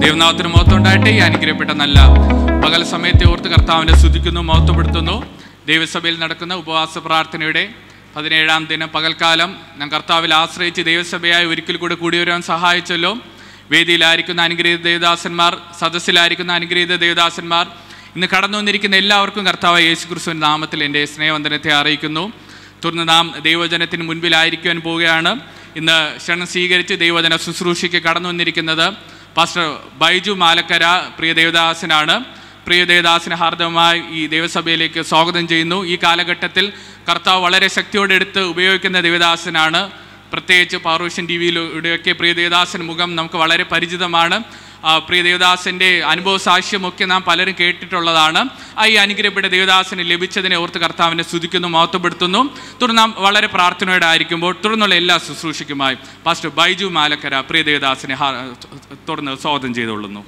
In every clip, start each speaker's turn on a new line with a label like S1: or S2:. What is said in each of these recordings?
S1: ദൈവനാഥത്തിന് മഹത്വം ഉണ്ടായിട്ട് ഈ അനുഗ്രഹപ്പെട്ട നല്ല പകൽ സമയത്തെ ഓർത്ത് കർത്താവിനെ സ്തുതിക്കുന്നു മഹത്വപ്പെടുത്തുന്നു ദൈവസഭയിൽ നടക്കുന്ന ഉപവാസ പ്രാർത്ഥനയുടെ പതിനേഴാം ദിനം പകൽക്കാലം ഞാൻ കർത്താവിൽ ആശ്രയിച്ച് ദൈവസഭയായി ഒരിക്കൽ കൂടെ കൂടി വരാൻ സഹായിച്ചല്ലോ വേദിയിലായിരിക്കുന്ന അനുഗ്രഹീത ദേവദാസന്മാർ സദസ്സിലായിരിക്കുന്ന അനുഗ്രഹീത ദേവദാസന്മാർ ഇന്ന് കടന്നു വന്നിരിക്കുന്ന എല്ലാവർക്കും കർത്താവ് യേശു ക്രിസ്തുവിൻ്റെ നാമത്തിൽ എൻ്റെ സ്നേഹവന്ദനത്തെ അറിയിക്കുന്നു തുടർന്ന് നാം ദൈവജനത്തിന് മുൻപിലായിരിക്കുവാൻ പോവുകയാണ് ഇന്ന് ക്ഷണം സ്വീകരിച്ച് ദൈവജന ശുശ്രൂഷയ്ക്ക് കടന്നു വന്നിരിക്കുന്നത് പാസ്റ്റർ ബൈജു മാലക്കര പ്രിയ ദേവദാസനാണ് പ്രിയ ദേവദാസിനെ ഹാർദവമായി ഈ ദേവസഭയിലേക്ക് സ്വാഗതം ചെയ്യുന്നു ഈ കാലഘട്ടത്തിൽ കർത്താവ് വളരെ ശക്തിയോടെ എടുത്ത് ഉപയോഗിക്കുന്ന ദേവദാസനാണ് പ്രത്യേകിച്ച് പാറൂഷ്യൻ ടി വിയിലൂടെയൊക്കെ പ്രിയ ദേവദാസൻ മുഖം നമുക്ക് വളരെ പരിചിതമാണ് ആ, പ്രിയ ദേവദാസൻ്റെ അനുഭവ സാക്ഷ്യമൊക്കെ നാം പലരും കേട്ടിട്ടുള്ളതാണ് ആ ഈ അനുഗ്രഹപ്പെട്ട ദേവദാസന് ലഭിച്ചതിനെ ഓർത്ത് കർത്താവിനെ സ്തുതിക്കുന്നു മഹത്വപ്പെടുത്തുന്നു തുടർന്ന് നാം വളരെ പ്രാർത്ഥനയോടെ ആയിരിക്കുമ്പോൾ തുടർന്നുള്ള എല്ലാ ശുശ്രൂഷയ്ക്കുമായി പാസ്റ്റർ ബൈജു മാലക്കര പ്രിയ ദേവദാസിനെ ഹാ- തുടർന്ന് സ്വാഗതം ചെയ്തുകൊള്ളുന്നു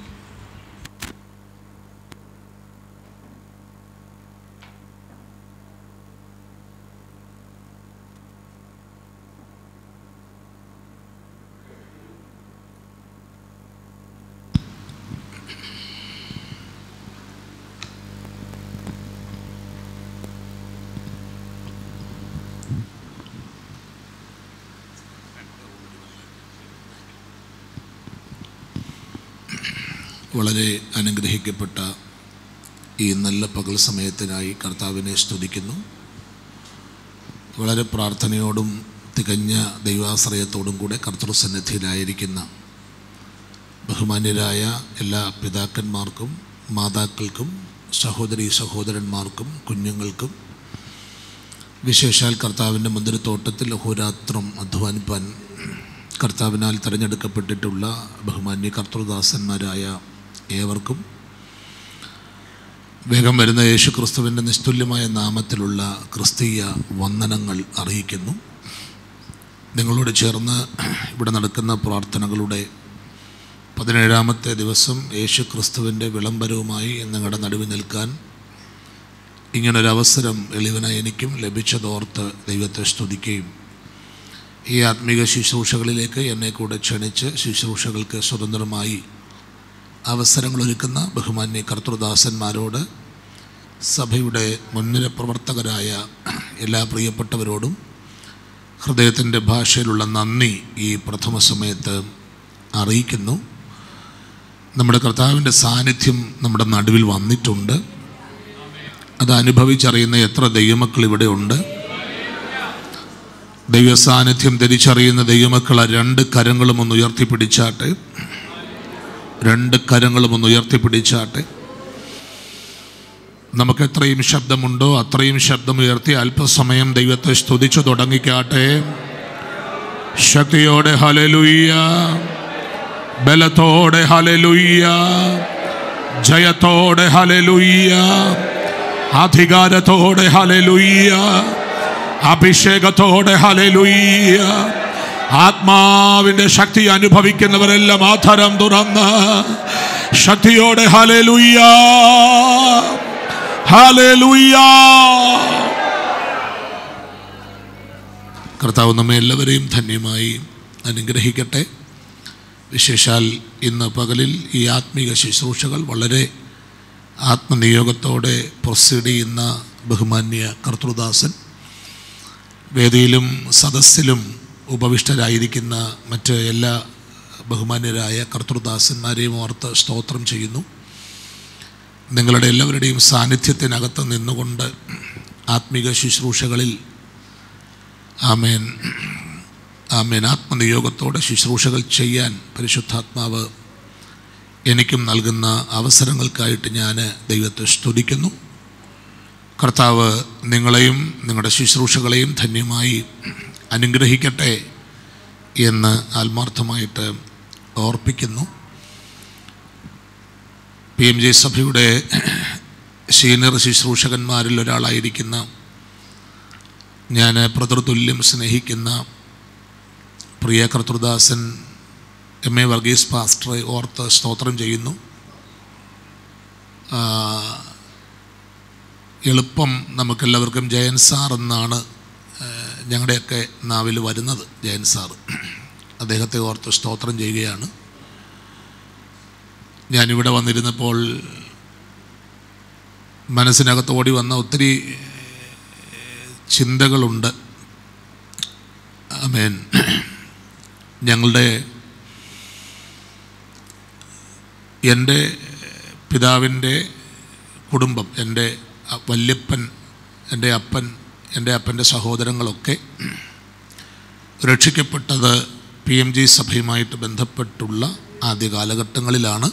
S2: വളരെ അനുഗ്രഹിക്കപ്പെട്ട ഈ നല്ല പകൽ സമയത്തിനായി കർത്താവിനെ സ്തുതിക്കുന്നു വളരെ പ്രാർത്ഥനയോടും തികഞ്ഞ ദൈവാശ്രയത്തോടും കൂടെ കർത്തൃസന്നിധിയിലായിരിക്കുന്ന ബഹുമാന്യരായ എല്ലാ പിതാക്കന്മാർക്കും മാതാക്കൾക്കും സഹോദരി സഹോദരന്മാർക്കും കുഞ്ഞുങ്ങൾക്കും വിശേഷാൽ കർത്താവിൻ്റെ മന്ദിരത്തോട്ടത്തിൽ അഹോരാത്രം അധ്വാനിപ്പാൻ കർത്താവിനാൽ തിരഞ്ഞെടുക്കപ്പെട്ടിട്ടുള്ള ബഹുമാന്യ കർത്തൃദാസന്മാരായ ഏവർക്കും വേഗം വരുന്ന യേശു ക്രിസ്തുവിൻ്റെ നിസ്തുല്യമായ നാമത്തിലുള്ള ക്രിസ്തീയ വന്ദനങ്ങൾ അറിയിക്കുന്നു നിങ്ങളോട് ചേർന്ന് ഇവിടെ നടക്കുന്ന പ്രാർത്ഥനകളുടെ പതിനേഴാമത്തെ ദിവസം യേശു ക്രിസ്തുവിൻ്റെ വിളംബരവുമായി നിങ്ങളുടെ നടുവിൽ നിൽക്കാൻ ഇങ്ങനൊരവസരം എളിവനായി എനിക്കും ലഭിച്ചതോർത്ത് ദൈവത്തെ സ്തുതിക്കുകയും ഈ ആത്മീക ശുശ്രൂഷകളിലേക്ക് എന്നെ കൂടെ ക്ഷണിച്ച് ശുശ്രൂഷകൾക്ക് സ്വതന്ത്രമായി അവസരങ്ങളൊരുക്കുന്ന ബഹുമാന്യ കർത്തൃദാസന്മാരോട് സഭയുടെ മുൻനിര പ്രവർത്തകരായ എല്ലാ പ്രിയപ്പെട്ടവരോടും ഹൃദയത്തിൻ്റെ ഭാഷയിലുള്ള നന്ദി ഈ പ്രഥമ സമയത്ത് അറിയിക്കുന്നു നമ്മുടെ കർത്താവിൻ്റെ സാന്നിധ്യം നമ്മുടെ നടുവിൽ വന്നിട്ടുണ്ട് അത് അനുഭവിച്ചറിയുന്ന എത്ര ദൈവമക്കൾ ഇവിടെ ഉണ്ട് ദൈവ സാന്നിധ്യം തിരിച്ചറിയുന്ന ദൈവമക്കളെ രണ്ട് കരങ്ങളും ഒന്ന് ഉയർത്തിപ്പിടിച്ചാട്ടെ രണ്ട് കരങ്ങളും ഒന്ന് ഉയർത്തിപ്പിടിച്ചാട്ടെ നമുക്ക് എത്രയും ശബ്ദമുണ്ടോ അത്രയും ശബ്ദം ഉയർത്തി അല്പസമയം ദൈവത്തെ സ്തുതിച്ചു തുടങ്ങിക്കാട്ടെ ശക്തിയോടെ ഹലലുയ്യ ബലത്തോടെ ഹലലുയ്യ ജയത്തോടെ ഹലലുയ്യ അധികാരത്തോടെ ഹലലുയ്യ അഭിഷേകത്തോടെ ഹലലുയ്യ ആത്മാവിന്റെ ശക്തി അനുഭവിക്കുന്നവരെല്ലാം ആധരം തുറന്ന് ശക്തിയോടെ ഹലലുയ്യ ഹലലുയ്യ കർത്താവ് നമ്മെ എല്ലാവരെയും ധന്യമായി അനുഗ്രഹിക്കട്ടെ വിശേഷാൽ ഇന്ന് പകലിൽ ഈ ആത്മീക ശുശ്രൂഷകൾ വളരെ ആത്മനിയോഗത്തോടെ പ്രൊസീഡ് ചെയ്യുന്ന ബഹുമാന്യ കർത്തൃദാസൻ വേദിയിലും സദസ്സിലും ഉപവിഷ്ടരായിരിക്കുന്ന മറ്റ് എല്ലാ ബഹുമാന്യരായ കർത്തൃദാസന്മാരെയും ഓർത്ത് സ്തോത്രം ചെയ്യുന്നു നിങ്ങളുടെ എല്ലാവരുടെയും സാന്നിധ്യത്തിനകത്ത് നിന്നുകൊണ്ട് ആത്മീക ശുശ്രൂഷകളിൽ ആമേൻ ആമേൻ ആത്മനിയോഗത്തോടെ ശുശ്രൂഷകൾ ചെയ്യാൻ പരിശുദ്ധാത്മാവ് എനിക്കും നൽകുന്ന അവസരങ്ങൾക്കായിട്ട് ഞാൻ ദൈവത്തെ സ്തുതിക്കുന്നു കർത്താവ് നിങ്ങളെയും നിങ്ങളുടെ ശുശ്രൂഷകളെയും ധന്യമായി അനുഗ്രഹിക്കട്ടെ എന്ന് ആത്മാർത്ഥമായിട്ട് ഓർപ്പിക്കുന്നു പി എം ജെ സഭയുടെ സീനിയർ ശുശ്രൂഷകന്മാരിൽ ഒരാളായിരിക്കുന്ന ഞാൻ പ്രതൃതുല്യം സ്നേഹിക്കുന്ന പ്രിയ കർത്തൃദാസൻ എം എ വർഗീസ് പാസ്റ്ററെ ഓർത്ത് സ്തോത്രം ചെയ്യുന്നു ആ, എളുപ്പം നമുക്കെല്ലാവർക്കും ജയൻ സാർ എന്നാണ് ആ, ഞങ്ങളുടെയൊക്കെ നാവിൽ വരുന്നത് ജയൻ സാർ അദ്ദേഹത്തെ ഓർത്ത് സ്തോത്രം ചെയ്യുകയാണ് ഞാനിവിടെ വന്നിരുന്നപ്പോൾ മനസ്സിനകത്ത് ഓടി വന്ന ഒത്തിരി ചിന്തകളുണ്ട് ആമേൻ ഞങ്ങളുടെ എൻ്റെ പിതാവിൻ്റെ കുടുംബം എൻ്റെ വല്യപ്പൻ എൻ്റെ അപ്പൻ എൻ്റെ അപ്പൻ്റെ സഹോദരങ്ങളൊക്കെ രക്ഷിക്കപ്പെട്ടത് പി എം ജി സഭയുമായിട്ട് ബന്ധപ്പെട്ടുള്ള ആദ്യ കാലഘട്ടങ്ങളിലാണ്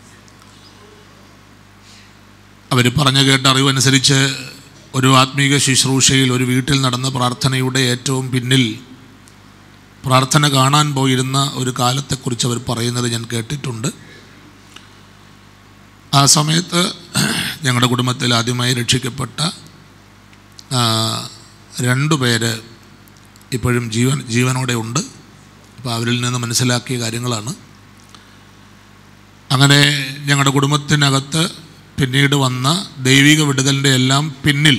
S2: അവർ പറഞ്ഞു കേട്ട അറിവനുസരിച്ച് ഒരു ആത്മീക ശുശ്രൂഷയിൽ ഒരു വീട്ടിൽ നടന്ന പ്രാർത്ഥനയുടെ ഏറ്റവും പിന്നിൽ പ്രാർത്ഥന കാണാൻ പോയിരുന്ന ഒരു കാലത്തെക്കുറിച്ച് അവർ പറയുന്നത് ഞാൻ കേട്ടിട്ടുണ്ട് ആ സമയത്ത് ഞങ്ങളുടെ കുടുംബത്തിൽ ആദ്യമായി രക്ഷിക്കപ്പെട്ട ആ, രണ്ടു പേര് ഇപ്പോഴും ജീവൻ ജീവനോടെ ഉണ്ട് അപ്പോൾ അവരിൽ നിന്ന് മനസ്സിലാക്കിയ കാര്യങ്ങളാണ് അങ്ങനെ ഞങ്ങളുടെ കുടുംബത്തിനകത്ത് പിന്നീട് വന്ന ദൈവിക വിടുതലിൻ്റെ എല്ലാം പിന്നിൽ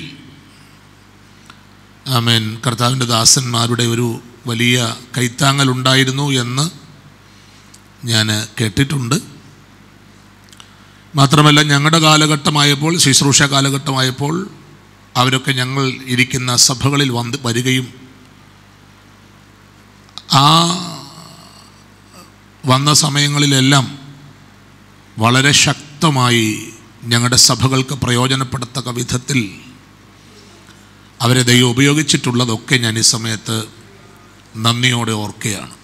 S2: ആമേൻ കർത്താവിൻ്റെ ദാസന്മാരുടെ ഒരു വലിയ കൈത്താങ്ങലുണ്ടായിരുന്നു എന്ന് ഞാൻ കേട്ടിട്ടുണ്ട് മാത്രമല്ല ഞങ്ങളുടെ കാലഘട്ടമായപ്പോൾ ശുശ്രൂഷ കാലഘട്ടമായപ്പോൾ അവരൊക്കെ ഞങ്ങൾ ഇരിക്കുന്ന സഭകളിൽ വന്ന് വരികയും ആ വന്ന സമയങ്ങളിലെല്ലാം വളരെ ശക്തമായി ഞങ്ങളുടെ സഭകൾക്ക് പ്രയോജനപ്പെടത്തക്ക വിധത്തിൽ അവരെ ദൈവം ഉപയോഗിച്ചിട്ടുള്ളതൊക്കെ ഞാൻ ഈ സമയത്ത് നന്ദിയോടെ ഓർക്കുകയാണ്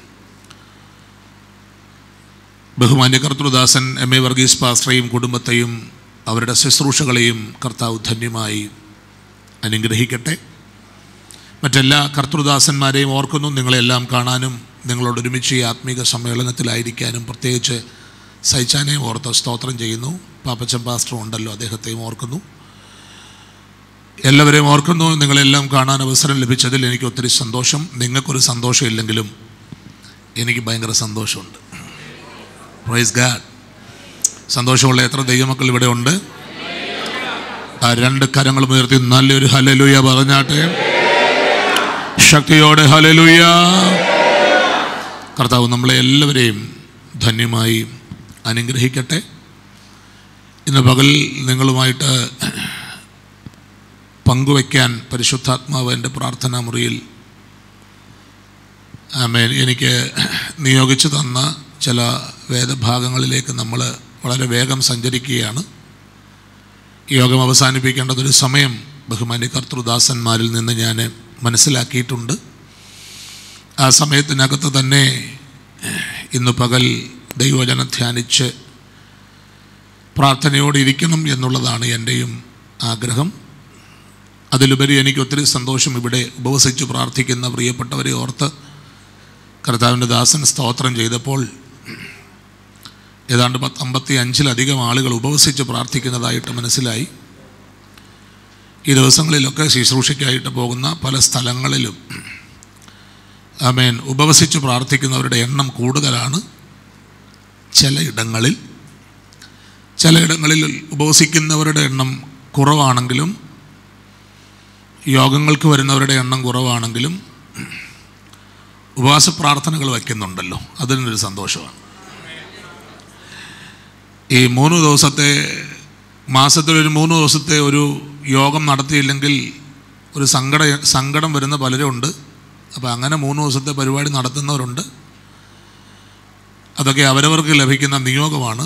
S2: ബഹുമാന്യ കർത്തൃദാസൻ എം എ വർഗീസ് പാസ്റ്ററേയും കുടുംബത്തെയും അവരുടെ ശുശ്രൂഷകളെയും കർത്താവ് ധന്യമായി അനുഗ്രഹിക്കട്ടെ മറ്റെല്ലാ കർത്തൃദാസന്മാരെയും ഓർക്കുന്നു നിങ്ങളെല്ലാം കാണാനും നിങ്ങളോട് ഒരുമിച്ച് ഈ ആത്മീക സമ്മേളനത്തിലായിരിക്കാനും പ്രത്യേകിച്ച് സൈച്ചാനെയും ഓർത്ത് സ്തോത്രം ചെയ്യുന്നു പാപ്പച്ചൻ പാസ്റ്റർ ഉണ്ടല്ലോ അദ്ദേഹത്തെയും ഓർക്കുന്നു എല്ലാവരെയും ഓർക്കുന്നു നിങ്ങളെല്ലാം കാണാൻ അവസരം ലഭിച്ചതിൽ എനിക്ക് ഒത്തിരി സന്തോഷം നിങ്ങൾക്കൊരു സന്തോഷമില്ലെങ്കിലും എനിക്ക് ഭയങ്കര സന്തോഷമുണ്ട് പ്രൈസ് ഗാഡ് സന്തോഷമുള്ള എത്ര ദൈവമക്കൾ ഇവിടെ ഉണ്ട് ആ രണ്ട് കരങ്ങളും ഉയർത്തി നല്ലൊരു ഹലലുയ പറഞ്ഞാട്ടെ ശക്തിയോടെ ഹലലുയ കർത്താവ് നമ്മളെ എല്ലാവരെയും ധന്യമായി അനുഗ്രഹിക്കട്ടെ ഇന്ന് പകൽ നിങ്ങളുമായിട്ട് പങ്കുവയ്ക്കാൻ പരിശുദ്ധാത്മാവ് എൻ്റെ പ്രാർത്ഥനാ മുറിയിൽ ആമേൻ എനിക്ക് നിയോഗിച്ചു തന്ന ചില വേദഭാഗങ്ങളിലേക്ക് നമ്മൾ വളരെ വേഗം സഞ്ചരിക്കുകയാണ് യോഗം അവസാനിപ്പിക്കേണ്ടതൊരു സമയം ബഹുമാന്യ കർത്തൃദാസന്മാരിൽ നിന്ന് ഞാൻ മനസ്സിലാക്കിയിട്ടുണ്ട് ആ സമയത്തിനകത്ത് തന്നെ ഇന്ന് പകൽ ദൈവജനം ധ്യാനിച്ച് പ്രാർത്ഥനയോടെ ഇരിക്കണം എന്നുള്ളതാണ് എൻ്റെയും ആഗ്രഹം അതിലുപരി എനിക്ക് ഒത്തിരി സന്തോഷം ഇവിടെ ഉപവസിച്ച് പ്രാർത്ഥിക്കുന്ന പ്രിയപ്പെട്ടവരെ ഓർത്ത് കർത്താവിൻ്റെ ദാസൻ സ്തോത്രം ചെയ്തപ്പോൾ ഏതാണ്ട് പത്ത് അമ്പത്തി അഞ്ചിലധികം ആളുകൾ ഉപവസിച്ച് പ്രാർത്ഥിക്കുന്നതായിട്ട് മനസ്സിലായി ഈ ദിവസങ്ങളിലൊക്കെ ശുശ്രൂഷയ്ക്കായിട്ട് പോകുന്ന പല സ്ഥലങ്ങളിലും ആമേൻ ഉപവസിച്ച് പ്രാർത്ഥിക്കുന്നവരുടെ എണ്ണം കൂടുതലാണ് ചിലയിടങ്ങളിൽ ചിലയിടങ്ങളിൽ ഉപവസിക്കുന്നവരുടെ എണ്ണം കുറവാണെങ്കിലും യോഗങ്ങൾക്ക് വരുന്നവരുടെ എണ്ണം കുറവാണെങ്കിലും ഉപവാസ പ്രാർത്ഥനകൾ വയ്ക്കുന്നുണ്ടല്ലോ അതിനൊരു സന്തോഷമാണ് ഈ മൂന്ന് ദിവസത്തെ മാസത്തിലൊരു മൂന്ന് ദിവസത്തെ ഒരു യോഗം നടത്തിയില്ലെങ്കിൽ ഒരു സങ്കട സങ്കടം വരുന്ന പലരും ഉണ്ട് അപ്പോൾ അങ്ങനെ മൂന്ന് ദിവസത്തെ പരിപാടി നടത്തുന്നവരുണ്ട് അതൊക്കെ അവരവർക്ക് ലഭിക്കുന്ന നിയോഗമാണ്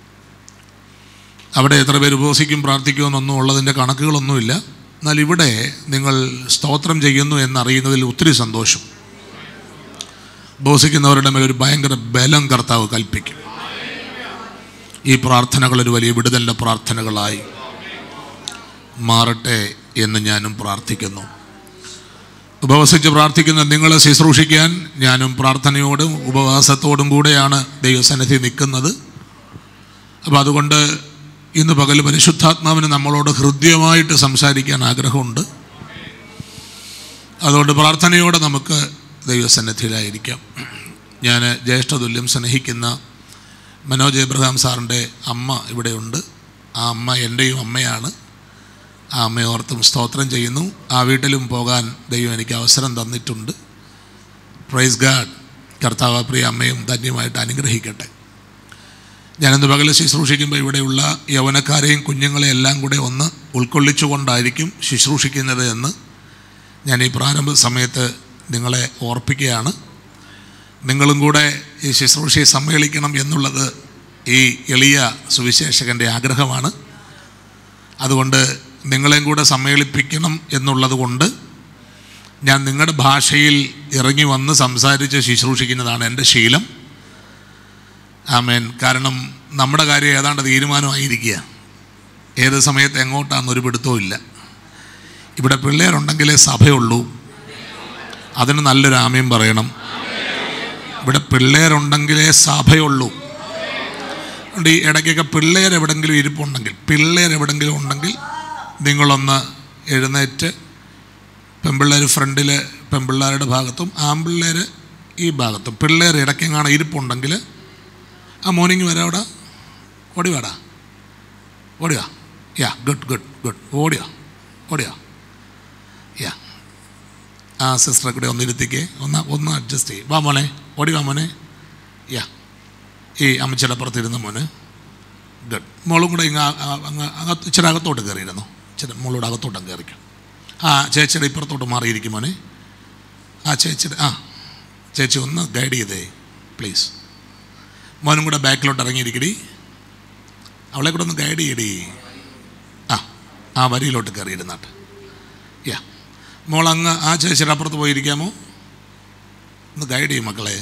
S2: അവിടെ എത്ര പേര് ഉപവസിക്കും പ്രാർത്ഥിക്കുമെന്നൊന്നും ഉള്ളതിൻ്റെ കണക്കുകളൊന്നുമില്ല എന്നാൽ ഇവിടെ നിങ്ങൾ സ്തോത്രം ചെയ്യുന്നു എന്നറിയുന്നതിൽ ഒത്തിരി സന്തോഷം ഉപവസിക്കുന്നവരുടെ മേൽ ഒരു ഭയങ്കര ബലം കർത്താവ് കൽപ്പിക്കും ഈ പ്രാർത്ഥനകൾ ഒരു വലിയ വിടുതലിൻ്റെ പ്രാർത്ഥനകളായി മാറട്ടെ എന്ന് ഞാനും പ്രാർത്ഥിക്കുന്നു ഉപവസിച്ച് പ്രാർത്ഥിക്കുന്ന നിങ്ങളെ ശുശ്രൂഷിക്കാൻ ഞാനും പ്രാർത്ഥനയോടും ഉപവാസത്തോടും കൂടെയാണ് ദൈവസന്നിധി നിൽക്കുന്നത് അപ്പോൾ അതുകൊണ്ട് ഇന്ന് പകൽ പരിശുദ്ധാത്മാവിന് നമ്മളോട് ഹൃദ്യമായിട്ട് സംസാരിക്കാൻ ആഗ്രഹമുണ്ട് അതുകൊണ്ട് പ്രാർത്ഥനയോടെ നമുക്ക് ദൈവസന്നിധിയിലായിരിക്കാം ഞാൻ ജ്യേഷ്ഠതുല്യം സ്നേഹിക്കുന്ന മനോജ് എബ്രഹാം സാറിൻ്റെ അമ്മ ഇവിടെയുണ്ട് ആ അമ്മ എൻ്റെയും അമ്മയാണ് ആ അമ്മയോർത്തും സ്തോത്രം ചെയ്യുന്നു ആ വീട്ടിലും പോകാൻ ദൈവം എനിക്ക് അവസരം തന്നിട്ടുണ്ട് പ്രൈസ് ഗാഡ് കർത്താവ് പ്രിയ അമ്മയും ധന്യമായിട്ട് അനുഗ്രഹിക്കട്ടെ ഞാനിന്ന് പകൽ ശുശ്രൂഷിക്കുമ്പോൾ ഇവിടെയുള്ള യൗവനക്കാരെയും കുഞ്ഞുങ്ങളെയും എല്ലാം കൂടെ ഒന്ന് ഉൾക്കൊള്ളിച്ചുകൊണ്ടായിരിക്കും ശുശ്രൂഷിക്കുന്നത് എന്ന് ഞാൻ ഈ പ്രാരംഭ സമയത്ത് നിങ്ങളെ ഓർപ്പിക്കുകയാണ് നിങ്ങളും കൂടെ ഈ ശുശ്രൂഷയെ സമ്മേളിക്കണം എന്നുള്ളത് ഈ എളിയ സുവിശേഷകൻ്റെ ആഗ്രഹമാണ് അതുകൊണ്ട് നിങ്ങളെയും കൂടെ സമ്മേളിപ്പിക്കണം എന്നുള്ളത് കൊണ്ട് ഞാൻ നിങ്ങളുടെ ഭാഷയിൽ ഇറങ്ങി വന്ന് സംസാരിച്ച് ശുശ്രൂഷിക്കുന്നതാണ് എൻ്റെ ശീലം ആമേൻ കാരണം നമ്മുടെ കാര്യം ഏതാണ്ട് തീരുമാനമായിരിക്കുക ഏത് സമയത്ത് എങ്ങോട്ടാണെന്നൊരു പിടുത്തവും ഇല്ല ഇവിടെ പിള്ളേരുണ്ടെങ്കിലേ സഭയുള്ളൂ അതിന് നല്ലൊരു ആമയും പറയണം ഇവിടെ പിള്ളേരുണ്ടെങ്കിലേ സഭയുള്ളൂ അതുകൊണ്ട് ഈ ഇടയ്ക്കൊക്കെ പിള്ളേർ എവിടെങ്കിലും ഇരിപ്പുണ്ടെങ്കിൽ പിള്ളേർ എവിടെങ്കിലും ഉണ്ടെങ്കിൽ നിങ്ങളൊന്ന് എഴുന്നേറ്റ് പെൺപിള്ളേർ ഫ്രണ്ടിൽ പെൺപിള്ളേരുടെ ഭാഗത്തും ആൺപിള്ളേർ ഈ ഭാഗത്തും പിള്ളേർ ഇടയ്ക്കെങ്ങാണ് ഇരിപ്പുണ്ടെങ്കിൽ ആ മോർണിംഗ് വരാം അവിടെ ഓടിവാടാ ഓടിവാ യാ ഗുഡ് ഗുഡ് ഗുഡ് ഓടിയോ ഓടിയോ യാ ആ സിസ്റ്ററെ കൂടെ ഒന്ന് ഇരുത്തിക്കേ ഒന്ന് ഒന്ന് അഡ്ജസ്റ്റ് ചെയ്യും വാ മോനെ ഓടി വാ മോനെ യാ ഈ അമ്മച്ചിയുടെ അപ്പുറത്തിരുന്ന മോന് ഗുഡ് മോളും കൂടെ ഇങ്ങ് ആ- ആ- അങ്ങ് അകത്ത് ഇച്ചിരി അകത്തോട്ട് കയറിയിരുന്നു ഇച്ചിരി മോളോട് അകത്തോട്ടും കയറിക്കും ആ ചേച്ചിയുടെ ഇപ്പുറത്തോട്ട് മാറിയിരിക്കും മോനെ ആ ചേച്ചിയുടെ ആ ചേച്ചി ഒന്ന് ഗൈഡ് ചെയ്തേ പ്ലീസ് മോനും കൂടെ ബാക്കിലോട്ട് ഇറങ്ങിയിരിക്കടി അവളെ കൂടെ ഒന്ന് ഗൈഡ് ചെയ്യടി ആ ആ വരിയിലോട്ട് കയറിയിരുന്നാട്ട് യാ മോൾ അങ്ങ് ആ ചേച്ചിയുടെ അപ്പുറത്ത് പോയിരിക്കാമോ ഒന്ന് ഗൈഡ് ചെയ്യും മക്കളെ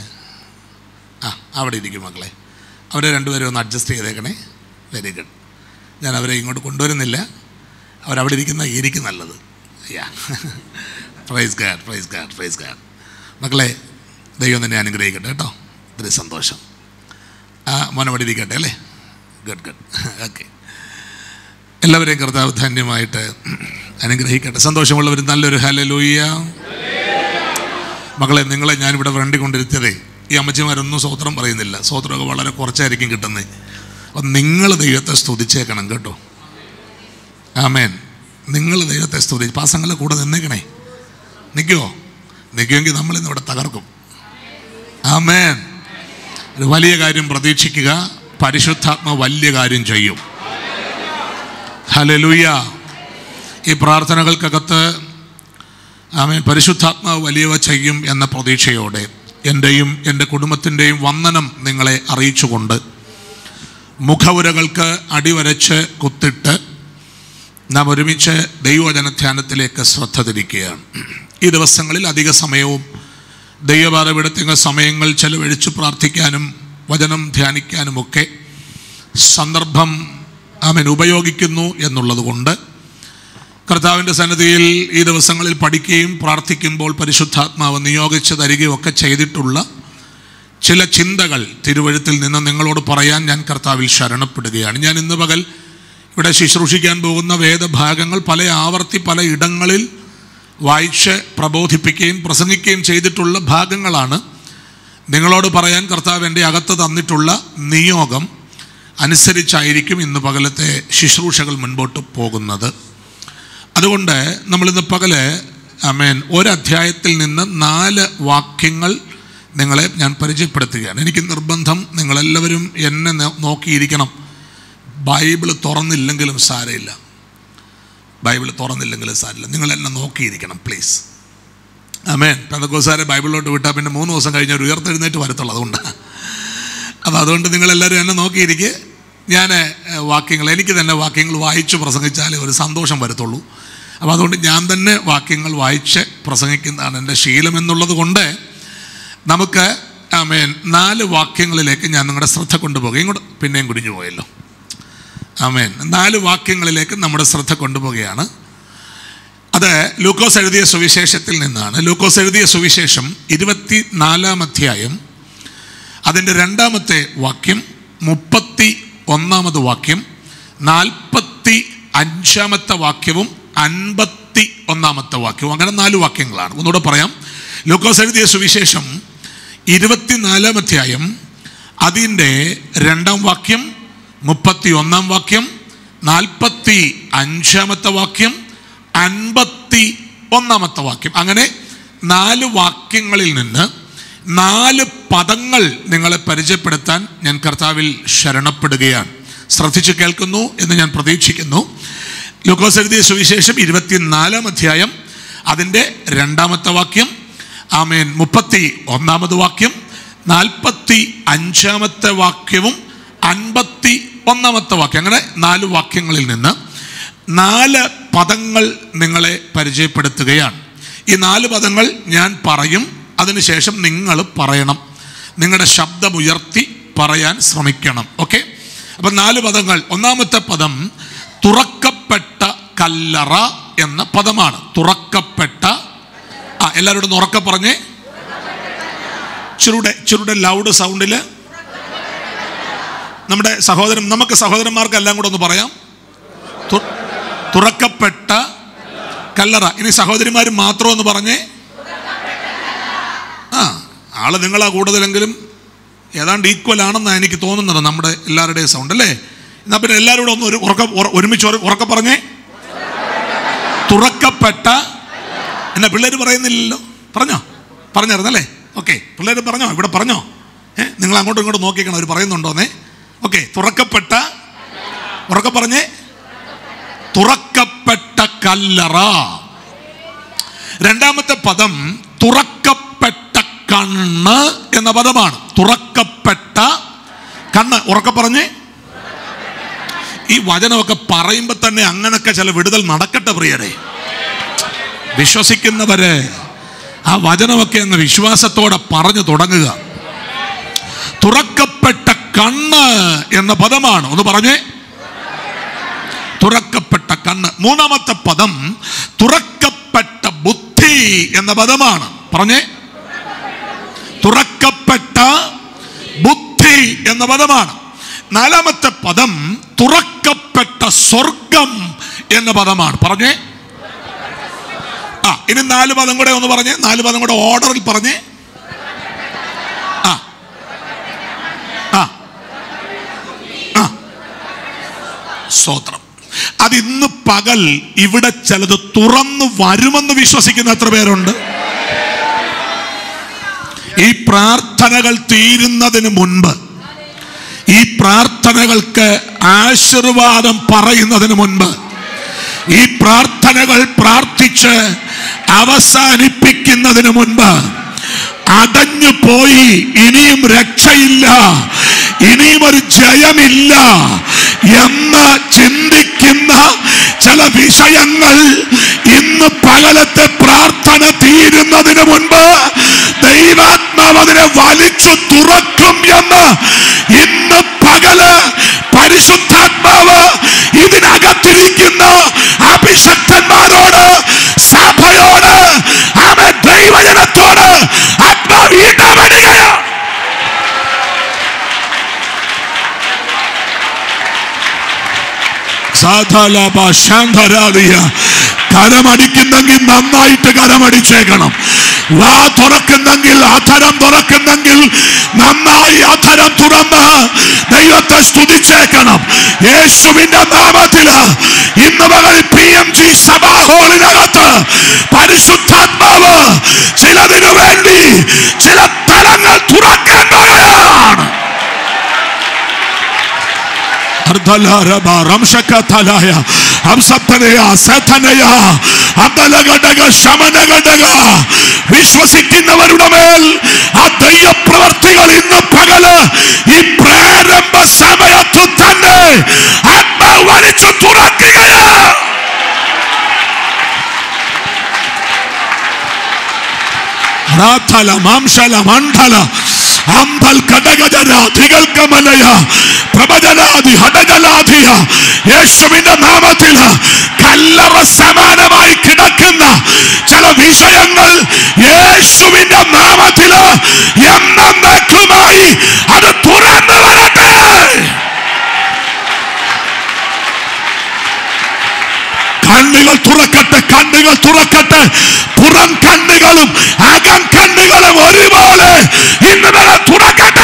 S2: ആ അവിടെ ഇരിക്കും മക്കളെ അവരെ രണ്ടുപേരും ഒന്ന് അഡ്ജസ്റ്റ് ചെയ്തേക്കണേ വെരി ഗുഡ് ഞാൻ അവരെ ഇങ്ങോട്ട് കൊണ്ടുവരുന്നില്ല അവരവിടെ ഇരിക്കുന്ന എനിക്ക് നല്ലത് yeah praise God praise God praise God മക്കളെ ദൈവം തന്നെ അനുഗ്രഹിക്കട്ടെ കേട്ടോ ഒത്തിരി സന്തോഷം ആ മോനവിടെ ഇരിക്കട്ടെ അല്ലേ ഗുഡ് ഗുഡ് ഓക്കെ എല്ലാവരെയും കർത്താവ് ധന്യമായിട്ട് അനുഗ്രഹിക്കട്ടെ സന്തോഷമുള്ളവർ നല്ലൊരു ഹലലൂയ്യ മക്കളെ നിങ്ങളെ ഞാനിവിടെ ഫ്രണ്ടി കൊണ്ടിരുത്തിയതേ ഈ അമ്മച്ചിമാരൊന്നും സ്വോത്രം പറയുന്നില്ല സ്വോത്രമൊക്കെ വളരെ കുറച്ചായിരിക്കും കിട്ടുന്നത് അപ്പം നിങ്ങൾ ദൈവത്തെ സ്തുതിച്ചേക്കണം കേട്ടോ ആമേൻ നിങ്ങൾ ദൈവത്തെ സ്തുതി പാസങ്ങളെ കൂടെ നിന്നേക്കണേ നിൽക്കുമോ നിൽക്കുമെങ്കിൽ നമ്മളിന്ന് ഇവിടെ തകർക്കും ആമേൻ ഒരു വലിയ കാര്യം പ്രതീക്ഷിക്കുക പരിശുദ്ധാത്മ വലിയ കാര്യം ചെയ്യും ഹലലുയ ഈ പ്രാർത്ഥനകൾക്കകത്ത് ആമേൻ പരിശുദ്ധാത്മാവ് വലിയവ ചെയ്യും എന്ന പ്രതീക്ഷയോടെ എൻ്റെയും എൻ്റെ കുടുംബത്തിൻ്റെയും വന്ദനം നിങ്ങളെ അറിയിച്ചുകൊണ്ട് മുഖവുരകൾക്ക് അടിവരച്ച് കുത്തിട്ട് നാം ഒരുമിച്ച് ദൈവജനധ്യാനത്തിലേക്ക് ശ്രദ്ധ തിരിക്കുകയാണ് ഈ ദിവസങ്ങളിൽ അധിക സമയവും ദൈവപാതവിടത്തിങ്ങ സമയങ്ങൾ ചെലവഴിച്ച് പ്രാർത്ഥിക്കാനും വചനം ധ്യാനിക്കാനുമൊക്കെ സന്ദർഭം ആമൻ ഉപയോഗിക്കുന്നു എന്നുള്ളത് കൊണ്ട് കർത്താവിൻ്റെ സന്നദ്ധിയിൽ ഈ ദിവസങ്ങളിൽ പഠിക്കുകയും പ്രാർത്ഥിക്കുമ്പോൾ പരിശുദ്ധാത്മാവ് നിയോഗിച്ച് തരികയും ഒക്കെ ചെയ്തിട്ടുള്ള ചില ചിന്തകൾ തിരുവഴുത്തിൽ നിന്ന് നിങ്ങളോട് പറയാൻ ഞാൻ കർത്താവിൽ ശരണപ്പെടുകയാണ് ഞാൻ ഇന്ന് പകൽ ഇവിടെ ശുശ്രൂഷിക്കാൻ പോകുന്ന വേദഭാഗങ്ങൾ പല ആവർത്തി പല ഇടങ്ങളിൽ വായിച്ച് പ്രബോധിപ്പിക്കുകയും പ്രസംഗിക്കുകയും ചെയ്തിട്ടുള്ള ഭാഗങ്ങളാണ് നിങ്ങളോട് പറയാൻ കർത്താവ് എൻ്റെ അകത്ത് തന്നിട്ടുള്ള നിയോഗം അനുസരിച്ചായിരിക്കും ഇന്ന് പകലത്തെ ശുശ്രൂഷകൾ മുൻപോട്ട് പോകുന്നത് അതുകൊണ്ട് നമ്മളിന്ന് പകല് അമേൻ ഒരധ്യായത്തിൽ നിന്ന് നാല് വാക്യങ്ങൾ നിങ്ങളെ ഞാൻ പരിചയപ്പെടുത്തുകയാണ് എനിക്ക് നിർബന്ധം നിങ്ങളെല്ലാവരും എന്നെ നോ- നോക്കിയിരിക്കണം ബൈബിൾ തുറന്നില്ലെങ്കിലും സാരമില്ല ബൈബിൾ തുറന്നില്ലെങ്കിലും സാരമില്ല നിങ്ങൾ എന്നെ നോക്കിയിരിക്കണം പ്ലീസ് അമേൻ പെന്തക്കോസാരെ ബൈബിളിലോട്ട് വിട്ടാൽ പിന്നെ മൂന്ന് ദിവസം കഴിഞ്ഞ് ഒരു ഉയർത്തെഴുന്നേറ്റ് വരത്തുള്ളൂ അതുകൊണ്ടാണ് അപ്പോൾ അതുകൊണ്ട് നിങ്ങളെല്ലാവരും എന്നെ നോക്കിയിരിക്കെ ഞാൻ ഏഹ്, വാക്യങ്ങൾ എനിക്ക് തന്നെ വാക്യങ്ങൾ വായിച്ച് പ്രസംഗിച്ചാലേ ഒരു സന്തോഷം വരത്തുള്ളൂ അപ്പോൾ അതുകൊണ്ട് ഞാൻ തന്നെ വാക്യങ്ങൾ വായിച്ച് പ്രസംഗിക്കുന്നതാണ് എൻ്റെ ശീലം എന്നുള്ളത് കൊണ്ട് നമുക്ക് ആമേൻ നാല് വാക്യങ്ങളിലേക്ക് ഞാൻ നിങ്ങളുടെ ശ്രദ്ധ കൊണ്ടുപോകും ഇങ്ങോട്ട് പിന്നെയും കുടിഞ്ഞു പോയല്ലോ ആമേൻ നാല് വാക്യങ്ങളിലേക്ക് നമ്മുടെ ശ്രദ്ധ കൊണ്ടുപോവുകയാണ് അത് ലൂക്കോസ് എഴുതിയ സുവിശേഷത്തിൽ നിന്നാണ് ലൂക്കോസ് എഴുതിയ സുവിശേഷം ഇരുപത്തി നാലാം അധ്യായം അതിൻ്റെ രണ്ടാമത്തെ വാക്യം മുപ്പത്തി ഒന്നാമത് വാക്യം നാൽപ്പത്തി അഞ്ചാമത്തെ വാക്യവും അൻപത്തി ഒന്നാമത്തെ വാക്യവും അങ്ങനെ നാല് വാക്യങ്ങളാണ് ഒന്നുകൂടെ പറയാം ലൂക്കോസ് എഴുതിയ സുവിശേഷം ഇരുപത്തിനാലാം അധ്യായം അതിൻ്റെ രണ്ടാം വാക്യം മുപ്പത്തി ഒന്നാം വാക്യം നാൽപ്പത്തി അഞ്ചാമത്തെ വാക്യം അൻപത്തി ഒന്നാമത്തെ വാക്യം അങ്ങനെ നാല് വാക്യങ്ങളിൽ നിന്ന് നാല് പദങ്ങൾ നിങ്ങളെ പരിചയപ്പെടുത്താൻ ഞാൻ കർത്താവിൽ ശരണപ്പെടുകയാണ് ശ്രദ്ധിച്ചു കേൾക്കുന്നു എന്ന് ഞാൻ പ്രതീക്ഷിക്കുന്നു ലൂക്കോസ് എഴുതിയ സുവിശേഷം ഇരുപത്തിനാലാം അധ്യായം അതിൻ്റെ രണ്ടാമത്തെ വാക്യം ആമേൻ മുപ്പത്തി ഒന്നാമത് വാക്യം നാൽപ്പത്തി അഞ്ചാമത്തെ വാക്യവും അൻപത്തി ഒന്നാമത്തെ വാക്യം അങ്ങനെ നാല് വാക്യങ്ങളിൽ നിന്ന് നാല് പദങ്ങൾ നിങ്ങളെ പരിചയപ്പെടുത്തുകയാണ് ഈ നാല് പദങ്ങൾ ഞാൻ പറയും അതിനുശേഷം നിങ്ങൾ പറയണം നിങ്ങളുടെ ശബ്ദമുയർത്തി പറയാൻ ശ്രമിക്കണം ഓക്കെ അപ്പം നാല് പദങ്ങൾ ഒന്നാമത്തെ പദം തുറക്കപ്പെട്ട കല്ലറ എന്ന പദമാണ് തുറക്കപ്പെട്ട ആ എല്ലാവരോടും ഉറക്ക പറഞ്ഞേ ചുരുടെ ചുരുടെ ലൗഡ് സൗണ്ടിൽ നമ്മുടെ സഹോദരൻ നമുക്ക് സഹോദരന്മാർക്ക് എല്ലാം കൂടെ ഒന്ന് പറയാം തു- തുറക്കപ്പെട്ട കല്ലറ ഇനി സഹോദരിമാർ മാത്രം എന്ന് പറഞ്ഞേ ആ ആള് നിങ്ങളാ കൂടുതലെങ്കിലും ഏതാണ്ട് ഈക്വൽ ആണെന്നാണ് എനിക്ക് തോന്നുന്നത് നമ്മുടെ എല്ലാവരുടെയും സൗണ്ട് അല്ലേ എന്നാ പിന്നെ എല്ലാവരും കൂടെ ഒന്ന് ഒരു ഉറക്ക ഉറ- ഒരുമിച്ച് ഒരു ഉറക്ക പറഞ്ഞേ തുറക്കപ്പെട്ട എന്നാ പിള്ളേർ പറയുന്നില്ലല്ലോ പറഞ്ഞോ പറഞ്ഞായിരുന്നല്ലേ ഓക്കെ പിള്ളേർ പറഞ്ഞോ ഇവിടെ പറഞ്ഞോ ഏ നിങ്ങൾ അങ്ങോട്ടും ഇങ്ങോട്ടും നോക്കിക്കണം അവർ പറയുന്നുണ്ടോന്നേ ഓക്കെ തുറക്കപ്പെട്ട ഉറക്ക പറഞ്ഞേ തുറക്കപ്പെട്ട കല്ലറ രണ്ടാമത്തെ പദം തുറക്കപ്പെട്ട കണ്ണ് എന്ന പദമാണ് തുറക്കപ്പെട്ട കണ്ണ് ഉറക്ക പറഞ്ഞേ ഈ വചനമൊക്കെ പറയുമ്പോൾ തന്നെ അങ്ങനൊക്കെ ചില വിടുതൽ നടക്കട്ടെ പ്രിയരെ വിശ്വസിക്കുന്നവര് ആ വചനമൊക്കെ അങ്ങ് വിശ്വാസത്തോടെ പറഞ്ഞു തുടങ്ങുക തുറക്കപ്പെട്ട കണ്ണ് എന്ന പദമാണ് ഒന്ന് പറഞ്ഞേ തുറക്കപ്പെട്ട കണ്ണ് മൂന്നാമത്തെ പദം തുറക്കപ്പെട്ട ബുദ്ധി എന്ന പദമാണ് പറഞ്ഞേ തുറക്കപ്പെട്ട ബുദ്ധി എന്ന പദമാണ് നാലാമത്തെ പദം തുറക്കപ്പെട്ട സ്വർഗം എന്ന പദമാണ് പറഞ്ഞേ ആ ഇനി നാല് പദം കൂടെ ഒന്ന് പറഞ്ഞേ നാല് പദം കൂടെ ഓർഡറിൽ പറഞ്ഞേ ആ ആ ആ സ്തോത്രം അത് ഇന്ന് പകൽ ഇവിടെ ചിലത് തുറന്നു വരുമെന്ന് വിശ്വസിക്കുന്ന എത്ര പേരുണ്ട് ഈ പ്രാർത്ഥനകൾ തീരുന്നതിന് മുൻപ് ഈ പ്രാർത്ഥനകൾക്ക് ആശീർവാദം പറയുന്നതിന് മുൻപ് ഈ പ്രാർത്ഥനകൾ പ്രാർത്ഥിച്ച് അവസാനിപ്പിക്കുന്നതിന് മുൻപ് അടഞ്ഞു പോയി ഇനിയും രക്ഷയില്ല ഇനിയും ഒരു ജയമില്ല എന്ന് ചിന്തിക്കുന്ന ചില വിഷയങ്ങൾ ഇന്ന് പകലത്തെ പ്രാർത്ഥന തീരുന്നതിന് മുൻപ് ദൈവാത്മാവ് അതിനെ വലിച്ചു തുറക്കും എന്ന് ഇന്ന് പകല് പരിശുദ്ധാത്മാവ് ഇതിനകത്തിരിക്കുന്ന അഭിഷക്തന്മാരോട് സഭയോട് അവൻ ദൈവജനത്തോട് ആത്മാവ് ഇടപെടുകയാണ് സാധാലാപ ശാന്തരാതിയ കരമടിക്കുന്നെങ്കിൽ നന്നായിട്ട് കരമടിച്ചേക്കണം വാ തുറക്കുന്നെങ്കിൽ അധരം തുറക്കുന്നെങ്കിൽ നന്നായി അധരം തുറന്ന് ദൈവത്തെ സ്തുതിച്ചേക്കണം യേശുവിന്റെ നാമത്തില് ഇന്ന് പകൽ പി എം ജി സഭാ ഹാളിനകത്ത് പരിശുദ്ധാത്മാവ് ചിലതിനു വേണ്ടി ചില തലങ്ങൾ തുറക്കാൻ പോകുകയാണ് അർദ്ധലാരബ റംശകഥലായ ഹംസത്തനയ സഥനയ അബലഘടക ശമനഘടക വിശ്വസിക്കുന്നവരുടെ മേൽ ആ ദൈവപ്രവർത്തികൾ ഇന്ന് പകല് ഈ പ്രാരംഭ സമയത്തു തന്നെ ആത്മാവ് വലിച്ചു തുറക്കുകയാണ് റാത്തല മാംസല മണ്ഡല അമ്പൽ കടകജരാധികൾക്കമലയ പ്രവചനാദി ഹടകലാധിയ യേശുവിന്റെ നാമത്തിൽ കല്ലറ സമാനമായി കിടക്കുന്ന ചില വിഷയങ്ങൾ യേശുവിന്റെ നാമത്തിൽ എന്നേക്കുമായി അത് തുറന്നു വരട്ടെ കണ്ണുകൾ തുറക്കട്ടെ കണ്ണുകൾ തുറക്കട്ടെ പുറം കണ്ണുകളും അകം കണ്ണുകളും ഒരുപോലെ ഇന്ന് വരെ തുറക്കട്ടെ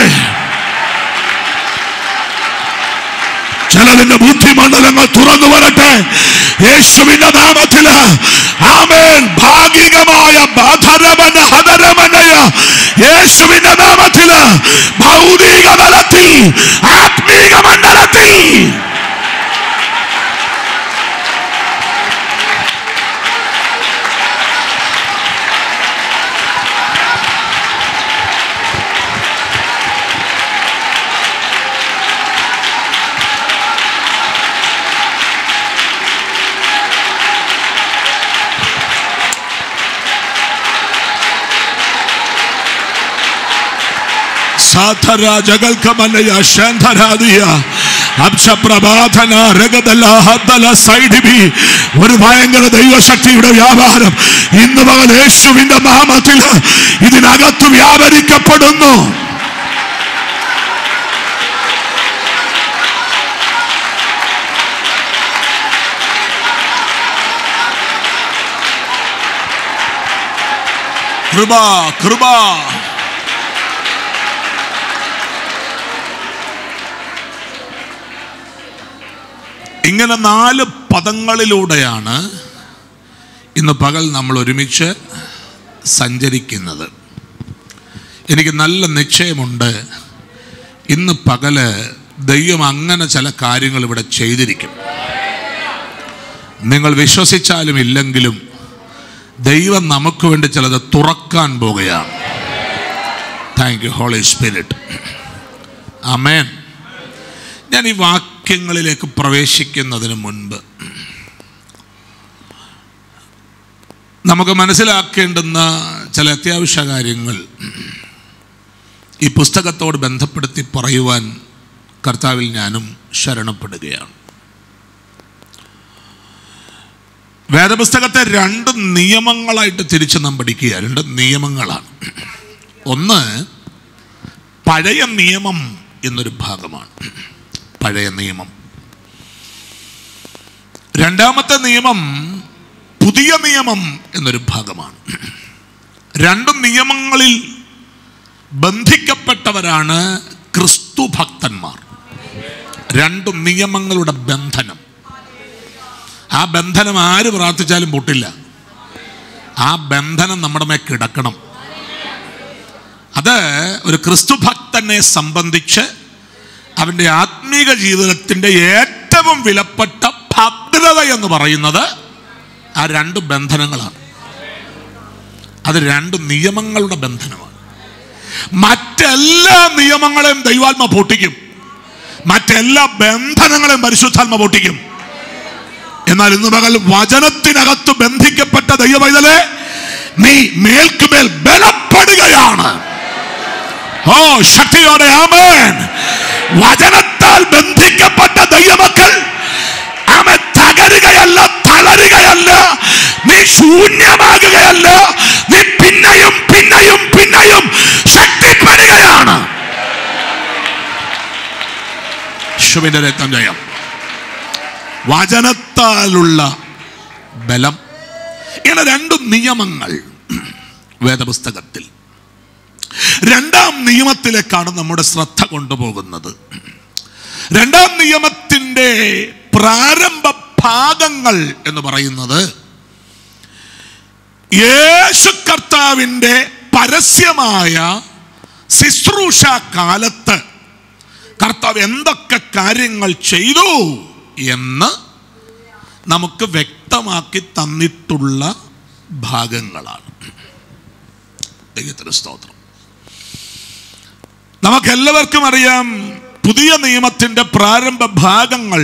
S2: ചിലതിന്റെ ബുദ്ധിമണ്ഡലങ്ങൾ തുറന്നു വരട്ടെ യേശുവിന്റെ നാമത്തില് ആമേൻ ഭാഗികമായ ബാധരമന ഹതരമനയ യേശുവിന്റെ നാമത്തിൽ ഭൗതിക ബലത്തിൽ ആത്മീക മണ്ഡലത്തിൽ സാധര ജഗൽക്കമലയ ശാന്തരാദിയ അംശപ്രബാധന രഗതല ഹദ്ദല സൈഡിബി ഒരു ഭയങ്കര ദൈവശക്തിയുടെ വ്യാപാരം ഇന്ന് പകൽ യേശുവിന്റെ നാമത്തിൽ ഇതിനകത്ത് വ്യാപരിക്കപ്പെടുന്നു കൃപ കൃപ ഇങ്ങനെ നാല് പദങ്ങളിലൂടെയാണ് ഇന്ന് പകൽ നമ്മൾ ഒരുമിച്ച് സഞ്ചരിക്കുന്നത് എനിക്ക് നല്ല നിശ്ചയമുണ്ട് ഇന്ന് പകല് ദൈവം അങ്ങനെ ചില കാര്യങ്ങൾ ഇവിടെ ചെയ്തിരിക്കും നിങ്ങൾ വിശ്വസിച്ചാലും ഇല്ലെങ്കിലും ദൈവം നമുക്ക് വേണ്ടി ചിലത് തുറക്കാൻ പോകുകയാണ് thank you holy spirit amen ഞാൻ ഈ വാക്യങ്ങളിലേക്ക് പ്രവേശിക്കുന്നതിന് മുൻപ് നമുക്ക് മനസ്സിലാക്കേണ്ടുന്ന ചില അത്യാവശ്യ കാര്യങ്ങൾ ഈ പുസ്തകത്തോട് ബന്ധപ്പെടുത്തി പറയുവാൻ കർത്താവിൽ ഞാനും ശരണപ്പെടുകയാണ് വേദപുസ്തകത്തെ രണ്ട് നിയമങ്ങളായിട്ട് തിരിച്ച് നാം പഠിക്കുക രണ്ട് നിയമങ്ങളാണ് ഒന്ന് പഴയ നിയമം എന്നൊരു ഭാഗമാണ് പഴയ നിയമം രണ്ടാമത്തെ നിയമം പുതിയ നിയമം എന്നൊരു ഭാഗമാണ് രണ്ട് നിയമങ്ങളിൽ ബന്ധിക്കപ്പെട്ടവരാണ് ക്രിസ്തു ഭക്തന്മാർ രണ്ട് നിയമങ്ങളുടെ ബന്ധനം ആ ബന്ധനം ആര് പ്രാർത്ഥിച്ചാലും പൊട്ടില്ല ആ ബന്ധനം നമ്മുടെ മേൽ കിടക്കണം അത് ഒരു ക്രിസ്തു ഭക്തനെ സംബന്ധിച്ച് അവൻ്റെ ആത്മീക ജീവിതത്തിൻ്റെ ഏറ്റവും വിലപ്പെട്ട ഭദ്രത എന്ന് പറയുന്നത് ആ രണ്ട് ബന്ധനങ്ങളാണ് അത് രണ്ട് നിയമങ്ങളുടെ ബന്ധനമാണ് മറ്റെല്ലാ നിയമങ്ങളെയും ദൈവാത്മ പൊട്ടിക്കും മറ്റെല്ലാ ബന്ധനങ്ങളെയും പരിശുദ്ധാത്മ പൊട്ടിക്കും എന്നാൽ ഇന്ന് പകൽ വചനത്തിനകത്ത് ബന്ധിക്കപ്പെട്ട ദൈവവൈതലെ നീ മേൽക്കുമേൽ ബലപ്പെടുകയാണ് ഓ ശക്തിയോടെ ആമേൻ വചനത്താൽ ബന്ധിക്കപ്പെട്ട ദൈവമക്കൾ ആമ തകരുകയല്ല തളരുകയല്ല നീ ശൂന്യമാകുകയല്ല നീ പിന്നെയും പിന്നെയും പിന്നെയും ശക്തിപ്പെടുകയാണ് യേശുവിന്റെ രക്തം ജയം വചനത്താലുള്ള ബലം ഇങ്ങനെ രണ്ട് നിയമങ്ങൾ വേദപുസ്തകത്തിൽ രണ്ടാം നിയമത്തിലേക്കാണ് നമ്മുടെ ശ്രദ്ധ കൊണ്ടുപോകുന്നത് രണ്ടാം നിയമത്തിൻ്റെ പ്രാരംഭ ഭാഗങ്ങൾ എന്ന് പറയുന്നത് യേശു കർത്താവിൻ്റെ പരസ്യമായ ശുശ്രൂഷ കാലത്ത് കർത്താവ് എന്തൊക്കെ കാര്യങ്ങൾ ചെയ്തു എന്ന് നമുക്ക് വ്യക്തമാക്കി തന്നിട്ടുള്ള ഭാഗങ്ങളാണ് ദൈവത്തിന് സ്തോത്രം നമുക്കെല്ലാവർക്കും അറിയാം പുതിയ നിയമത്തിന്റെ പ്രാരംഭ ഭാഗങ്ങൾ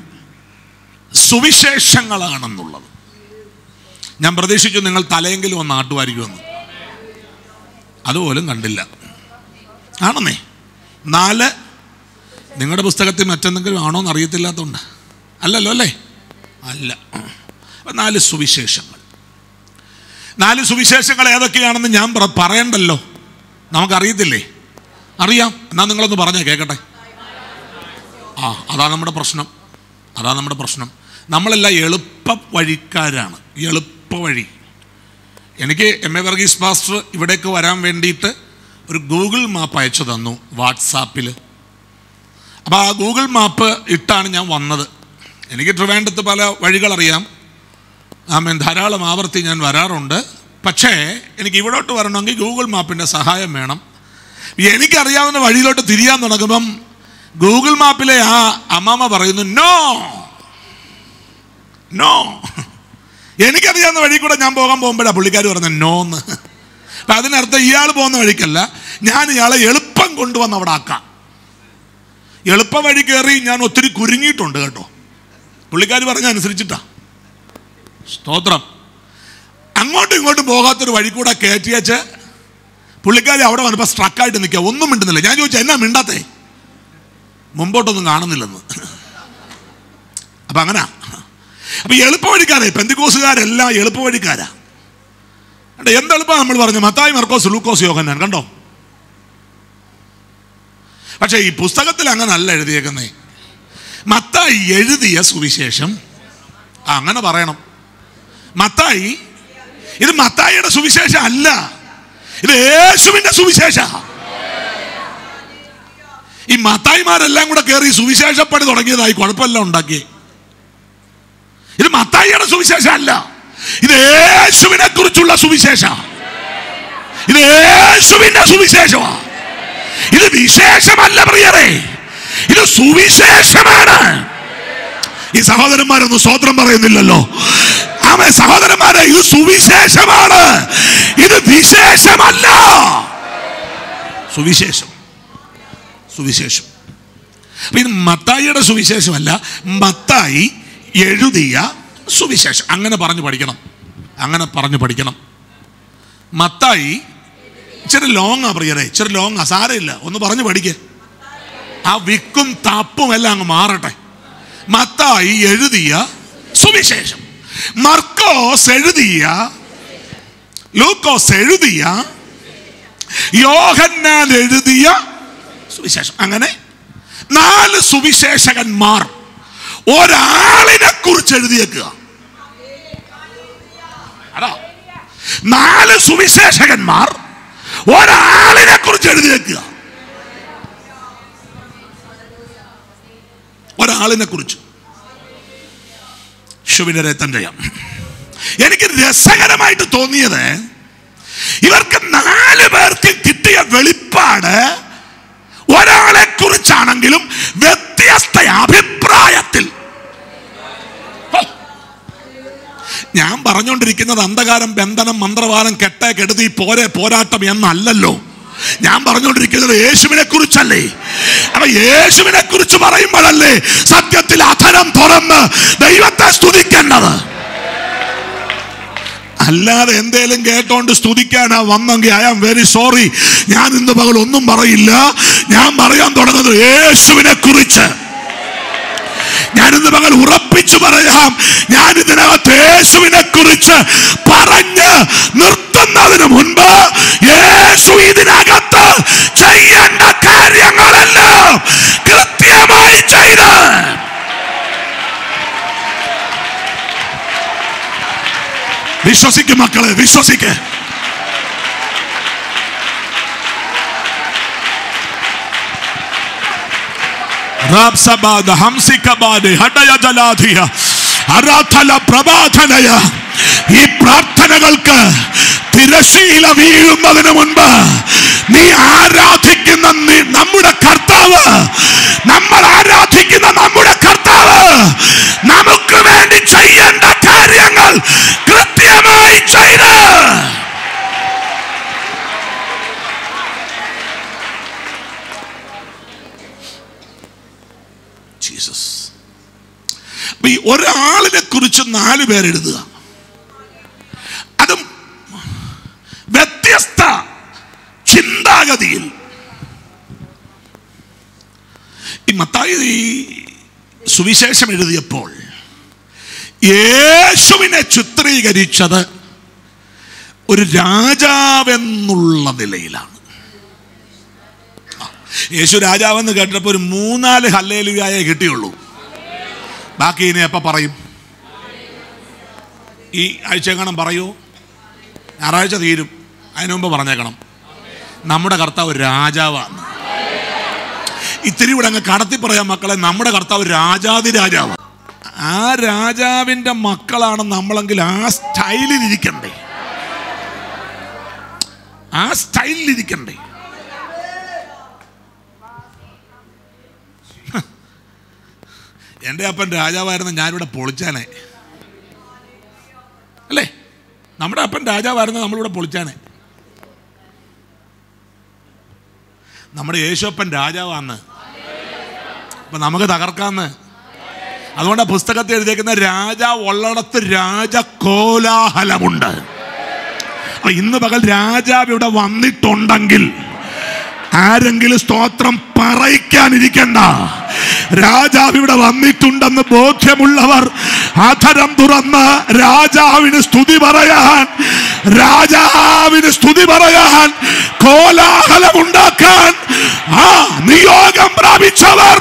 S2: സുവിശേഷങ്ങളാണെന്നുള്ളത് ഞാൻ പ്രതീക്ഷിച്ചു നിങ്ങൾ തലയെങ്കിലും ഒന്ന് ആട്ടുമായിരിക്കുമെന്ന് അതുപോലും കണ്ടില്ല ആണെന്നേ നാല് നിങ്ങളുടെ പുസ്തകത്തിൽ മറ്റെന്തെങ്കിലും ആണോ എന്ന് അറിയത്തില്ലാത്തതുകൊണ്ട് അല്ലല്ലോ അല്ലേ അല്ല അപ്പൊ നാല് സുവിശേഷങ്ങൾ നാല് സുവിശേഷങ്ങൾ ഏതൊക്കെയാണെന്ന് ഞാൻ പറ- പറയണ്ടല്ലോ നമുക്കറിയത്തില്ലേ അറിയാം എന്നാ നിങ്ങളൊന്ന് പറഞ്ഞേ കേൾക്കട്ടെ ആ അതാ നമ്മുടെ പ്രശ്നം അതാ നമ്മുടെ പ്രശ്നം നമ്മളെല്ലാം എളുപ്പ വഴിക്കാരാണ് എളുപ്പ വഴി എനിക്ക് എം എ വർഗീസ് മാസ്റ്റർ ഇവിടേക്ക് വരാൻ വേണ്ടിയിട്ട് ഒരു ഗൂഗിൾ മാപ്പ് അയച്ചു തന്നു വാട്സാപ്പിൽ അപ്പോൾ ആ ഗൂഗിൾ മാപ്പ് ഇട്ടാണ് ഞാൻ വന്നത് എനിക്ക് ട്രിവാൻഡത്ത് പല വഴികളറിയാം ആമേൻ ധാരാളം ആവർത്തി ഞാൻ വരാറുണ്ട് പക്ഷേ എനിക്ക് ഇവിടോട്ട് വരണമെങ്കിൽ ഗൂഗിൾ മാപ്പിൻ്റെ സഹായം വേണം എനിക്കറിയാവുന്ന വഴിയിലോട്ട് തിരിയാൻ തുടങ്ങുമ്പം ഗൂഗിൾ മാപ്പിലെ ആ അമ്മാമ്മ പറയുന്നു നോ നോ എനിക്കറിയാവുന്ന വഴി കൂടെ ഞാൻ പോകാൻ പോകുമ്പോഴാണ് പുള്ളിക്കാർ പറഞ്ഞ നോ എന്ന് അപ്പം അതിനർത്ഥം ഇയാൾ പോകുന്ന വഴിക്കല്ല ഞാൻ ഇയാളെ എളുപ്പം കൊണ്ടുവന്ന് അവിടെ ആക്കാം എളുപ്പ വഴി കയറി ഞാൻ ഒത്തിരി കുരുങ്ങിയിട്ടുണ്ട് കേട്ടോ പുള്ളിക്കാർ പറഞ്ഞ അനുസരിച്ചിട്ടാ സ്തോത്രം അങ്ങോട്ടും ഇങ്ങോട്ടും പോകാത്തൊരു വഴി കൂടെ കയറ്റിയച്ച് പുള്ളിക്കാരി അവിടെ വന്നപ്പോൾ സ്ട്രക്കായിട്ട് നിൽക്കുക ഒന്നും മിണ്ടുന്നില്ല ഞാൻ ചോദിച്ചു എന്നാ മിണ്ടാത്തേ മുമ്പോട്ടൊന്നും കാണുന്നില്ലെന്ന് അപ്പം അങ്ങനെ അപ്പം എളുപ്പ വഴിക്കാരെ പെന്തിക്കോസുകാരെല്ലാം എളുപ്പ വഴിക്കാരാ കണ്ടോ, എന്ത് എളുപ്പം നമ്മൾ പറഞ്ഞു മത്തായി മർക്കോസ് ലൂക്കോസ് യോഹന്നാൻ കണ്ടോ പക്ഷേ ഈ പുസ്തകത്തിൽ അങ്ങനെ അല്ല എഴുതിയേക്കുന്നേ മത്തായി എഴുതിയ സുവിശേഷം ആ, അങ്ങനെ പറയണം മത്തായി ഇത് മത്തായിയുടെ സുവിശേഷം അല്ല ഇത് യേശുവിന്റെ സുവിശേഷ ഈ മത്തായിമാരെല്ലാം കൂടെ കയറി സുവിശേഷപ്പണി തുടങ്ങിയതായി കുഴപ്പമെല്ലാം ഉണ്ടാക്കി ഇത് മത്തായിയുടെ സുവിശേഷം അല്ല ഇത് യേശുവിനെ കുറിച്ചുള്ള സുവിശേഷ ഇത് യേശുവിന്റെ സുവിശേഷമാണ് ഇത് വിശേഷമല്ല പ്രിയരെ ഇത് സുവിശേഷമാണ് ഈ സഹോദരന്മാരൊന്നും സ്വോത്രം പറയുന്നില്ലല്ലോ ആമേ സഹോദരന്മാരെ ഇത് സുവിശേഷമാണ് ഇത് വിശേഷമല്ല സുവിശേഷം സുവിശേഷം അപ്പൊ ഇത് മത്തായിയുടെ സുവിശേഷമല്ല മത്തായി എഴുതിയ സുവിശേഷം അങ്ങനെ പറഞ്ഞു പഠിക്കണം അങ്ങനെ പറഞ്ഞു പഠിക്കണം മത്തായി ഇച്ചിരി ലോങ്ങാ പ്രിയരെ ഇച്ചിരി ലോങ്ങാ സാരമില്ല ഒന്ന് പറഞ്ഞു പഠിക്കേ ആ വിക്കും തപ്പും എല്ലാം അങ്ങ് മാറട്ടെ മത്തായി എഴുതിയ സുവിശേഷം മർക്കോസ് എഴുതിയ ലൂക്കോസ് എഴുതിയ യോഹന്നാൻ എഴുതിയ സുവിശേഷം അങ്ങനെ നാല് സുവിശേഷകന്മാർ ഒരാളിനെ കുറിച്ച് എഴുതിയേക്കുക അതാ നാല് സുവിശേഷകന്മാർ ഒരാളിനെ കുറിച്ച് എഴുതിയേക്കുക ഒരാളിനെ കുറിച്ച് ശുഭിനരത്തം ചെയ്യാം എനിക്ക് രസകരമായിട്ട് തോന്നിയത് ഇവർക്ക് നാല് പേർക്ക് കിട്ടിയ വെളിപ്പാട് ഒരാളെ കുറിച്ചാണെങ്കിലും വ്യത്യസ്ത അഭിപ്രായത്തിൽ ഹോ. ഞാൻ പറഞ്ഞുകൊണ്ടിരിക്കുന്നത് അന്ധകാരം ബന്ധനം മന്ത്രവാദം കെട്ട കെടുതി പോരെ പോരാട്ടം എന്നല്ലല്ലോ ഞാൻ പറഞ്ഞുകൊണ്ടിരിക്കുന്നത് യേശുവിനെ കുറിച്ചല്ലേ അപ്പൊ യേശുവിനെ കുറിച്ച് പറയുമ്പോഴല്ലേ സത്യത്തിൽ അധരം തുറന്ന് ദൈവത്തെ സ്തുതിക്കേണ്ടത് അല്ലാതെ എന്തേലും കേട്ടോണ്ട് സ്തുതിക്കാനാ വന്നെങ്കിൽ ഐ ആം വെരി സോറി ഞാൻ ഇന്ന് പകൽ ഒന്നും പറയില്ല ഞാൻ പറയാൻ തുടങ്ങുന്നത് യേശുവിനെ കുറിച്ച് ഞാൻ ഇന്ന് പകൽ ഉറപ്പിച്ചു പറയാം ഞാൻ ഇതിനകത്ത് യേശുവിനെ കുറിച്ച് പറഞ്ഞ് നിർത്തുന്നതിന് മുൻപ് യേശു ഇതിനകത്ത് ചെയ്യേണ്ട കാര്യങ്ങളെല്ലാം കൃത്യമായി ചെയ്ത് വിശ്വസിക്കും മക്കളെ വിശ്വസിക്ക് റാബ്സബാദ ഹംസിക്കബാദ് ഹടയജലാധിയ അരാധല പ്രബാധനയ ഈ പ്രാർത്ഥനകൾക്ക് തിരശീല വീഴുന്നതിന് മുൻപ് നീ ആരാധിക്കുന്ന നി- നമ്മുടെ കർത്താവ് നമ്മൾ ആരാധിക്കുന്ന നമ്മുടെ കർത്താവ് നമുക്ക് വേണ്ടി ചെയ്യേണ്ട കാര്യങ്ങൾ കൃത്യമായി ചെയ്ത് ജീസസ് അപ്പൊ ഈ ഒരാളിനെ കുറിച്ച് നാല് പേരെഴുതുക അതും വ്യത്യസ്ത ചിന്താഗതിയിൽ ഈ മത്തായി ഈ സുവിശേഷം എഴുതിയപ്പോൾ യേശുവിനെ ചിത്രീകരിച്ചത് ഒരു രാജാവെന്നുള്ള നിലയിലാണ് യേശു രാജാവെന്ന് കേട്ടപ്പോൾ ഒരു മൂന്നാല് ഹല്ലേലുയായേ കിട്ടിയുള്ളൂ ബാക്കി ഇനി എപ്പോൾ പറയും ഈ ആഴ്ച എങ്ങണം പറയൂ ഞായറാഴ്ച തീരും അതിനു മുമ്പ് പറഞ്ഞേക്കണം നമ്മുടെ കർത്താവ് ഒരു രാജാവാണ് ഇത്തിരി കൂടെ അങ്ങ് കടത്തി പറയാം മക്കളെ നമ്മുടെ കർത്താവ് രാജാതി രാജാവ് ആ രാജാവിൻ്റെ മക്കളാണ് നമ്മളെങ്കിൽ ആ സ്റ്റൈലിൽ ഇരിക്കണ്ടേ ആ സ്റ്റൈലിൽ ഇരിക്കണ്ടേ എൻ്റെ അപ്പൻ രാജാവായിരുന്ന ഞാനിവിടെ പൊളിച്ചാനേ അല്ലേ നമ്മുടെ അപ്പൻ രാജാവായിരുന്ന നമ്മളിവിടെ പൊളിച്ചാനേ നമ്മുടെ യേശുപ്പൻ രാജാവാന്ന് അപ്പൊ നമുക്ക് തകർക്കാന്ന് അതുകൊണ്ട് ആ പുസ്തകത്തിൽ എഴുതിയേക്കുന്ന രാജ ഉള്ളിടത്ത് രാജ കോലാഹലമുണ്ട് അപ്പൊ ഇന്ന് പകൽ രാജാവ് ഇവിടെ വന്നിട്ടുണ്ടെങ്കിൽ ആരെങ്കിലും സ്തോത്രം പറയിക്കാനിരിക്കണ്ട രാജാവ് ഇവിടെ വന്നിട്ടുണ്ടെന്ന് ബോധ്യമുള്ളവർ അധരം തുറന്ന് രാജാവിന് സ്തുതി പറയാൻ രാജാവിന് സ്തുതി പറയാൻ കോലാഹലമുണ്ടാക്കാൻ ആ നിയോഗം പ്രാപിച്ചവർ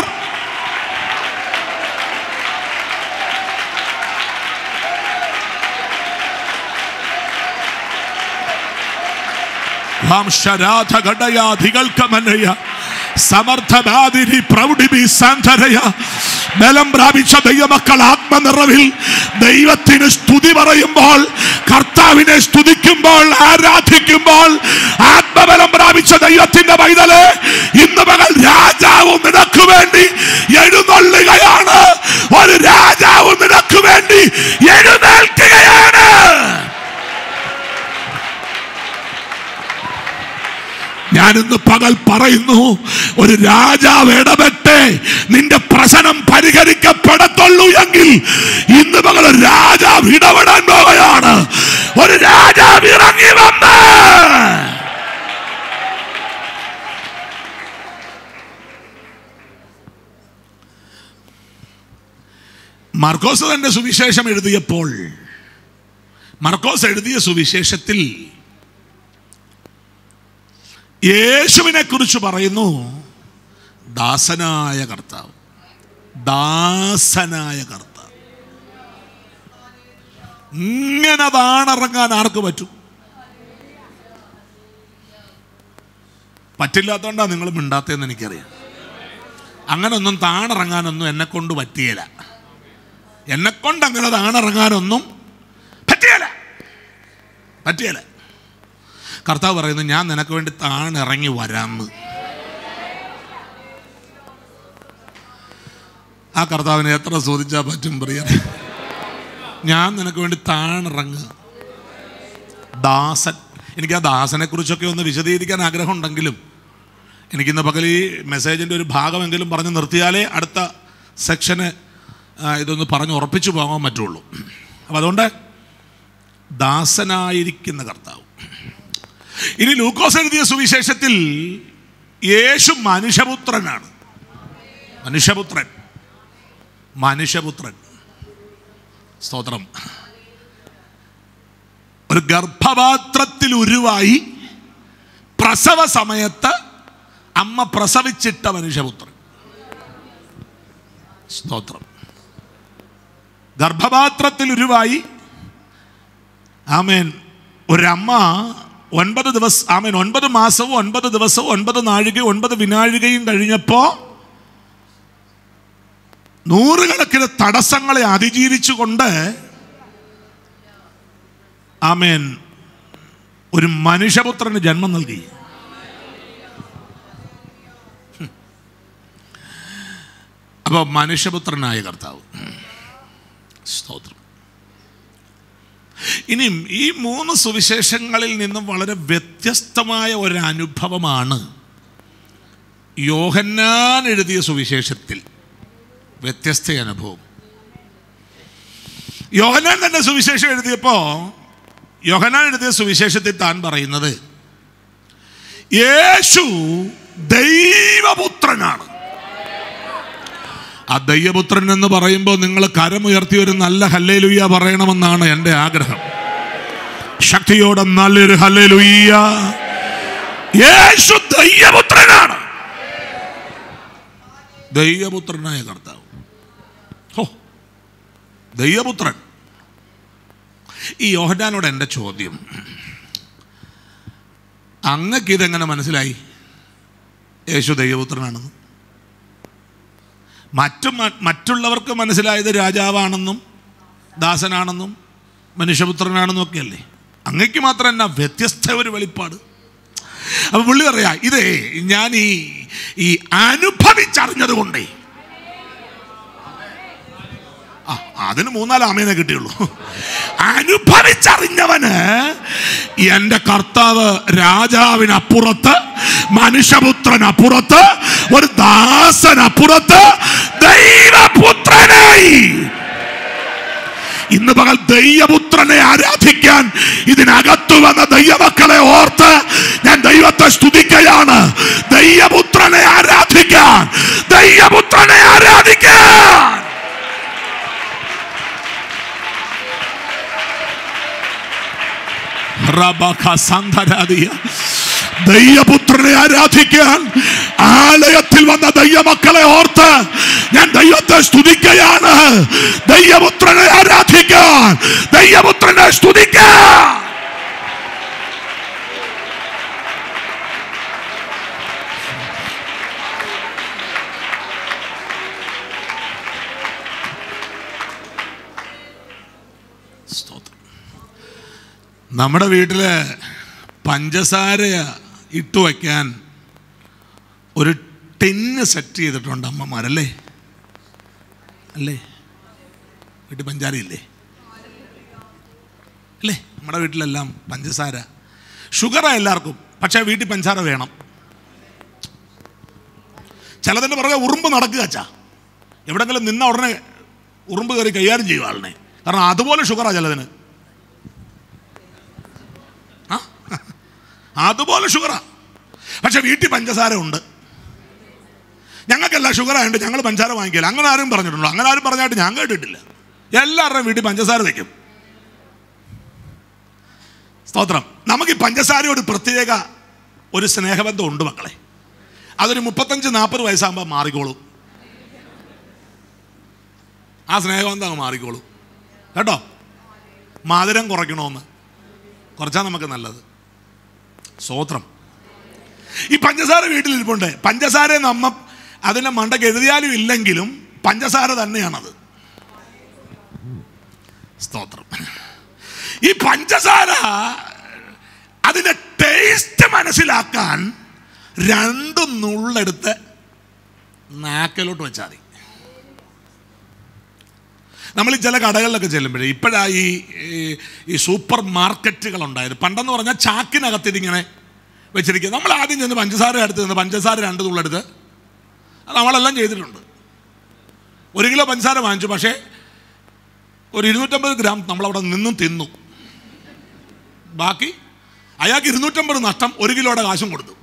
S2: വംശരാധഘടയാധികൾക്കമനയ സമർത്ഥബാധിനി പ്രൗഢിബി സാന്ധരയ ബലം പ്രാപിച്ച ദൈവമക്കൾ ആത്മനിറവിൽ ദൈവത്തിന് സ്തുതി പറയുമ്പോൾ കർത്താവിനെ സ്തുതിക്കുമ്പോൾ ആരാധിക്കുമ്പോൾ ആത്മബലം പ്രാപിച്ച ദൈവത്തിന്റെ പൈതല് ഇന്ന് പകൽ രാജാവ് നിനക്ക് വേണ്ടി എഴുന്നള്ളുകയാണ് ഒരു രാജാവ് നിനക്ക് വേണ്ടി എഴുന്നേൽക്കുകയാണ് ഞാനിന്ന് പകൽ പറയുന്നു ഒരു രാജാവ് ഇടപെട്ട് നിന്റെ പ്രശ്നം പരിഹരിക്കപ്പെടത്തുള്ളൂ എങ്കിൽ ഇന്ന് പകൽ ഒരു രാജാവ് ഇടപെടാൻ പോവുകയാണ് ഒരു രാജാവ് ഇറങ്ങി വന്ന് മർക്കോസ് തന്റെ സുവിശേഷം എഴുതിയപ്പോൾ മർക്കോസ് എഴുതിയ സുവിശേഷത്തിൽ യേശുവിനെ കുറിച്ച് പറയുന്നു ദാസനായ കർത്താവ് ദാസനായ കർത്താവ് ഇങ്ങനെ താണിറങ്ങാൻ ആർക്ക് പറ്റും പറ്റില്ലാത്തോണ്ടാ നിങ്ങൾ മിണ്ടാത്തതെന്ന് എനിക്കറിയാം അങ്ങനെ ഒന്നും താണിറങ്ങാനൊന്നും എന്നെ കൊണ്ട് പറ്റിയല്ല എന്നെ കൊണ്ട് അങ്ങനെ താണിറങ്ങാനൊന്നും പറ്റിയല്ല പറ്റിയല്ല കർത്താവ് പറയുന്നു ഞാൻ നിനക്ക് വേണ്ടി താണിറങ്ങി വരാമെന്ന് ആ കർത്താവിനെ എത്ര ചോദിച്ചാൽ പറ്റും പ്രിയ ഞാൻ നിനക്ക് വേണ്ടി താണിറങ്ങുക ദാസൻ എനിക്ക് ആ ദാസനെ കുറിച്ചൊക്കെ ഒന്ന് വിശദീകരിക്കാൻ ആഗ്രഹമുണ്ടെങ്കിലും എനിക്കിന്ന് പകൽ ഈ മെസ്സേജിൻ്റെ ഒരു ഭാഗമെങ്കിലും പറഞ്ഞ് നിർത്തിയാലേ അടുത്ത സെക്ഷന് ആ, ഇതൊന്ന് പറഞ്ഞ് ഉറപ്പിച്ചു പോകാൻ പറ്റുള്ളൂ അപ്പം അതുകൊണ്ട് ദാസനായിരിക്കുന്ന കർത്താവ് ഇനി ലൂക്കോസ് എഴുതിയ സുവിശേഷത്തിൽ യേശു മനുഷ്യപുത്രനാണ് മനുഷ്യപുത്രൻ മനുഷ്യപുത്രൻ സ്തോത്രം ഒരു ഗർഭപാത്രത്തിൽ ഉരുവായി പ്രസവ സമയത്ത് അമ്മ പ്രസവിച്ചിട്ട മനുഷ്യപുത്രൻ സ്തോത്രം ഗർഭപാത്രത്തിൽ ഉരുവായി ആമേൻ ഒരമ്മ ഒൻപത് ദിവസം ആമേൻ ഒൻപത് മാസവും ഒൻപത് ദിവസവും ഒൻപത് നാഴികയും ഒൻപത് വിനാഴികയും കഴിഞ്ഞപ്പോൾ നൂറുകണക്കിന് തടസ്സങ്ങളെ അതിജീവിച്ചുകൊണ്ട് ആമേൻ ഒരു മനുഷ്യപുത്രന് ജന്മം നൽകി അപ്പോൾ മനുഷ്യപുത്രനായ കർത്താവ് സ്തോത്രം ഇനിയും ഈ മൂന്ന് സുവിശേഷങ്ങളിൽ നിന്നും വളരെ വ്യത്യസ്തമായ ഒരു അനുഭവമാണ് യോഹന്നാൻ എഴുതിയ സുവിശേഷത്തിൽ വ്യത്യസ്ത അനുഭവം യോഹന്നാൻ തന്നെ സുവിശേഷം എഴുതിയപ്പോൾ യോഹന്നാൻ എഴുതിയ സുവിശേഷത്തിൽ താൻ പറയുന്നത് യേശു ദൈവപുത്രനാണ് ആ ദൈവപുത്രൻ എന്ന് പറയുമ്പോൾ നിങ്ങൾ കരമുയർത്തി ഒരു നല്ല ഹല്ലേലുയ്യ പറയണമെന്നാണ് എൻ്റെ ആഗ്രഹം ശക്തിയോടെ നല്ലൊരു ഹല്ലേലുയ്യ യേശു ദൈവപുത്രനാണ് ദൈവപുത്രനായ കർത്താവ് ഹോ ദൈവപുത്രൻ ഈ യോഹനാനോട് എൻ്റെ ചോദ്യം അങ്ങക്ക് ഇതെങ്ങനെ മനസ്സിലായി യേശു ദൈവപുത്രനാണെന്ന് മറ്റു മ- മറ്റുള്ളവർക്ക് മനസ്സിലായത് രാജാവാണെന്നും ദാസനാണെന്നും മനുഷ്യപുത്രനാണെന്നും ഒക്കെയല്ലേ അങ്ങയ്ക്ക് മാത്രം എന്നാ വ്യത്യസ്ത ഒരു വെളിപ്പാട് അപ്പൊ പുള്ളി പറയാ ഇതേ ഞാൻ ഈ ഈ അനുഭവിച്ചറിഞ്ഞത് കൊണ്ടേ ആ, അതിന് മൂന്നാല് ആമേനെ കിട്ടിയുള്ളൂ അനുഭവിച്ചറിഞ്ഞവന് എന്റെ കർത്താവ് രാജാവിനപ്പുറത്ത് മനുഷ്യപുത്രനപ്പുറത്ത് ഒരു ദാസനപ്പുറത്ത് ദൈവപുത്രനായി ഇന്ന് പകൽ ദൈവപുത്രനെ ആരാധിക്കാൻ ഇതിനകത്തു വന്ന ദൈവമക്കളെ ഓർത്ത് ഞാൻ ദൈവത്തെ സ്തുതിക്കുകയാണ് ദൈവപുത്രനെ ആരാധിക്കാൻ ദൈവപുത്രനെ ആരാധിക്കാൻ റബഖ സന്ധരാദിയ. ദൈവപുത്രനെ ആരാധിക്കാൻ ആലയത്തിൽ വന്ന ദൈവമക്കളെ ഓർത്ത് ഞാൻ ദൈവത്തെ സ്തുതിക്കുകയാണ് ദൈവപുത്രനെ ആരാധിക്കാൻ ദൈവപുത്രനെ സ്തുതിക്കാൻ സ്തോത്രം നമ്മുടെ വീട്ടില് പഞ്ചസാര ഇട്ട് വയ്ക്കാൻ ഒരു ടിന്ന് സെറ്റ് ചെയ്തിട്ടുണ്ട് അമ്മമാരല്ലേ അല്ലേ വീട്ടിൽ പഞ്ചാരയില്ലേ അല്ലേ നമ്മുടെ വീട്ടിലെല്ലാം പഞ്ചസാര ഷുഗറാ എല്ലാവർക്കും പക്ഷേ വീട്ടിൽ പഞ്ചസാര വേണം ചിലതിൻ്റെ പുറകെ ഉറുമ്പ് നടക്കുക അച്ഛാ എവിടെങ്കിലും നിന്ന ഉടനെ ഉറുമ്പ് കയറി കൈകാര്യം ചെയ്യും ആളിനെ കാരണം അതുപോലെ ഷുഗറാ ചിലതിന് ആ? അതുപോലെ ഷുഗറാ പക്ഷെ വീട്ടിൽ പഞ്ചസാര ഉണ്ട് ഞങ്ങൾക്കല്ല ഷുഗർ ആയതുകൊണ്ട് ഞങ്ങൾ പഞ്ചസാര വാങ്ങിക്കില്ല അങ്ങനെ ആരും പറഞ്ഞിട്ടുണ്ടോ അങ്ങനെ ആരും പറഞ്ഞായിട്ട് ഞാൻ കേട്ടിട്ടില്ല എല്ലാവരുടെയും വീട്ടിൽ പഞ്ചസാര വയ്ക്കും സ്തോത്രം നമുക്ക് ഈ പഞ്ചസാരയോട് പ്രത്യേക ഒരു സ്നേഹബന്ധം ഉണ്ട് മക്കളെ അതൊരു മുപ്പത്തഞ്ച് നാൽപ്പത് വയസ്സാകുമ്പോൾ മാറിക്കോളും ആ സ്നേഹബന്ധം അങ്ങ് മാറിക്കോളും കേട്ടോ മധുരം കുറയ്ക്കണമെന്ന് കുറച്ചാൽ നമുക്ക് നല്ലത് സ്തോത്രം ഈ പഞ്ചസാര വീട്ടിലിരിപ്പുണ്ട് പഞ്ചസാര നമ്മ അതിനെ മണ്ടക്ക് എഴുതിയാലും ഇല്ലെങ്കിലും പഞ്ചസാര തന്നെയാണത് സ്തോത്രം ഈ പഞ്ചസാര അതിന്റെ ടേസ്റ്റ് മനസ്സിലാക്കാൻ രണ്ട് നുള്ളെടുത്ത് നാക്കലോട്ട് വെച്ചാൽ മതി നമ്മൾ ഈ ചില കടകളിലൊക്കെ ചെല്ലുമ്പോഴേ ഇപ്പോഴാ ഈ ഈ- ഈ സൂപ്പർ മാർക്കറ്റുകൾ ഉണ്ടായത് പണ്ടെന്ന് പറഞ്ഞാൽ ചാക്കിനകത്ത് ഇതിങ്ങനെ വെച്ചിരിക്കുക നമ്മൾ ആദ്യം ചെന്ന് പഞ്ചസാര എടുത്ത് നിന്ന് പഞ്ചസാര രണ്ട് തുള്ളെടുത്ത് അത് നമ്മളെല്ലാം ചെയ്തിട്ടുണ്ട് ഒരു കിലോ പഞ്ചസാര വാങ്ങിച്ചു പക്ഷേ ഒരു ഇരുന്നൂറ്റമ്പത് ഗ്രാം നമ്മളവിടെ നിന്നും തിന്നു ബാക്കി അയാൾക്ക് ഇരുന്നൂറ്റമ്പത് നഷ്ടം ഒരു കിലോയുടെ കാശും കൊടുത്തു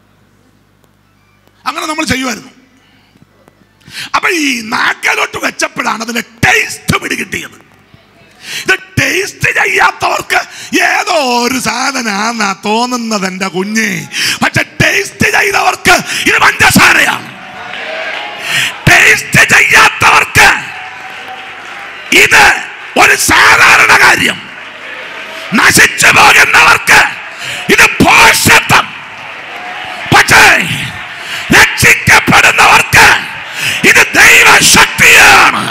S2: അങ്ങനെ നമ്മൾ ചെയ്യുമായിരുന്നു അപ്പൊ ഈ നാക്കലോട്ട് വെച്ചപ്പോഴാണ് അതിന്റെ ടേസ്റ്റ് പിടികിട്ടിയത് ഇത് ടേസ്റ്റ് ചെയ്യാത്തവർക്ക് ഏതോ ഒരു സാധനാന്നാ തോന്നുന്നത് എന്റെ കുഞ്ഞെ പക്ഷെ ടേസ്റ്റ് ചെയ്തവർക്ക് ഇത് പഞ്ചസാരയാണ് ടേസ്റ്റ് ചെയ്യാത്തവർക്ക് ഇത് ഒരു സാധാരണ കാര്യം നശിച്ചു പോകുന്നവർക്ക് ഇത് പോഷത്വം പക്ഷേ രക്ഷിക്കപ്പെടുന്നവർക്ക് ഇത് ദൈവശക്തിയാണ്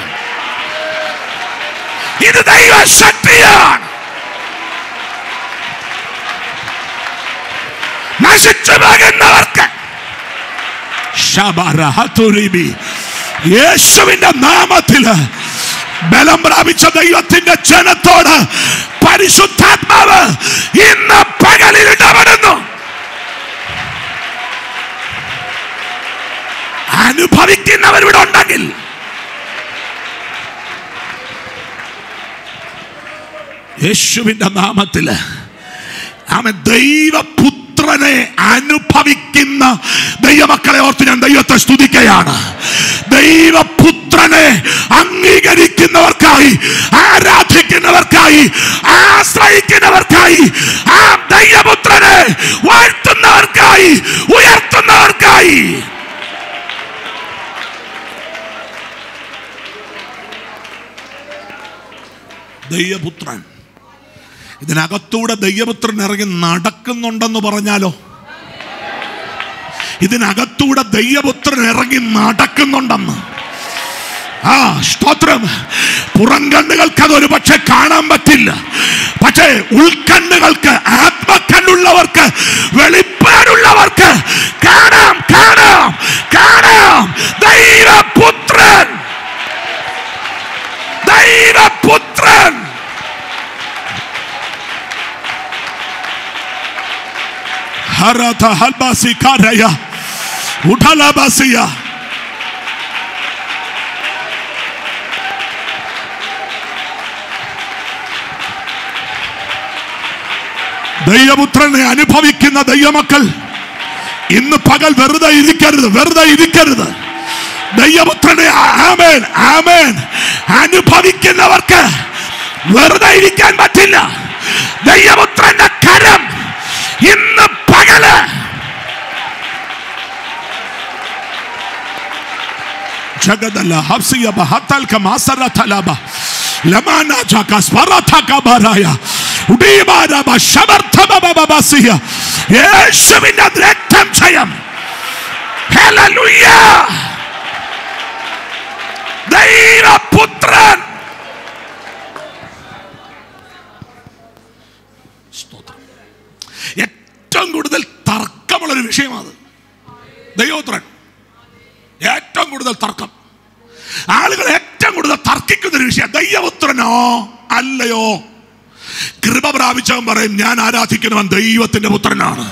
S2: ഇത് ദൈവശക്തിയാണ് നശിച്ചു പോകുന്നവർക്ക് ശബരഹതുരിബി. യേശുവിന്റെ നാമത്തില് ബലം പ്രാപിച്ച ദൈവത്തിന്റെ ജനത്തോട് പരിശുദ്ധാത്മാവ് ഇന്ന് പകലിൽ ഇടപെടുന്നു അനുഭവിക്കുന്നവർ ഇവിടെ ഉണ്ടെങ്കിൽ യേശുവിന്റെ നാമത്തില് ആമൻ ദൈവപുത്രനെ അനുഭവിക്കുന്ന ദൈവമക്കളെ ഓർത്ത് ഞാൻ ദൈവത്തെ സ്തുതിക്കുകയാണ് ദൈവപുത്രനെ അംഗീകരിക്കുന്നവർക്കായി ആരാധിക്കുന്നവർക്കായി ആശ്രയിക്കുന്നവർക്കായി ആ ദൈവപുത്രനെ വാഴ്ത്തുന്നവർക്കായി ഉയർത്തുന്നവർക്കായി ദൈവപുത്രൻ ഇതിനകത്തൂടെ ദൈവപുത്രൻ ഇറങ്ങി നടക്കുന്നുണ്ടെന്ന് പറഞ്ഞാലോ ഇതിനകത്തൂടെ ദൈവപുത്രൻ ഇറങ്ങി നടക്കുന്നുണ്ടെന്ന് ആ സ്തോത്രം പുറം കണ്ണുകൾക്ക് അത് ഒരു പക്ഷെ കാണാൻ പറ്റില്ല പക്ഷേ ഉൾക്കണ്ണുകൾക്ക് ആത്മക്കണ്ണുള്ളവർക്ക് വെളിപ്പാടുള്ളവർക്ക് ഹറത ഹൽബാസി കാരയ ഉഠലബാസിയ ദൈവപുത്രനെ അനുഭവിക്കുന്ന ദൈവമക്കൾ ഇന്ന് പകൽ വെറുതെ ഇരിക്കരുത് വെറുതെ ഇരിക്കരുത് ദൈവപുത്രനെ ആമേൻ ആമേൻ അനുഭവിക്കുന്നവർക്ക് വെറുതെ ഇരിക്കാൻ പറ്റില്ല ദൈവപുത്രന്റെ കരം ഇന്ന് പകല് ജഗദല്ല ഹബ്സിയ ബഹത്തൽ കമാസറ തലബ ലമാന ജക സ്പറത കബരായ ഉടീബാരബ ശബർത്തബബബസിയ യേശുവിന്റെ രക്തം ജയം ഹല്ലേലൂയ ദൈവപുത്രൻ സ്തോത്രം ഏറ്റവും കൂടുതൽ തർക്കമുള്ളൊരു വിഷയമാണ് ദൈവപുത്രൻ ഏറ്റവും കൂടുതൽ തർക്കം ആളുകൾ ഏറ്റവും കൂടുതൽ തർക്കിക്കുന്ന ഒരു വിഷയം ദൈവപുത്രനോ അല്ലയോ കൃപ പ്രാപിച്ചവൻ പറയും ഞാൻ ആരാധിക്കുന്നവൻ ദൈവത്തിന്റെ പുത്രനാണ്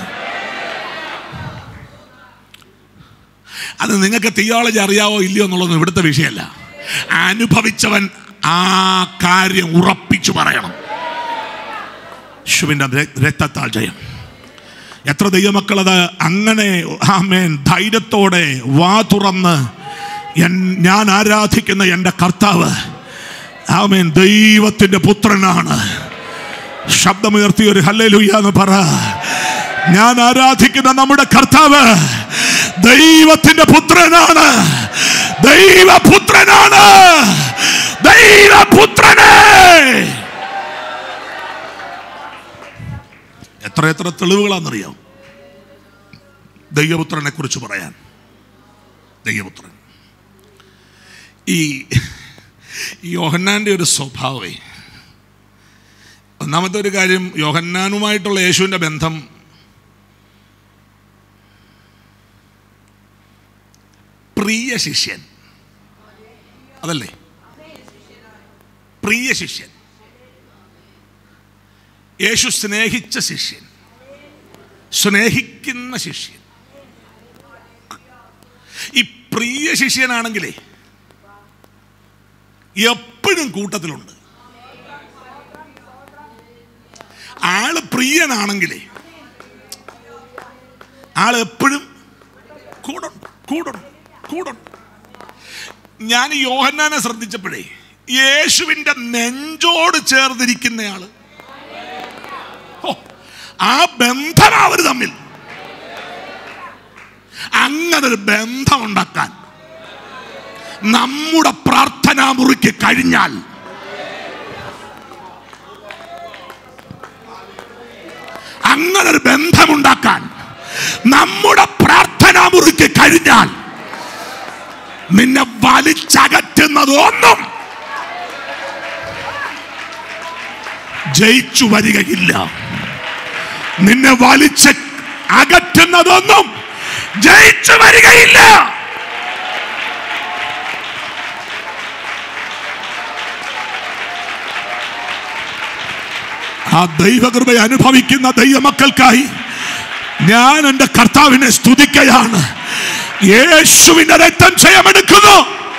S2: അത് നിങ്ങൾക്ക് തിയോളജി അറിയാവോ ഇല്ലയോ എന്നുള്ളതൊന്നും ഇവിടുത്തെ വിഷയമല്ല അനുഭവിച്ചവൻ ആ കാര്യം ഉറപ്പിച്ചു പറയണം യേശുവിന്റെ ര- രക്തത്താൽ ജയം എത്ര ദൈവമക്കൾ അത് അങ്ങനെ ആമേൻ ധൈര്യത്തോടെ വാ തുറന്ന് എൻ- ഞാൻ ആരാധിക്കുന്ന എൻ്റെ കർത്താവ് ആമേൻ ദൈവത്തിൻ്റെ പുത്രനാണ് ശബ്ദമുയർത്തി ഒരു ഹല്ലേലൂയ എന്ന് പറ ഞാൻ ആരാധിക്കുന്ന നമ്മുടെ കർത്താവ് ദൈവത്തിന്റെ പുത്രനാണ് ദൈവപുത്രനാണ് ദൈവപുത്രനെ എത്ര എത്ര തെളിവുകളാണെന്നറിയാം ദൈവപുത്രനെ കുറിച്ച് പറയാൻ ദൈവപുത്രൻ ഈ ഈ യോഹന്നാൻ്റെ ഒരു സ്വഭാവമേ ഒന്നാമത്തെ ഒരു കാര്യം യോഹന്നാനുമായിട്ടുള്ള യേശുവിൻ്റെ ബന്ധം പ്രിയ ശിഷ്യൻ അതല്ലേ പ്രിയ ശിഷ്യൻ യേശു സ്നേഹിച്ച ശിഷ്യൻ സ്നേഹിക്കുന്ന ശിഷ്യൻ ഈ പ്രിയ ശിഷ്യനാണെങ്കിലേ എപ്പോഴും കൂട്ടത്തിലുണ്ട് ആള് പ്രിയനാണെങ്കിലേ ആള് എപ്പോഴും കൂടുണ്ട് കൂടുണ്ട് കൂടുണ്ട് ഞാൻ ഈ യോഹന്നാനെ ശ്രദ്ധിച്ചപ്പോഴേ യേശുവിൻ്റെ നെഞ്ചോട് ചേർന്നിരിക്കുന്നയാള് ഓ, ആ ബന്ധം അവർ തമ്മിൽ അങ്ങനെ ഒരു ബന്ധം ഉണ്ടാക്കാൻ നമ്മുടെ പ്രാർത്ഥനാ മുറിക്ക് കഴിഞ്ഞാൽ അങ്ങനെ ഒരു ബന്ധമുണ്ടാക്കാൻ നമ്മുടെ പ്രാർത്ഥനാ മുറിക്ക് കഴിഞ്ഞാൽ നിന്നെ വലിച്ചകറ്റുന്നതൊന്നും ജയിച്ചു വരികയില്ല നിന്നെ വലിച്ച് അകറ്റുന്നതൊന്നും ജയിച്ചു വരികയില്ല ആ ദൈവകൃപ അനുഭവിക്കുന്ന ദൈവമക്കൾക്കായി ഞാൻ എൻ്റെ കർത്താവിനെ സ്തുതിക്കുകയാണ് യേശുവിന്റെ രക്തം ജയമെടുക്കുന്നു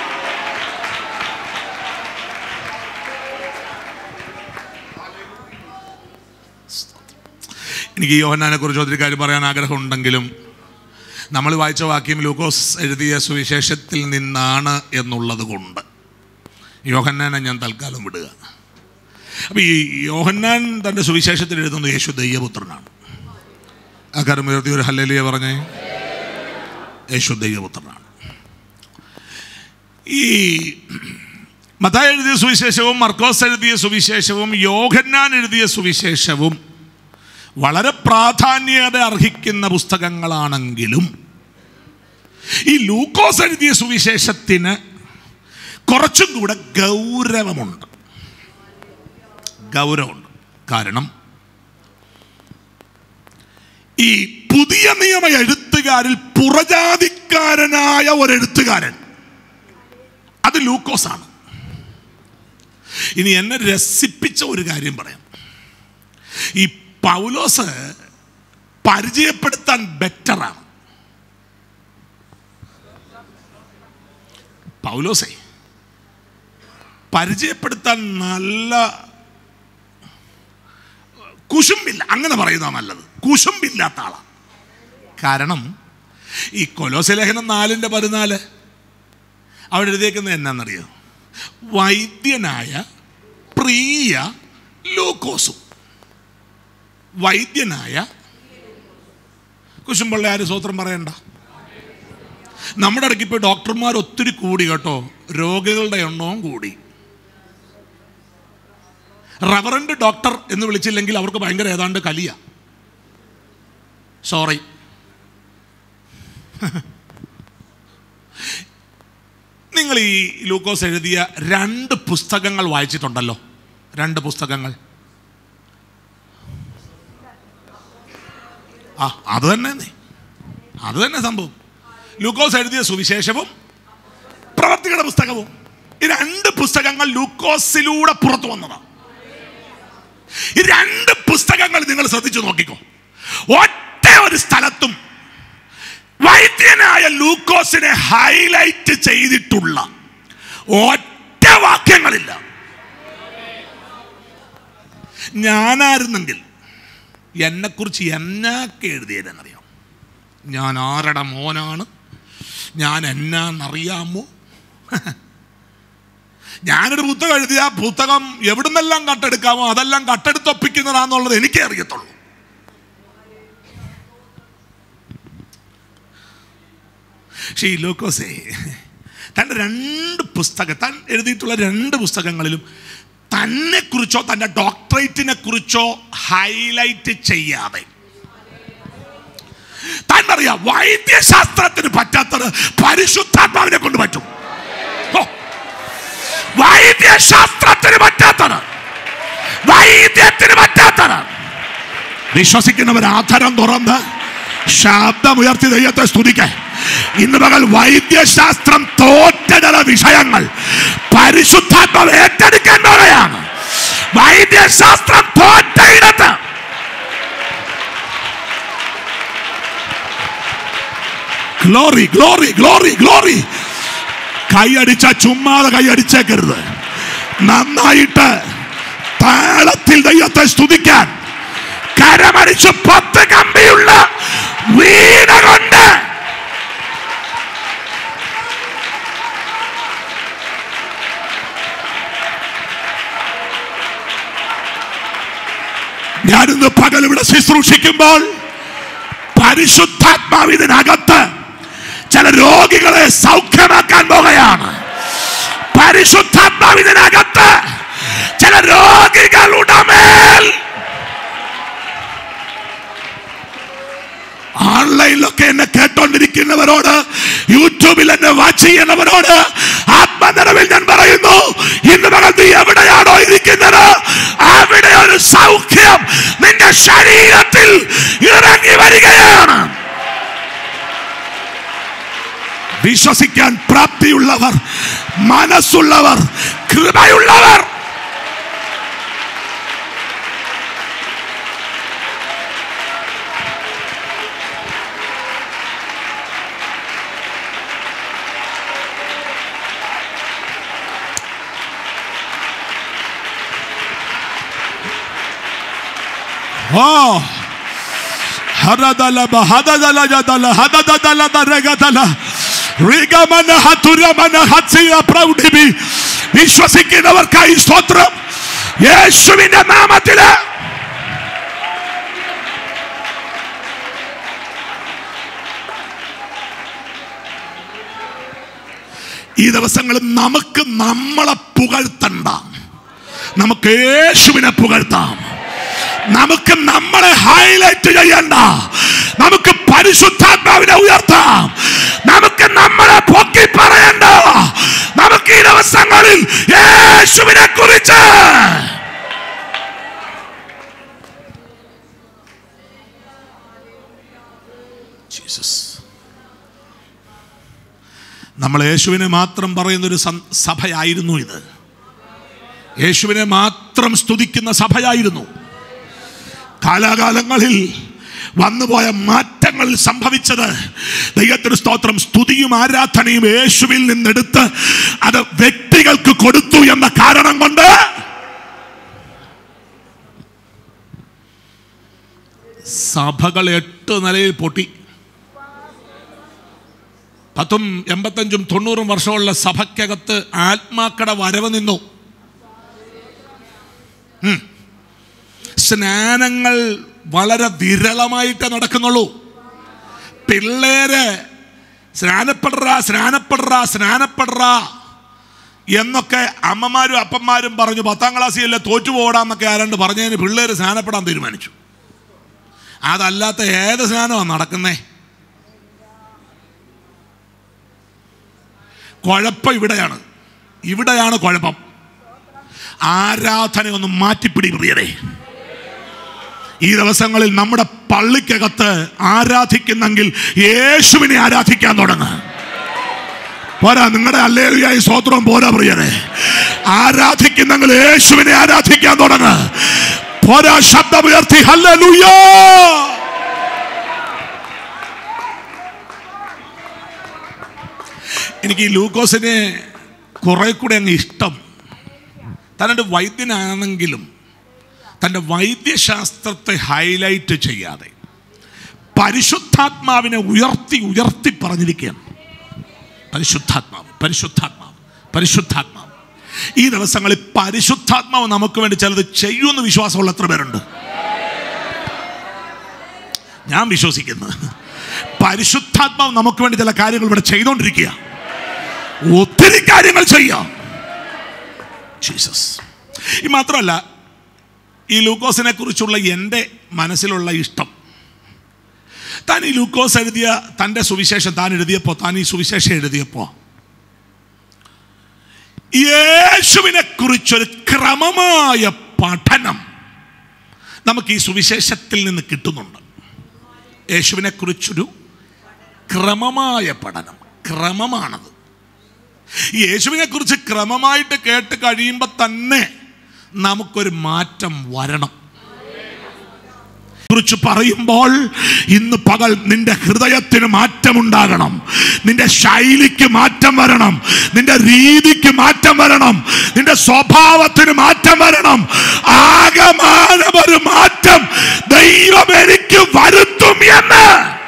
S2: എനിക്ക് യോഹന്നാനെ കുറിച്ച് ഒത്തിരി കാര്യം പറയാൻ ആഗ്രഹമുണ്ടെങ്കിലും നമ്മൾ വായിച്ച വാക്യം ലൂക്കോസ് എഴുതിയ സുവിശേഷത്തിൽ നിന്നാണ് എന്നുള്ളത് കൊണ്ട് യോഹന്നാനെ ഞാൻ തൽക്കാലം വിടുക അപ്പം ഈ യോഹന്നാൻ തൻ്റെ സുവിശേഷത്തിൽ എഴുതുന്നത് യേശു ദൈവപുത്രനാണ് ആ കാര്യം ഉയർത്തി ഒരു ഹല്ലേലിയ പറഞ്ഞേ യേശു ദൈവപുത്രനാണ് ഈ മത്തായി എഴുതിയ സുവിശേഷവും മർക്കോസ് എഴുതിയ സുവിശേഷവും യോഹന്നാൻ എഴുതിയ സുവിശേഷവും വളരെ പ്രാധാന്യത അർഹിക്കുന്ന പുസ്തകങ്ങളാണെങ്കിലും ഈ ലൂക്കോസ് എഴുതിയ സുവിശേഷത്തിന് കുറച്ചും കൂടെ ഗൗരവമുണ്ട് ഗൗരവമുണ്ട് കാരണം ഈ പുതിയ നിയമ എഴുത്തുകാരിൽ പുറജാതിക്കാരനായ ഒരു എഴുത്തുകാരൻ അത് ലൂക്കോസ് ആണ് ഇനി എന്നെ രസിപ്പിച്ച ഒരു കാര്യം പറയാം ഈ പൗലോസ് പരിചയപ്പെടുത്താൻ ബെറ്ററാണ് പൗലോസേ പരിചയപ്പെടുത്താൻ നല്ല കുശുമ്പില്ല അങ്ങനെ പറയുന്ന നല്ലത് കുശുമ്പില്ലാത്ത ആളാണ് കാരണം ഈ കൊലോസ ലേഖനം നാലിൻ്റെ പതിനാല് അവിടെ എഴുതിയേക്കുന്നത് എന്നാണെന്നറിയോ വൈദ്യനായ പ്രിയ ലൂക്കോസും വൈദ്യനായ കുശുമ്പുള്ള ആര് സ്വത്രം പറയണ്ട നമ്മുടെ ഇടയ്ക്ക് ഇപ്പോൾ ഡോക്ടർമാർ ഒത്തിരി കൂടി കേട്ടോ രോഗികളുടെ എണ്ണവും കൂടി റവറൻഡ് ഡോക്ടർ എന്ന് വിളിച്ചില്ലെങ്കിൽ അവർക്ക് ഭയങ്കര ഏതാണ്ട് കലിയ സോറി നിങ്ങൾ ഈ ലൂക്കോസ് എഴുതിയ രണ്ട് പുസ്തകങ്ങൾ വായിച്ചിട്ടുണ്ടല്ലോ രണ്ട് പുസ്തകങ്ങൾ ആ അത് തന്നെ നീ അത് തന്നെ സംഭവം ലൂക്കോസ് എഴുതിയ സുവിശേഷവും പ്രവർത്തികളുടെ പുസ്തകവും ഈ രണ്ട് പുസ്തകങ്ങൾ ലൂക്കോസിലൂടെ പുറത്തു വന്നതാണ് ഈ രണ്ട് പുസ്തകങ്ങൾ നിങ്ങൾ ശ്രദ്ധിച്ചു നോക്കിക്കോ ഒറ്റ ഒരു സ്ഥലത്തും വൈദ്യനായ ലൂക്കോസിനെ ഹൈലൈറ്റ് ചെയ്തിട്ടുള്ള ഒറ്റ വാക്യങ്ങളില്ല ഞാനായിരുന്നെങ്കിൽ എന്നെക്കുറിച്ച് എന്നൊക്കെ എഴുതിയതെന്നറിയാം ഞാൻ ആരുടെ മോനാണ് ഞാൻ എന്നാന്നറിയാമോ ഞാനൊരു പുസ്തകം എഴുതിയ ആ പുസ്തകം എവിടുന്നെല്ലാം കട്ടെടുക്കാമോ അതെല്ലാം കട്ടെടുത്തൊപ്പിക്കുന്നതാന്നുള്ളത് എനിക്കേ അറിയത്തുള്ളൂ പക്ഷേ ഈ ലൂക്കോസേ തൻ്റെ രണ്ട് പുസ്തകം താൻ എഴുതിയിട്ടുള്ള രണ്ട് പുസ്തകങ്ങളിലും തന്നെക്കുറിച്ചോ തൻ്റെ ഡോക്ടറേറ്റിനെ കുറിച്ചോ ഹൈലൈറ്റ് ചെയ്യാതെ താൻ പറയാ വൈദ്യശാസ്ത്രത്തിന് പറ്റാത്തത് പരിശുദ്ധാത്മാവിനെ കൊണ്ട് പറ്റും ഓ, വൈദ്യശാസ്ത്രത്തിന് പറ്റാത്തത് വൈദ്യത്തിന് പറ്റാത്തത് വിശ്വസിക്കുന്നവർ ആധാരം തുറന്ന് ശബ്ദമുയർത്തി ദൈവത്തെ സ്തുതിക്ക ഇന്ന് പകൽ വൈദ്യശാസ്ത്രം തോറ്റ ചില വിഷയങ്ങൾ പരിശുദ്ധാത്മാവ് ഏറ്റെടുക്കാൻ പോവുകയാണ് വൈദ്യശാസ്ത്രം തോറ്റയിടത്ത് ഗ്ലോറി ഗ്ലോറി ഗ്ലോറി ഗ്ലോറി കൈയടിച്ച ചുമ്മാതെ കൈയടിച്ചേക്കരുത് നന്നായിട്ട് താളത്തിൽ ദൈവത്തെ സ്തുതിക്കാൻ കരമടിച്ച് പത്ത് കമ്പിയുള്ള വീണ കൊണ്ട് ഞാനിന്ന് പകൽ ഇവിടെ ശുശ്രൂഷിക്കുമ്പോൾ പരിശുദ്ധാത്മാവ് ഇതിനകത്ത് ചില രോഗികളെ സൗഖ്യമാക്കാൻ പോകുകയാണ് പരിശുദ്ധാത്മാവ് ഇതിനകത്ത് ചില രോഗികളുടെ മേൽ ഓൺലൈനിലൊക്കെ എന്നെ കേട്ടോണ്ടിരിക്കുന്നവരോട് യൂട്യൂബിൽ എന്നെ വാച്ച് ചെയ്യുന്നവരോട് ആത്മനിറവിൽ ഞാൻ പറയുന്നു ഇന്ന് മകൾ നീ എവിടെയാണോ ഇരിക്കുന്നത് അവിടെ ഒരു സൗഖ്യം നിന്റെ ശരീരത്തിൽ ഇറങ്ങി വരികയാണ് വിശ്വസിക്കാൻ പ്രാപ്തിയുള്ളവർ മനസ്സുള്ളവർ കൃപയുള്ളവർ Oh. Haradala bahadala jadala hadadala daregadala റിഗമന ഹതുരമന ഹത്സിയ പ്രൗഢിബി വിശ്വസിക്കുന്നവർക്കായി സ്തോത്രം യേശുവിന്റെ നാമത്തില് ഈ ദിവസങ്ങളിൽ നമുക്ക് നമ്മളെ പുകഴ്ത്തണ്ട നമുക്ക് യേശുവിനെ പുകഴ്ത്താം നമുക്ക് നമ്മളെ ഹൈലൈറ്റ് ചെയ്യണ്ട നമുക്ക് പരിശുദ്ധാത്മാവിനെ ഉയർത്താം നമുക്ക് നമ്മളെ പൊക്കി പറയണ്ട നമുക്ക് ഈ ദിവസങ്ങളിൽ യേശുവിനെ കുറിച്ച് ജീസസ് നമ്മൾ യേശുവിനെ മാത്രം പറയുന്നൊരു സം- സഭയായിരുന്നു ഇത് യേശുവിനെ മാത്രം സ്തുതിക്കുന്ന സഭയായിരുന്നു കാലാകാലങ്ങളിൽ വന്നുപോയ മാറ്റങ്ങളിൽ സംഭവിച്ചത് ദൈവത്തിന് സ്തോത്രം സ്തുതിയും ആരാധനയും യേശുവിൽ നിന്നെടുത്ത് അത് വ്യക്തികൾക്ക് കൊടുത്തു എന്ന കാരണം കൊണ്ട് സഭകൾ എട്ട് നിലയിൽ പൊട്ടി പത്തും എൺപത്തഞ്ചും തൊണ്ണൂറും വർഷമുള്ള സഭയ്ക്കകത്ത് ആത്മാക്കട വരവ് നിന്നു ഉം. സ്നാനങ്ങൾ വളരെ വിരളമായിട്ടേ നടക്കുന്നുള്ളൂ പിള്ളേര് സ്നാനപ്പെടറ സ്നാനപ്പെടറ സ്നാനപ്പെടറ എന്നൊക്കെ അമ്മമാരും അപ്പന്മാരും പറഞ്ഞു പത്താം ക്ലാസ്സിലല്ലേ തോറ്റുപോടാന്നൊക്കെ ആരാണ്ട് പറഞ്ഞതിന് പിള്ളേര് സ്നാനപ്പെടാൻ തീരുമാനിച്ചു അതല്ലാത്ത ഏത് സ്നാനമാണ് നടക്കുന്നേ കുഴപ്പം ഇവിടെയാണ് ഇവിടെയാണ് കുഴപ്പം ആരാധന ഒന്ന് മാറ്റിപ്പിടി പ്രിയരെ ഈ ദിവസങ്ങളിൽ നമ്മുടെ പള്ളിക്കകത്ത് ആരാധിക്കുന്നെങ്കിൽ യേശുവിനെ ആരാധിക്കാൻ തുടങ്ങുക പോരാ നിങ്ങളുടെ അല്ലേറിയായി സ്വോത്രം പോരാ പ്രിയരെ ആരാധിക്കുന്നെങ്കിൽ യേശുവിനെ ആരാധിക്കാൻ തുടങ്ങുക പോരാ ശബ്ദമുയർത്തി ഹല്ലേലൂയാ എനിക്ക് ഈ ലൂക്കോസിനെ കുറെ കൂടെ അങ്ങ് ഇഷ്ടം തന്നൊരു വൈദ്യനാണെങ്കിലും തൻ്റെ വൈദ്യശാസ്ത്രത്തെ ഹൈലൈറ്റ് ചെയ്യാതെ പരിശുദ്ധാത്മാവിനെ ഉയർത്തി ഉയർത്തി പറഞ്ഞിരിക്കുകയാണ് പരിശുദ്ധാത്മാവ് പരിശുദ്ധാത്മാവ് പരിശുദ്ധാത്മാവ് ഈ ദിവസങ്ങളിൽ പരിശുദ്ധാത്മാവ് നമുക്ക് വേണ്ടി ചിലത് ചെയ്യുമെന്ന് വിശ്വാസമുള്ള എത്ര പേരുണ്ട് ഞാൻ വിശ്വസിക്കുന്നു പരിശുദ്ധാത്മാവ് നമുക്ക് വേണ്ടി ചില കാര്യങ്ങൾ ഇവിടെ ചെയ്തുകൊണ്ടിരിക്കുക ഒത്തിരി കാര്യങ്ങൾ ചെയ്യാം ജീസസ് ഈ മാത്രമല്ല ഈ ലൂക്കോസിനെ കുറിച്ചുള്ള എൻ്റെ മനസ്സിലുള്ള ഇഷ്ടം താൻ ഈ ലൂക്കോസ് എഴുതിയ തൻ്റെ സുവിശേഷം താൻ എഴുതിയപ്പോൾ താൻ ഈ സുവിശേഷം എഴുതിയപ്പോൾ യേശുവിനെ കുറിച്ചൊരു ക്രമമായ പഠനം നമുക്ക് ഈ സുവിശേഷത്തിൽ നിന്ന് കിട്ടുന്നുണ്ട് യേശുവിനെ കുറിച്ചൊരു ക്രമമായ പഠനം ക്രമമാണത് ഈ യേശുവിനെ കുറിച്ച് ക്രമമായിട്ട് കേട്ട് കഴിയുമ്പോൾ തന്നെ നമുക്കൊരു മാറ്റം വരണം കുറിച്ച് പറയുമ്പോൾ ഇന്ന് പകൽ നിന്റെ ഹൃദയത്തിന് മാറ്റമുണ്ടാകണം നിന്റെ ശൈലിക്ക് മാറ്റം വരണം നിന്റെ രീതിക്ക് മാറ്റം വരണം നിന്റെ സ്വഭാവത്തിന് മാറ്റം വരണം ആകമാനം ഒരു മാറ്റം ദൈവം എനിക്ക് വരുത്തും എന്ന്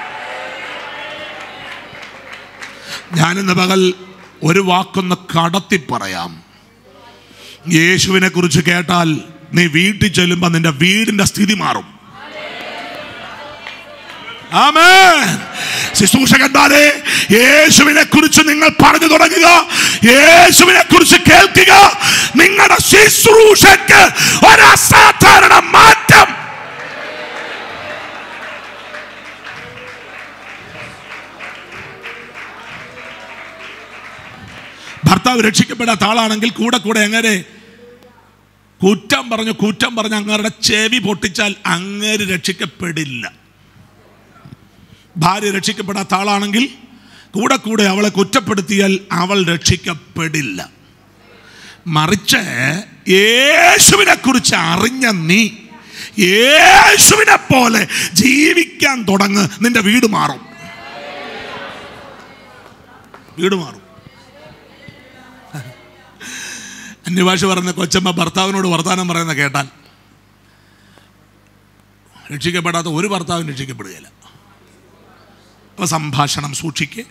S2: ഞാനിന്ന് പകൽ ഒരു വാക്കൊന്ന് കടത്തി പറയാം യേശുവിനെ കുറിച്ച് കേട്ടാൽ നീ വീട്ടിൽ ചെല്ലുമ്പോൾ നിന്റെ വീടിന്റെ സ്ഥിതി മാറും ആമേൻ ശുശ്രൂഷകന്മാരെ യേശുവിനെ കുറിച്ച് നിങ്ങൾ പറഞ്ഞു തുടങ്ങുക യേശുവിനെ കുറിച്ച് കേൾക്കുക നിങ്ങളുടെ ശുശ്രൂഷക്ക് ഒരു അസാധാരണ മാറ്റം ഭർത്താവ് രക്ഷിക്കപ്പെടാത്ത ആളാണെങ്കിൽ കൂടെ കൂടെ എങ്ങനെ കുറ്റം പറഞ്ഞു കുറ്റം പറഞ്ഞ് അങ്ങരുടെ ചെവി പൊട്ടിച്ചാൽ അങ്ങേര് രക്ഷിക്കപ്പെടില്ല ഭാര്യ രക്ഷിക്കപ്പെടാത്ത ആളാണെങ്കിൽ കൂടെ കൂടെ അവളെ കുറ്റപ്പെടുത്തിയാൽ അവൾ രക്ഷിക്കപ്പെടില്ല മറിച്ച് യേശുവിനെ കുറിച്ച് അറിഞ്ഞ നീ യേശുവിനെ പോലെ ജീവിക്കാൻ തുടങ്ങ് നിന്റെ വീട് മാറും വീട് മാറും അന്യഭാഷ പറയുന്ന കൊച്ചമ്മ ഭർത്താവിനോട് വർത്തമാനം പറയുന്ന കേട്ടാൽ രക്ഷിക്കപ്പെടാത്ത ഒരു ഭർത്താവും രക്ഷിക്കപ്പെടുകയില്ല അപ്പോൾ സംഭാഷണം സൂക്ഷിക്ക്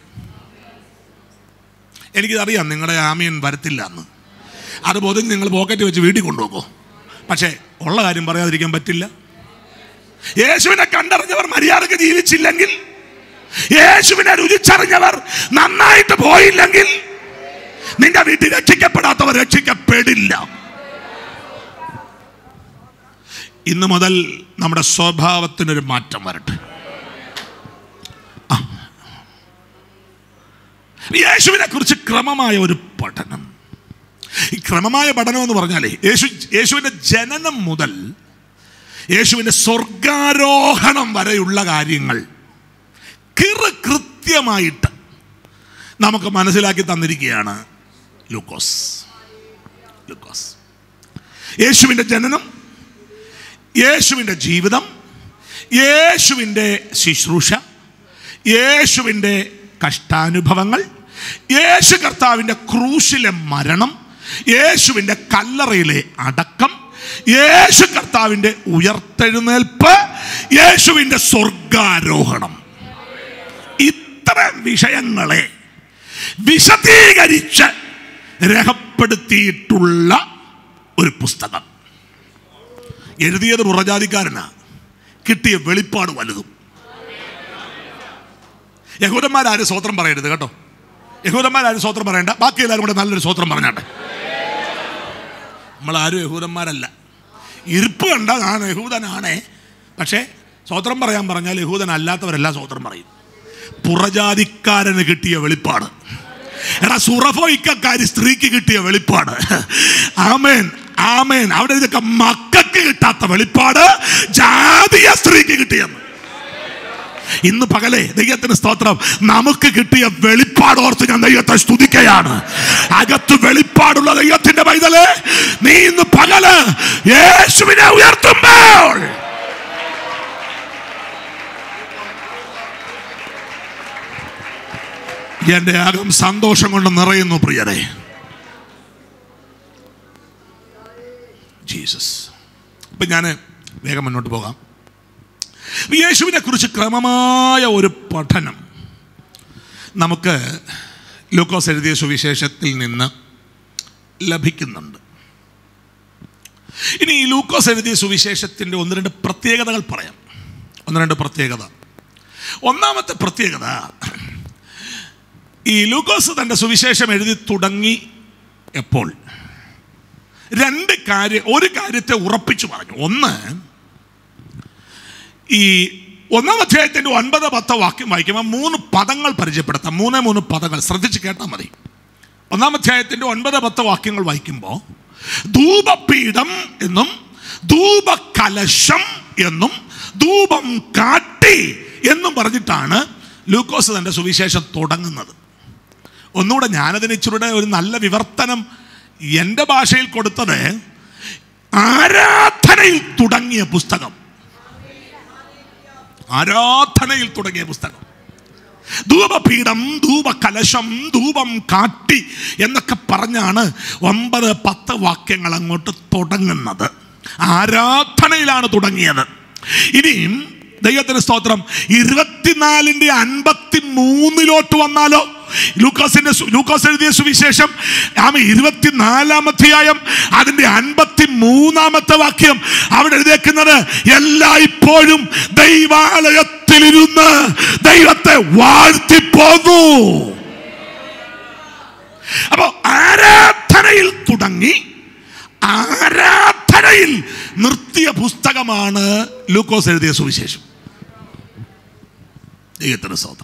S2: എനിക്കറിയാം നിങ്ങളുടെ ആമിയൻ വരത്തില്ല എന്ന് അത് ബോധം നിങ്ങൾ പോക്കറ്റ് വെച്ച് വീട്ടിൽ കൊണ്ടുപോകോ പക്ഷേ ഉള്ള കാര്യം പറയാതിരിക്കാൻ പറ്റില്ല യേശുവിനെ കണ്ടറിഞ്ഞവർ മര്യാദക്ക് ജീവിച്ചില്ലെങ്കിൽ യേശുവിനെ രുചിച്ചറിഞ്ഞവർ നന്നായിട്ട് പോയില്ലെങ്കിൽ നിന്റെ വീട്ടിൽ രക്ഷിക്കപ്പെടാത്തവർ രക്ഷിക്കപ്പെടില്ല ഇന്ന് മുതൽ നമ്മുടെ സ്വഭാവത്തിനൊരു മാറ്റം വരട്ടെ ആ. യേശുവിനെ കുറിച്ച് ക്രമമായ ഒരു പഠനം ഈ ക്രമമായ പഠനം എന്ന് പറഞ്ഞാലേ യേശു യേശുവിൻ്റെ ജനനം മുതൽ യേശുവിൻ്റെ സ്വർഗാരോഹണം വരെയുള്ള കാര്യങ്ങൾ കിറ കൃത്യമായിട്ട് നമുക്ക് മനസ്സിലാക്കി തന്നിരിക്കുകയാണ് ലൂക്കോസ് ലൂക്കോസ് യേശുവിൻ്റെ ജനനം യേശുവിൻ്റെ ജീവിതം യേശുവിൻ്റെ ശുശ്രൂഷ യേശുവിൻ്റെ കഷ്ടാനുഭവങ്ങൾ യേശു കർത്താവിൻ്റെ ക്രൂശിലെ മരണം യേശുവിൻ്റെ കല്ലറയിലെ അടക്കം യേശു കർത്താവിൻ്റെ ഉയർത്തെഴുന്നേൽപ്പ് യേശുവിൻ്റെ സ്വർഗാരോഹണം ഇത്തരം വിഷയങ്ങളെ വിശദീകരിച്ച് രേഖപ്പെടുത്തിയിട്ടുള്ള ഒരു പുസ്തകം എഴുതിയത് പുറജാതിക്കാരനാ കിട്ടിയ വെളിപ്പാട് വലുതും യഹൂദന്മാരാരും സ്വോത്രം പറയരുത് കേട്ടോ യഹൂദന്മാരാരും സ്വോത്രം പറയണ്ട ബാക്കി എല്ലാവരും കൂടെ നല്ലൊരു സ്വോത്രം പറഞ്ഞാട്ടെ നമ്മളാരും യഹൂദന്മാരല്ല ഇരിപ്പ് കണ്ട ഞാൻ യഹൂദനാണേ പക്ഷേ സ്വോത്രം പറയാൻ പറഞ്ഞാൽ യഹൂദൻ അല്ലാത്തവരെല്ലാം സ്വോത്രം പറയും പുറജാതിക്കാരന് കിട്ടിയ വെളിപ്പാട് എടാ സുറഫോയിക്കാരി സ്ത്രീക്ക് കിട്ടിയ വെളിപ്പാട് ആമേൻ ആമേൻ അവിടെ ഇതൊക്കെ മക്കൾക്ക് കിട്ടാത്ത വെളിപ്പാട് ജാതീയ സ്ത്രീക്ക് കിട്ടിയെന്ന് ഇന്ന് പകലെ ദൈവത്തിന് സ്തോത്രം നമുക്ക് കിട്ടിയ വെളിപ്പാട് ഓർത്ത് ഞാൻ ദൈവത്തെ സ്തുതിക്കുകയാണ് അകത്ത് വെളിപ്പാടുള്ള ദൈവത്തിന്റെ പൈതല് നീ ഇന്ന് പകല് യേശുവിനെ ഉയർത്തുമ്പോൾ എന്റെ അകം സന്തോഷം കൊണ്ട് നിറയുന്നു പ്രിയരെ ജീസസ് ഇപ്പൊ ഞാൻ വേഗം മുന്നോട്ട് പോകാം യേശുവിനെ കുറിച്ച് ക്രമമായ ഒരു പഠനം നമുക്ക് ലൂക്കോസ് എഴുതിയ സുവിശേഷത്തിൽ നിന്ന് ലഭിക്കുന്നുണ്ട് ഇനി ഈ ലൂക്കോസ് എഴുതിയ സുവിശേഷത്തിൻ്റെ ഒന്ന് രണ്ട് പ്രത്യേകതകൾ പറയാം ഒന്ന് രണ്ട് പ്രത്യേകത ഒന്നാമത്തെ പ്രത്യേകത ഈ ലൂക്കോസ് തൻ്റെ സുവിശേഷം എഴുതി തുടങ്ങി എപ്പോൾ രണ്ട് കാര്യം ഒരു കാര്യത്തെ ഉറപ്പിച്ചു പറഞ്ഞു ഒന്ന് ഈ ഒന്നാം അധ്യായത്തിന്റെ ഒൻപത് പത്ത് വാക്യം വായിക്കുമ്പോൾ മൂന്ന് പദങ്ങൾ പരിചയപ്പെടുത്താം മൂന്ന് മൂന്ന് പദങ്ങൾ ശ്രദ്ധിച്ച് കേട്ടാൽ മതി ഒന്നാം അധ്യായത്തിന്റെ ഒൻപത് പത്ത് വാക്യങ്ങൾ വായിക്കുമ്പോൾ ധൂപപീഠം എന്നും ധൂപകലശം എന്നും ധൂപം കാട്ടി എന്നും പറഞ്ഞിട്ടാണ് ലൂക്കോസ് തൻ്റെ സുവിശേഷം തുടങ്ങുന്നത് ഒന്നുകൂടെ ഞാനതിന് ഇച്ചിരുടെ ഒരു നല്ല വിവർത്തനം എൻ്റെ ഭാഷയിൽ കൊടുത്തത് ആരാധനയിൽ തുടങ്ങിയ പുസ്തകം ആരാധനയിൽ തുടങ്ങിയ പുസ്തകം ധൂപപീഠം ധൂപകലശം ധൂപം കാട്ടി എന്നൊക്കെ പറഞ്ഞാണ് ഒമ്പത് പത്ത് വാക്യങ്ങൾ അങ്ങോട്ട് തുടങ്ങുന്നത് ആരാധനയിലാണ് തുടങ്ങിയത് ഇനിയും ദൈവത്തിന് സ്തോത്രം ഇരുപത്തിനാലിന്റെ അൻപത്തി മൂന്നിലോട്ട് വന്നാലോ ലൂക്കോസിന്റെ സു- ലൂക്കോസ് എഴുതിയ സുവിശേഷം ആമ ഇരുപത്തിനാലാം അധ്യായം അതിന്റെ അൻപത്തി മൂന്നാമത്തെ വാക്യം അവിടെ എഴുതേക്കുന്നത് എല്ലായ്പ്പോഴും ദൈവാലയത്തിലിരുന്ന് ദൈവത്തെ വാഴ്ത്തിപ്പോന്നു അപ്പോ ആരാധനയിൽ തുടങ്ങി ആരാധനയിൽ നിർത്തിയ പുസ്തകമാണ് ലൂക്കോസ് എഴുതിയ സുവിശേഷം ദൈവത്തിന് സ്തോത്രം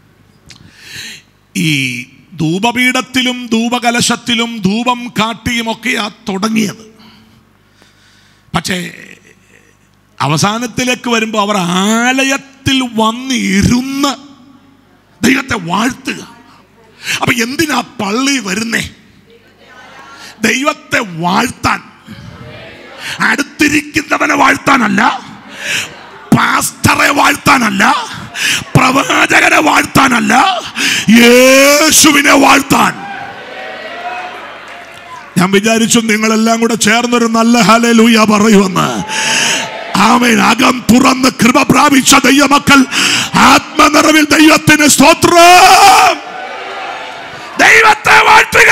S2: ഈ ധൂപപീഠത്തിലും ധൂപകലശത്തിലും ധൂപം കാട്ടിയുമൊക്കെയാ തുടങ്ങിയത് പക്ഷേ അവസാനത്തിലേക്ക് വരുമ്പോൾ അവർ ആലയത്തിൽ വന്ന് ഇരുന്ന് ദൈവത്തെ വാഴ്ത്തുക അപ്പൊ എന്തിനാ പള്ളി വരുന്നേ ദൈവത്തെ വാഴ്ത്താൻ അടുത്തിരിക്കുന്നവനെ വാഴ്ത്താനല്ല പാസ്റ്ററെ വാഴ്ത്താനല്ല പ്രവാചകനെ വാഴ്ത്താനല്ല യേശുവിനെ വാഴ്ത്താൻ ഞാൻ വിചാരിച്ചു നിങ്ങളെല്ലാം കൂടെ ചേർന്നൊരു നല്ല ഹലലൂയ പറയുമെന്ന് ആമേൻ അകം തുറന്ന് കൃപ പ്രാപിച്ച ദൈവമക്കൾ ആത്മനിറവിൽ ദൈവത്തിന് സ്തോത്രം ദൈവത്തെ വാഴ്ത്തുക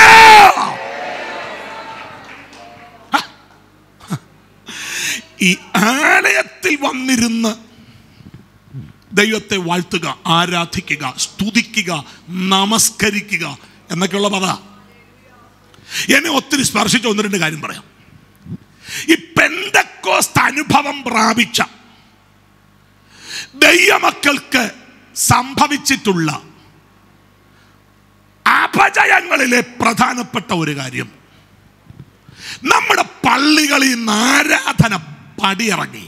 S2: ഈ ആലയത്തിൽ വന്നിരുന്ന് ദൈവത്തെ വാഴ്ത്തുക ആരാധിക്കുക സ്തുതിക്കുക നമസ്കരിക്കുക എന്നൊക്കെയുള്ള പദ എന്നെ ഒത്തിരി സ്പർശിച്ച ഒന്ന് രണ്ട് കാര്യം പറയാം ഈ പെന്തക്കോസ്ത് അനുഭവം പ്രാപിച്ച ദൈവമക്കൾക്ക് സംഭവിച്ചിട്ടുള്ള അപജയങ്ങളിലെ പ്രധാനപ്പെട്ട ഒരു കാര്യം നമ്മുടെ പള്ളികളിൽ നിന്ന് ആരാധന പടിയിറങ്ങി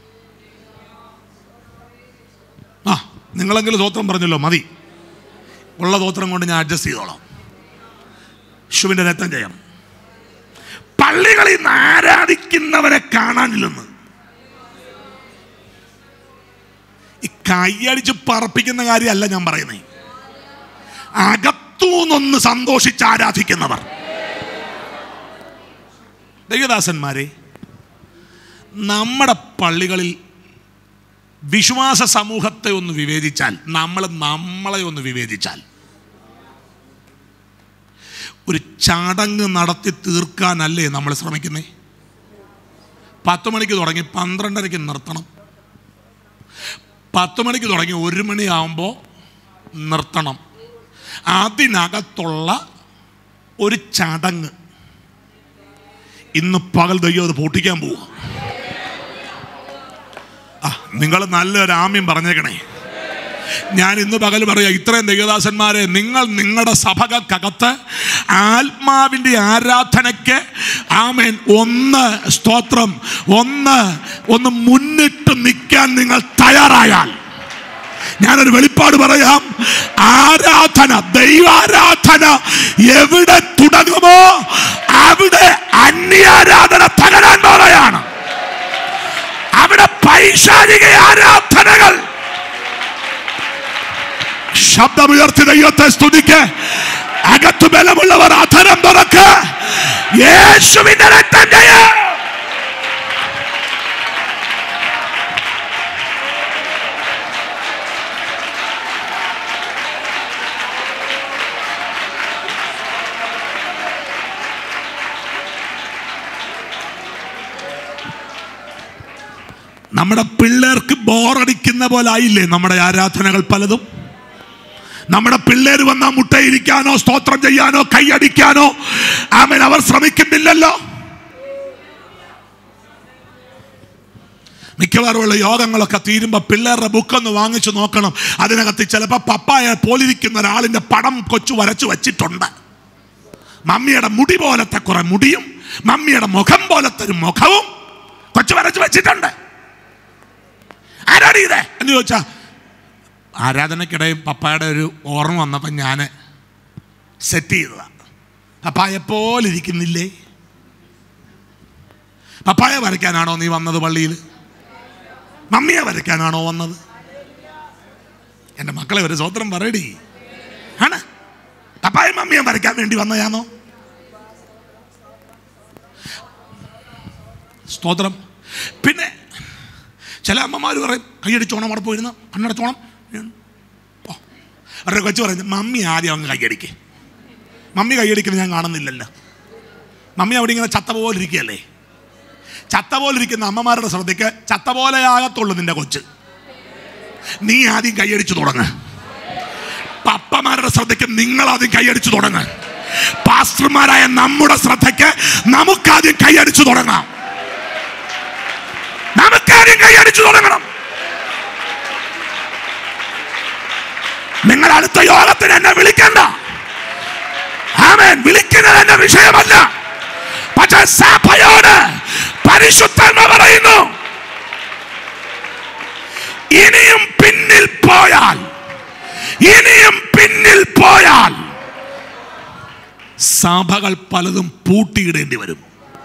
S2: ആ നിങ്ങളെങ്കിലും സ്വത്രം പറഞ്ഞല്ലോ മതി ഉള്ള സ്വത്രം കൊണ്ട് ഞാൻ അഡ്ജസ്റ്റ് ചെയ്തോളാം യേശുവിന്റെ രക്തം ചെയ്യണം പള്ളികളിൽ നിന്ന് ആരാധിക്കുന്നവരെ കാണാനില്ലെന്ന് കൈയടിച്ച് പറപ്പിക്കുന്ന കാര്യമല്ല ഞാൻ പറയുന്നത് അകത്തൂന്നൊന്ന് സന്തോഷിച്ച് ആരാധിക്കുന്നവർ ദൈവദാസന്മാരെ നമ്മുടെ പള്ളികളിൽ വിശ്വാസ സമൂഹത്തെ ഒന്ന് വിവേചിച്ചാൽ നമ്മൾ നമ്മളെ ഒന്ന് വിവേചിച്ചാൽ ഒരു ചടങ്ങ് നടത്തി തീർക്കാനല്ലേ നമ്മൾ ശ്രമിക്കുന്നേ പത്ത് മണിക്ക് തുടങ്ങി പന്ത്രണ്ടരയ്ക്ക് നിർത്തണം പത്ത് മണിക്ക് തുടങ്ങി ഒരു മണിയാകുമ്പോൾ നിർത്തണം അതിനകത്തുള്ള ഒരു ചടങ്ങ് ഇന്ന് പകൽ ദൈവം അത് പൊട്ടിക്കാൻ പോവുക ആ നിങ്ങൾ നല്ലൊരു ആമ്യം പറഞ്ഞേക്കണേ ഞാൻ ഇന്ന് പകൽ പറയാം ഇത്രയും ദൈവദാസന്മാരെ നിങ്ങൾ നിങ്ങളുടെ സഭകൾക്കകത്ത് ആത്മാവിൻ്റെ ആരാധനയ്ക്ക് ആമേൻ ഒന്ന് സ്തോത്രം ഒന്ന് ഒന്ന് മുന്നിട്ട് നിൽക്കാൻ നിങ്ങൾ തയ്യാറായാൽ ഞാനൊരു വെളിപ്പാട് പറയാം ആരാധന ദൈവാരാധന എവിടെ തുടങ്ങുമോ അവിടെ അന്യാരാധന തകരാൻ പോലെയാണ് അവിടെ പൈശാചിക ആരാധനകൾ ശബ്ദമുയർത്തി ദൈവത്തെ സ്തുതിക്ക് അകത്തു ബലമുള്ളവർ അധരം തുറക്ക് യേശുവിന്റെ രക്തം ജയ നമ്മുടെ പിള്ളേർക്ക് ബോറടിക്കുന്ന പോലെ ആയില്ലേ നമ്മുടെ ആരാധനകൾ പലതും നമ്മുടെ പിള്ളേർ വന്നാൽ മുട്ടയിരിക്കാനോ സ്തോത്രം ചെയ്യാനോ കൈയടിക്കാനോ ആമേൻ അവർ ശ്രമിക്കുന്നില്ലല്ലോ മിക്കവാറുമുള്ള യോഗങ്ങളൊക്കെ തീരുമ്പോൾ പിള്ളേരുടെ ബുക്കൊന്ന് വാങ്ങിച്ചു നോക്കണം അതിനകത്ത് ചിലപ്പോൾ പപ്പായ പോലിരിക്കുന്ന ഒരാളിൻ്റെ പടം കൊച്ചു വരച്ചു വച്ചിട്ടുണ്ട് മമ്മിയുടെ മുടി പോലത്തെ കുറെ മുടിയും മമ്മിയുടെ മുഖം പോലത്തെ ഒരു മുഖവും കൊച്ചു വരച്ചു വെച്ചിട്ടുണ്ട് ആരാണ് ഇത് എന്ന് ചോദിച്ചാ ആരാധനക്കിടയിൽ പപ്പായുടെ ഒരു ഓർമ്മ വന്നപ്പോൾ ഞാൻ സെറ്റ് ചെയ്തതാ പപ്പായ പോലെ ഇരിക്കുന്നില്ലേ പപ്പായ വരയ്ക്കാനാണോ നീ വന്നത് പള്ളിയിൽ മമ്മിയെ വരയ്ക്കാനാണോ വന്നത് എൻ്റെ മക്കളെ ഒരു സ്വത്രം പറയടി ആണ് പപ്പായ മമ്മിയെ വരയ്ക്കാൻ വേണ്ടി വന്നതാണോ സ്തോത്രം പിന്നെ ചില അമ്മമാർ പറയും കൈയടിച്ചോണം അവിടെ പോയിരുന്ന കണ്ണടച്ചോണം ഓ അവരുടെ കൊച്ചു പറയുന്നത് മമ്മി ആദ്യം അങ്ങ് കൈയടിക്ക് മമ്മി കൈയടിക്കുന്നത് ഞാൻ കാണുന്നില്ലല്ലോ മമ്മി അവിടെ ഇങ്ങനെ ചത്ത പോലെ ഇരിക്കുകയല്ലേ ചത്ത പോലെ ഇരിക്കുന്ന അമ്മമാരുടെ ശ്രദ്ധയ്ക്ക് ചത്ത പോലെ ആകത്തുള്ളൂ നിന്റെ കൊച്ച് നീ ആദ്യം കൈയടിച്ചു തുടങ്ങ് പപ്പമാരുടെ ശ്രദ്ധയ്ക്ക് നിങ്ങൾ ആദ്യം കൈയടിച്ചു തുടങ്ങ് പാസ്റ്റർമാരായ നമ്മുടെ ശ്രദ്ധയ്ക്ക് നമുക്കാദ്യം കൈയടിച്ചു തുടങ്ങാം നമുക്കാദ്യം കൈയടിച്ചു തുടങ്ങണം നിങ്ങൾ അടുത്ത യോഗത്തിന് എന്നെ വിളിക്കണ്ട ആമേൻ വിളിക്കുന്നത് എന്റെ വിഷയമല്ല പക്ഷെ സഭയോട് പരിശുദ്ധന്മ പറയുന്നു ഇനിയും പിന്നിൽ പോയാൽ ഇനിയും പിന്നിൽ പോയാൽ സഭകൾ പലതും പൂട്ടിയിടേണ്ടി വരും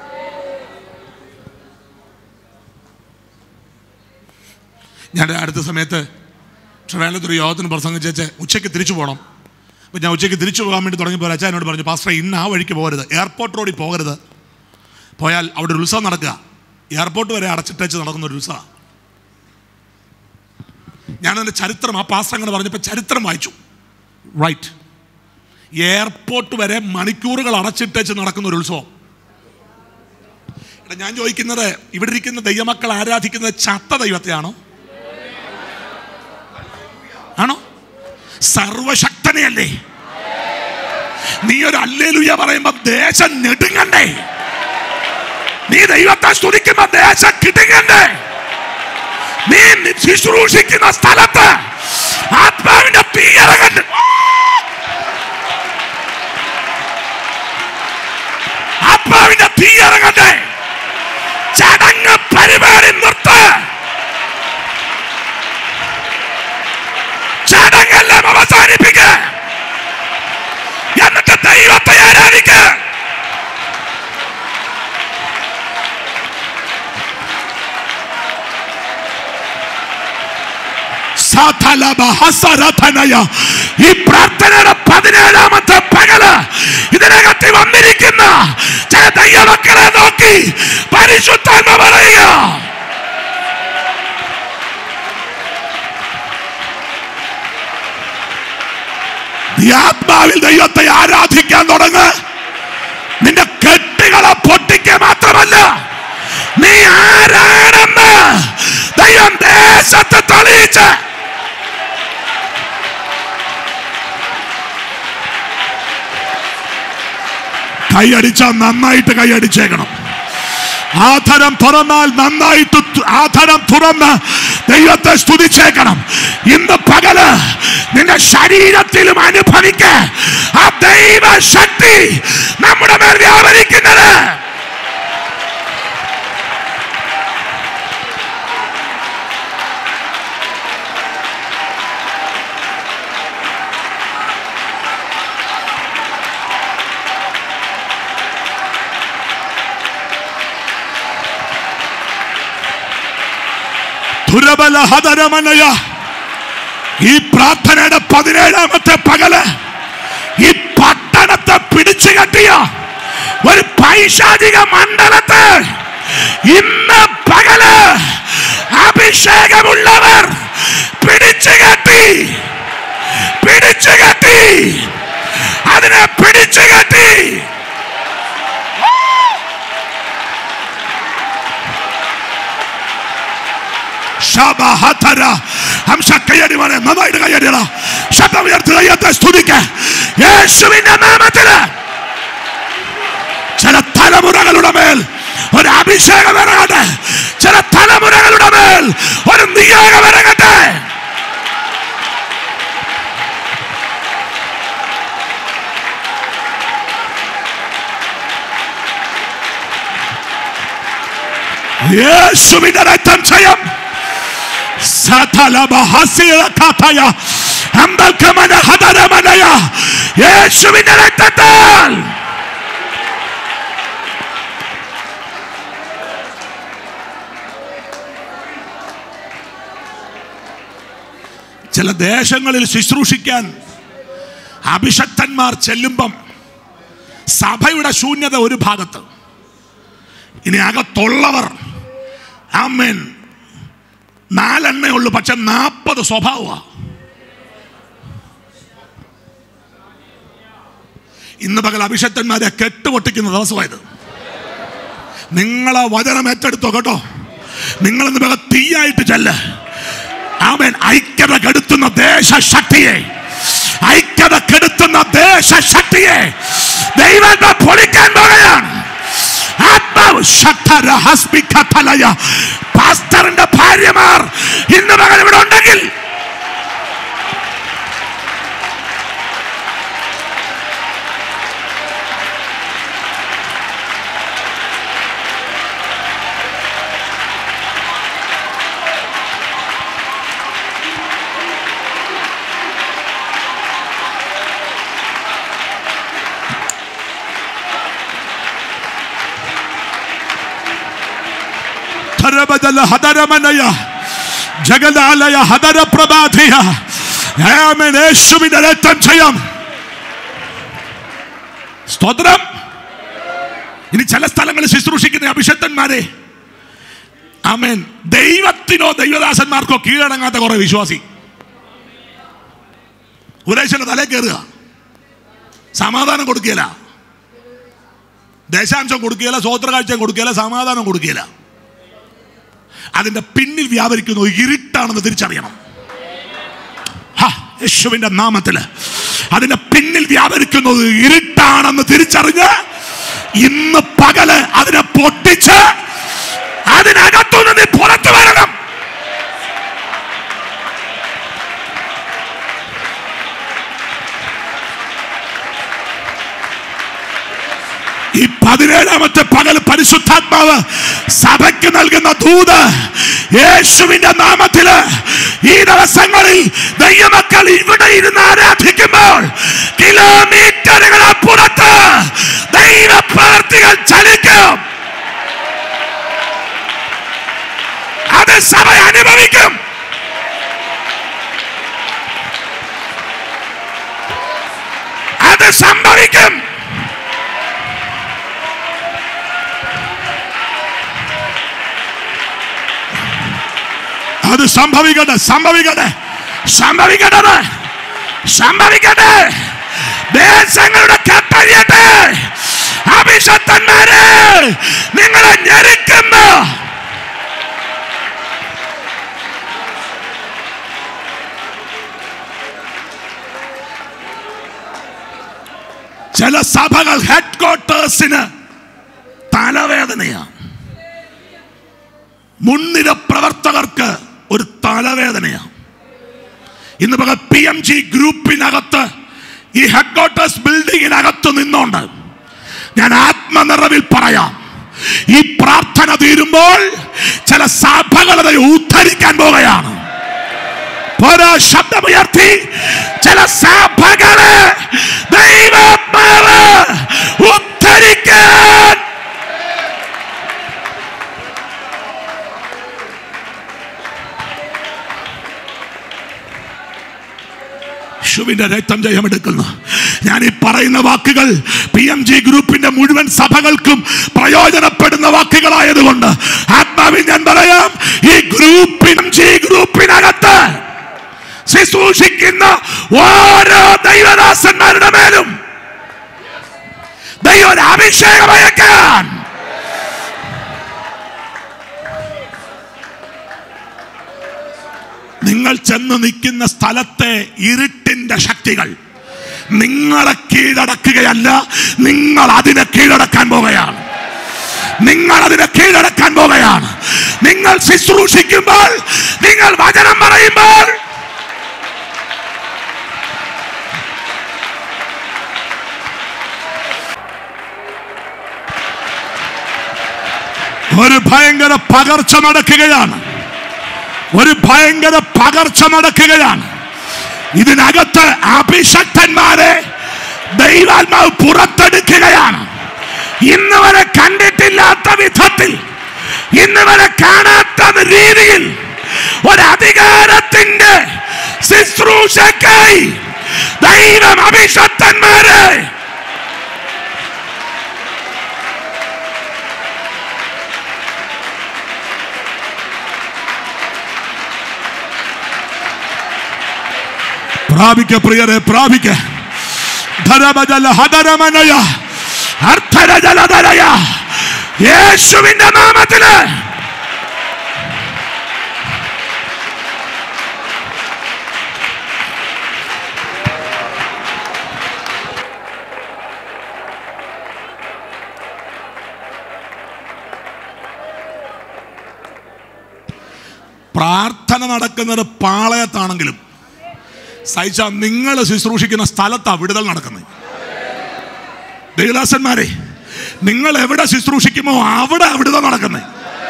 S2: ഞാൻ അടുത്ത സമയത്ത് ട്രിവാൻഡ്രത്തൊരു യോഗത്തിന് പ്രസംഗിച്ചേച്ച് ഉച്ചയ്ക്ക് തിരിച്ചു പോകണം അപ്പോൾ ഞാൻ ഉച്ചയ്ക്ക് തിരിച്ചു പോകാൻ വേണ്ടി തുടങ്ങിയപ്പോൾ അച്ഛൻ എന്നോട് പറഞ്ഞു പാസ്റ്റർ ഇന്ന് ആ വഴിക്ക് പോകരുത് എയർപോർട്ട് റോഡിൽ പോകരുത് പോയാൽ അവിടെ ഒരു ഉത്സവം നടക്കുക എയർപോർട്ട് വരെ അടച്ചിട്ടേച്ച് നടക്കുന്ന ഒരു ഉത്സവം ഞാനതിൻ്റെ ചരിത്രം ആ പാസ്റ്റർ അങ്ങനെ പറഞ്ഞപ്പോൾ ചരിത്രം വായിച്ചു റൈറ്റ് എയർപോർട്ട് വരെ മണിക്കൂറുകൾ അടച്ചിട്ടേച്ച് നടക്കുന്ന ഒരു ഉത്സവം എടാ ഞാൻ ചോദിക്കുന്നത് ഇവിടെ ഇരിക്കുന്ന ദൈവമക്കൾ ആരാധിക്കുന്നത് ചത്ത ദൈവത്തെയാണോ ആണോ സർവശക്തനെയല്ലേ നീ ഒരു അല്ലേലുയ പറയുമ്പോ ദേശം നെടുങ്ങണ്ടേ നീ ദൈവത്തെ സ്തുതിക്കുമ്പോ ദേശം കിടുങ്ങണ്ടേ നീ ശുശ്രൂഷിക്കുന്ന സ്ഥലത്ത് ആത്മാവിന്റെ തീയറകണ്ട് ആത്മാവിന്റെ തീയറകണ്ടേ ചടങ്ങ് പരിപാടി നിർത്ത് ചടങ്ങെല്ലാം അവസാനിപ്പിക്ക എന്നിട്ട് ദൈവത്തെ ആരാധിക്ക സാധലബ ഹസരഥനയ. ഈ പ്രാർത്ഥനയുടെ പതിനേഴാമത്തെ പകല് ഇതിനകത്ത് വന്നിരിക്കുന്ന ചില ദൈവമക്കളെ നോക്കി പരിശുദ്ധാത്മ പറയുക നീ ആത്മാവിൽ ദൈവത്തെ ആരാധിക്കാൻ തുടങ്ങ് നിന്റെ കെട്ടുകളെ പൊട്ടിക്കുക മാത്രമല്ല നീ ആരാണെന്ന് ദൈവം ദേശത്ത് തെളിയിച്ച് കൈയടിച്ച നന്നായിട്ട് കൈയടിച്ചേക്കണം ആധരം തുറന്നാൽ നന്നായിട്ട് തു- ആധരം തുറന്ന് ദൈവത്തെ സ്തുതിച്ചേക്കണം ഇന്ന് പകല് നിന്റെ ശരീരത്തിലും അനുഭവിക്ക ആ ദൈവ ശക്തി നമ്മുടെ മേൽ വ്യാപരിക്കുന്നത് ദുരബല ഹതരമനയ ഈ പ്രാർത്ഥനയുടെ പതിനേഴാമത്തെ പകല് ഈ പട്ടണത്തെ പിടിച്ചു കെട്ടിയ ഒരു പൈശാചിക മണ്ഡലത്തെ ഇന്ന് പകല് അഭിഷേകമുള്ളവർ പിടിച്ചു കെട്ടി പിടിച്ചു കെട്ടി അതിനെ പിടിച്ചു കെട്ടി ശബഹതര. ഹംസ കയ്യടി മോനെ, നന്നായിട്ട് കയ്യടിയടാ. ശബ്ദം ഉയർത്തി ദൈവത്തെ സ്തുതിക്ക യേശുവിന്റെ നാമത്തില് ചില തലമുറകളുടെ മേൽ ഒരു അഭിഷേകം ഇറങ്ങട്ടെ ചില തലമുറകളുടെ മേൽ ഒരു നിയോഗം ഇറങ്ങട്ടെ യേശുവിന്റെ രക്തം ചെയ്യും സതലബഹസിലകതയ. അമ്പൽക്കമന ഹതരമനയ. യേശുവിന്റെ രക്തത്താൽ ചില ദേശങ്ങളിൽ ശുശ്രൂഷിക്കാൻ അഭിഷക്തന്മാർ ചെല്ലുമ്പം സഭയുടെ ശൂന്യത ഒരു ഭാഗത്ത് ഇനി അകത്തുള്ളവർ ആമേൻ നാലെണ്ണേ ഉള്ളൂ പക്ഷെ നാൽപ്പത് സ്വഭാവമാണ് ഇന്ന് പകൽ അഭിഷക്തന്മാരെ കെട്ടുപൊട്ടിക്കുന്ന ദിവസമായത് നിങ്ങളെ വചനം ഏറ്റെടുത്തോ കേട്ടോ നിങ്ങൾ ഇന്ന് പകൽ തീയായിട്ട് ചെല്ല് ആമേൻ ഐക്യത കെടുത്തുന്ന ദേശശക്തിയെ ഐക്യത കെടുത്തുന്ന ദേശശക്തിയെ ദൈവത്തെ പൊളിക്കാൻ പോകുകയാണ് ആത്മാവ് ശക്തര ഹസ്മിക്കത്തലയ. പാസ്റ്ററിന്റെ ഭാര്യമാർ ഇന്ന് പകൽ ഇവിടെ ഉണ്ടെങ്കിൽ ധരബദല ഹദരമനയ ജഗദാലയ ഹദര പ്രഭാധിയ ആമേൻ യേശുവിന്റെ രക്തം ചെയ്യാം സ്തോത്രം ഇനി ചില സ്ഥലങ്ങളിൽ ശുശ്രൂഷിക്കുന്ന അഭിഷക്തന്മാരെ ആമേൻ ദൈവത്തിനോ ദൈവദാസന്മാർക്കോ കീഴടങ്ങാത്ത കുറെ വിശ്വാസി ഉപദേശന്റെ തലേ കയറുക സമാധാനം കൊടുക്കുകയില്ല ദേശാംശം കൊടുക്കുകയില്ല സ്വോത്രകാഴ്ചയും കൊടുക്കുകയില്ല സമാധാനം കൊടുക്കുകയില്ല അതിന്റെ പിന്നിൽ വ്യാപരിക്കുന്ന ഒരു ഇരുട്ടാണെന്ന് തിരിച്ചറിയണം ഹ, യേശുവിന്റെ നാമത്തില് അതിന്റെ പിന്നിൽ വ്യാപരിക്കുന്നത് ഇരുട്ടാണെന്ന് തിരിച്ചറിഞ്ഞ് ഇന്ന് പകല് അതിനെ പൊട്ടിച്ച് അതിനകത്തുനിന്ന് നീ പുറത്തു വരണം ഈ പതിനേഴാമത്തെ പകൽ പരിശുദ്ധാത്മാവ് സഭയ്ക്ക് നൽകുന്ന ദൂത് യേശുവിന്റെ നാമത്തില് ഈ ദിവസങ്ങളിൽ ദൈവമക്കൾ ഇവിടെ ഇരുന്ന് ആരാധിക്കുമ്പോൾ കിലോമീറ്ററുകൾ അപ്പുറത്ത് ദൈവ പ്രവർത്തികൾ ചലിക്കും അത് സഭ അനുഭവിക്കും അത് സംഭവിക്കും അത് സംഭവിക്കട്ടെ സംഭവിക്കട്ടെ സംഭവിക്കട്ടെ സംഭവിക്കട്ടെ ദേശങ്ങളുടെ കെട്ടഴിയട്ടെ അഭിഷത്തന്മാരെ നിങ്ങളെ ഞെരുക്കുന്നു ചില സഭകൾ ഹെഡ് ക്വാർട്ടേഴ്സിന് തലവേദനയാണ് മുൻനിര പ്രവർത്തകർക്ക് ഒരു തലവേദനയാണ് ഇന്ന് പകൽ പി എം ജി ഗ്രൂപ്പിനകത്ത് ഈ ഹെഡ് ക്വാർട്ടേഴ്സ് ബിൽഡിങ്ങിനകത്ത് നിന്നുകൊണ്ട് ഞാൻ ആത്മനിറവിൽ പറയാം ഈ പ്രാർത്ഥന തീരുമ്പോൾ ചില സഭകളെ ഉദ്ധരിക്കാൻ പോകുകയാണ് പോരാ ശബ്ദമുയർത്തി ചില സഭകളെ ദൈവമാവ് ഉദ്ധരിക്കാൻ യേശുവിന്റെ രക്തം ജയമെടുക്കുന്നു ഞാൻ ഈ പറയുന്ന വാക്കുകൾ പി എം ജി ഗ്രൂപ്പിന്റെ മുഴുവൻ സഭകൾക്കും പ്രയോജനപ്പെടുന്ന വാക്കുകളായതുകൊണ്ട് ആത്മാവിൽ ഞാൻ പറയാം ഈ ഗ്രൂപ്പിനും ജി ഗ്രൂപ്പിനകത്ത് ശുശ്രൂഷിക്കുന്ന ഓരോ ദൈവദാസന്മാരുടെ മേലും ദൈവ ഒരു അഭിഷേകം അയക്കാൻ നിങ്ങൾ ചെന്ന് നിൽക്കുന്ന സ്ഥലത്തെ ഇരുട്ടിന്റെ ശക്തികൾ നിങ്ങളെ കീഴടക്കുകയല്ല നിങ്ങൾ അതിനെ കീഴടക്കാൻ പോകുകയാണ് നിങ്ങൾ അതിനെ കീഴടക്കാൻ പോകുകയാണ് നിങ്ങൾ ശുശ്രൂഷിക്കുമ്പോൾ നിങ്ങൾ വചനം പറയുമ്പോൾ ഒരു ഭയങ്കര പകർച്ച നടക്കുകയാണ് ഒരു ഭയങ്കര പകർച്ച നടക്കുകയാണ് ഇതിനകത്ത് അഭിഷക്തന്മാരെ ദൈവാത്മാവ് പുറത്തെടുക്കുകയാണ് ഇന്ന് വരെ കണ്ടിട്ടില്ലാത്ത വിധത്തിൽ ഇന്ന് വരെ കാണാത്ത രീതിയിൽ ഒരധികാരത്തിന്റെ ശുശ്രൂഷക്കായി ദൈവം അഭിഷക്തന്മാരെ പ്രാപിക്ക പ്രിയരെ പ്രാപിക്ക ധരമജല ഹതരമനയ അർത്ഥരജലധരയ യേശുവിന്റെ നാമത്തില് പ്രാർത്ഥന നടക്കുന്നത് പാളയത്താണെങ്കിലും സഹിച്ച നിങ്ങൾ ശുശ്രൂഷിക്കുന്ന സ്ഥലത്താ വിടുതൽ നടക്കുന്നത് ദേവദാസന്മാരെ നിങ്ങൾ എവിടെ ശുശ്രൂഷിക്കുമോ അവിടെ വിടുതൽ നടക്കുന്നത്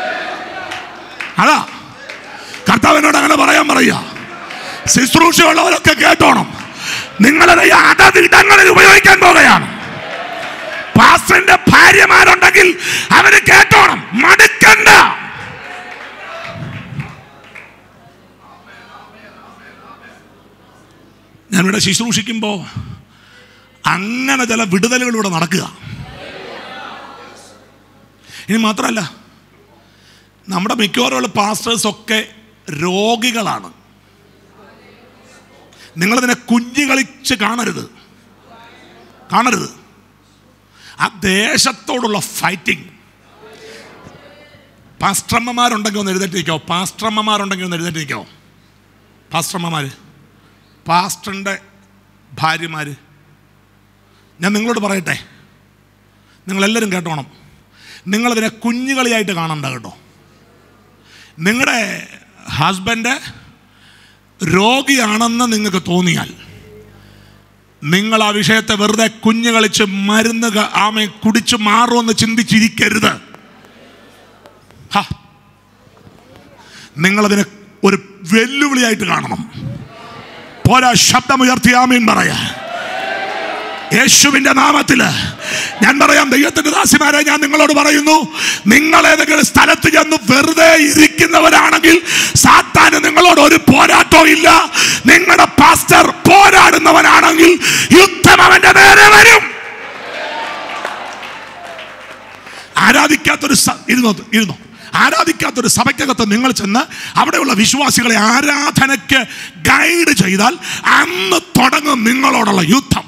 S2: അതാ കർത്താവിനോട് അങ്ങനെ പറയാൻ പറയുക ശുശ്രൂഷയുള്ളവരൊക്കെ കേട്ടോണം നിങ്ങളെ അതത് ഇടങ്ങളിൽ ഉപയോഗിക്കാൻ പോകുകയാണ് പാസ്റ്ററിന്റെ ഭാര്യമാരുണ്ടെങ്കിൽ അവര് കേട്ടോണം മടുക്കണ്ട ഞാനിവിടെ ശുശ്രൂഷിക്കുമ്പോൾ അങ്ങനെ ചില വിടുതലുകളിലൂടെ നടക്കുക ഇനി മാത്രമല്ല നമ്മുടെ മിക്കവാറുള്ള പാസ്റ്റേഴ്സ് ഒക്കെ രോഗികളാണ് നിങ്ങളതിനെ കുഞ്ഞു കളിച്ച് കാണരുത് കാണരുത് ആ ദേശത്തോടുള്ള ഫൈറ്റിംഗ് പാസ്ട്രമ്മമാരുണ്ടെങ്കിൽ ഒന്ന് എഴുന്നേറ്റിരിക്കോ പാസ്ട്രമ്മമാരുണ്ടെങ്കിൽ ഒന്ന് എഴുന്നേറ്റിരിക്കോ പാസ്ട്രമ്മമാര് പാസ്റ്ററിൻ്റെ ഭാര്യമാർ ഞാൻ നിങ്ങളോട് പറയട്ടെ നിങ്ങളെല്ലാവരും കേട്ടോണം നിങ്ങളതിനെ കുഞ്ഞുകളിയായിട്ട് കാണണ്ട കേട്ടോ നിങ്ങളുടെ ഹസ്ബൻഡ് രോഗിയാണെന്ന് നിങ്ങൾക്ക് തോന്നിയാൽ നിങ്ങൾ ആ വിഷയത്തെ വെറുതെ കുഞ്ഞു കളിച്ച് മരുന്ന് ക- ആമെ കുടിച്ച് മാറുമെന്ന് ചിന്തിച്ചിരിക്കരുത് ഹ. നിങ്ങളതിനെ ഒരു വെല്ലുവിളിയായിട്ട് കാണണം പോരാ ശബ്ദമുയർത്തി ആമീൻ പറയാ യേശുവിന്റെ നാമത്തില് ഞാൻ പറയാം ദൈവത്തിന്റെ ദാസിമാരെ ഞാൻ നിങ്ങളോട് പറയുന്നു നിങ്ങൾ ഏതെങ്കിലും സ്ഥലത്ത് ചെന്ന് വെറുതെ ഇരിക്കുന്നവരാണെങ്കിൽ സാത്താന് നിങ്ങളോട് ഒരു പോരാട്ടവും ഇല്ല നിങ്ങളുടെ പാസ്റ്റർ പോരാടുന്നവനാണെങ്കിൽ യുദ്ധം അവന്റെ നേരെ ആരാധിക്കാത്തൊരു സ- ഇരുന്നോ ഇരുന്നോ ആരാധിക്കാത്തൊരു സഭയ്ക്കകത്ത് നിങ്ങൾ ചെന്ന് അവിടെയുള്ള വിശ്വാസികളെ ആരാധനയ്ക്ക് ഗൈഡ് ചെയ്താൽ അന്ന് തുടങ്ങും നിങ്ങളോടുള്ള യുദ്ധം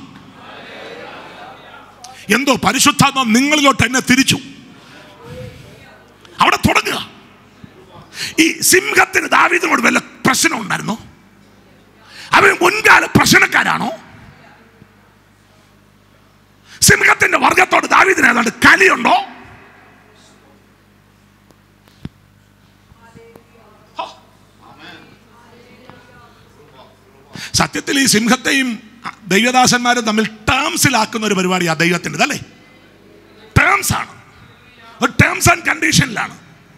S2: എന്തോ പരിശുദ്ധാത്മ നിങ്ങളിലോട്ട് എന്നെ തിരിച്ചു അവിടെ തുടങ്ങുക ഈ സിംഹത്തിന് ദാവീദിനോട് വല്ല പ്രശ്നം ഉണ്ടായിരുന്നോ അവർ മുൻകാല പ്രശ്നക്കാരാണോ സിംഹത്തിന്റെ വർഗത്തോട് ദാവീദിന് ഏതാണ്ട് കലിയുണ്ടോ ഹോ. സത്യത്തിൽ ഈ സിംഹത്തെയും ദൈവദാസന്മാരും തമ്മിൽ ടേംസിലാക്കുന്ന ഒരു പരിപാടിയാണ് ദൈവത്തിൻ്റെ അല്ലേ ടേംസ് ആണ് ഒരു ടേംസ് ആൻഡ് കണ്ടീഷനിലാണ്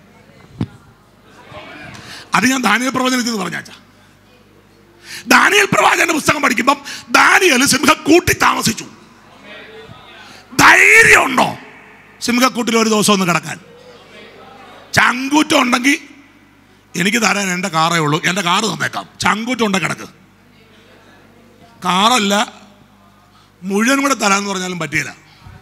S2: അത് ഞാൻ ദാനിയൽ പ്രവചനത്തിൽ നിന്ന് പറഞ്ഞാച്ച ദാനിയൽ പ്രവാചകന്റെ പുസ്തകം പഠിക്കുമ്പം ദാനിയൽ സിംഹക്കൂട്ടി താമസിച്ചു ധൈര്യമുണ്ടോ സിംഹക്കൂട്ടിൽ ഒരു ദിവസം ഒന്ന് കിടക്കാൻ ചങ്കൂറ്റം ഉണ്ടെങ്കിൽ എനിക്ക് തരാൻ എൻ്റെ കാറേ ഉള്ളൂ എൻ്റെ കാറ് തന്നേക്കാം ചങ്കൂറ്റം ഉണ്ടെ കിടക്ക് കാറല്ല മുഴുവൻ കൂടെ തരാമെന്ന് പറഞ്ഞാലും പറ്റിയില്ല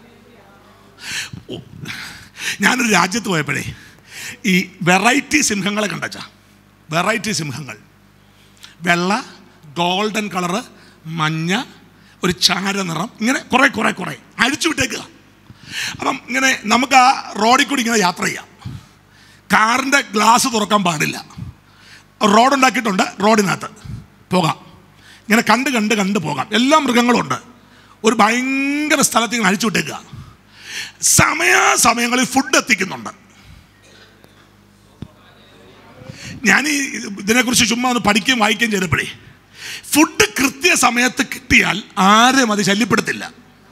S2: ഓ, ഞാനൊരു രാജ്യത്ത് പോയപ്പോഴേ ഈ വെറൈറ്റി സിംഹങ്ങളെ കണ്ടച്ചാ വെറൈറ്റി സിംഹങ്ങൾ വെള്ള ഗോൾഡൻ കളറ് മഞ്ഞ ഒരു ചാര നിറം ഇങ്ങനെ കുറേ കുറേ കുറേ അഴിച്ചു വിട്ടേക്കുക അപ്പം ഇങ്ങനെ നമുക്ക് ആ റോഡിൽ കൂടി ഇങ്ങനെ യാത്ര ചെയ്യാം കാറിൻ്റെ ഗ്ലാസ് തുറക്കാൻ പാടില്ല റോഡ് ഉണ്ടാക്കിയിട്ടുണ്ട് റോഡിനകത്ത് പോകാം ഇങ്ങനെ കണ്ട് കണ്ട് കണ്ട് പോകാം എല്ലാ മൃഗങ്ങളും ഉണ്ട് ഒരു ഭയങ്കര സ്ഥലത്ത് ഇങ്ങനെ അഴിച്ചു വിട്ടേക്കുക സമയാസമയങ്ങളിൽ ഫുഡ് എത്തിക്കുന്നുണ്ട് ഞാൻ ഈ ഇതിനെക്കുറിച്ച് ചുമ്മാ ഒന്ന് പഠിക്കുകയും വായിക്കുകയും ചെയ്തപ്പോഴേ ഫുഡ് കൃത്യസമയത്ത് കിട്ടിയാൽ ആരും അത് ശല്യപ്പെടുത്തില്ല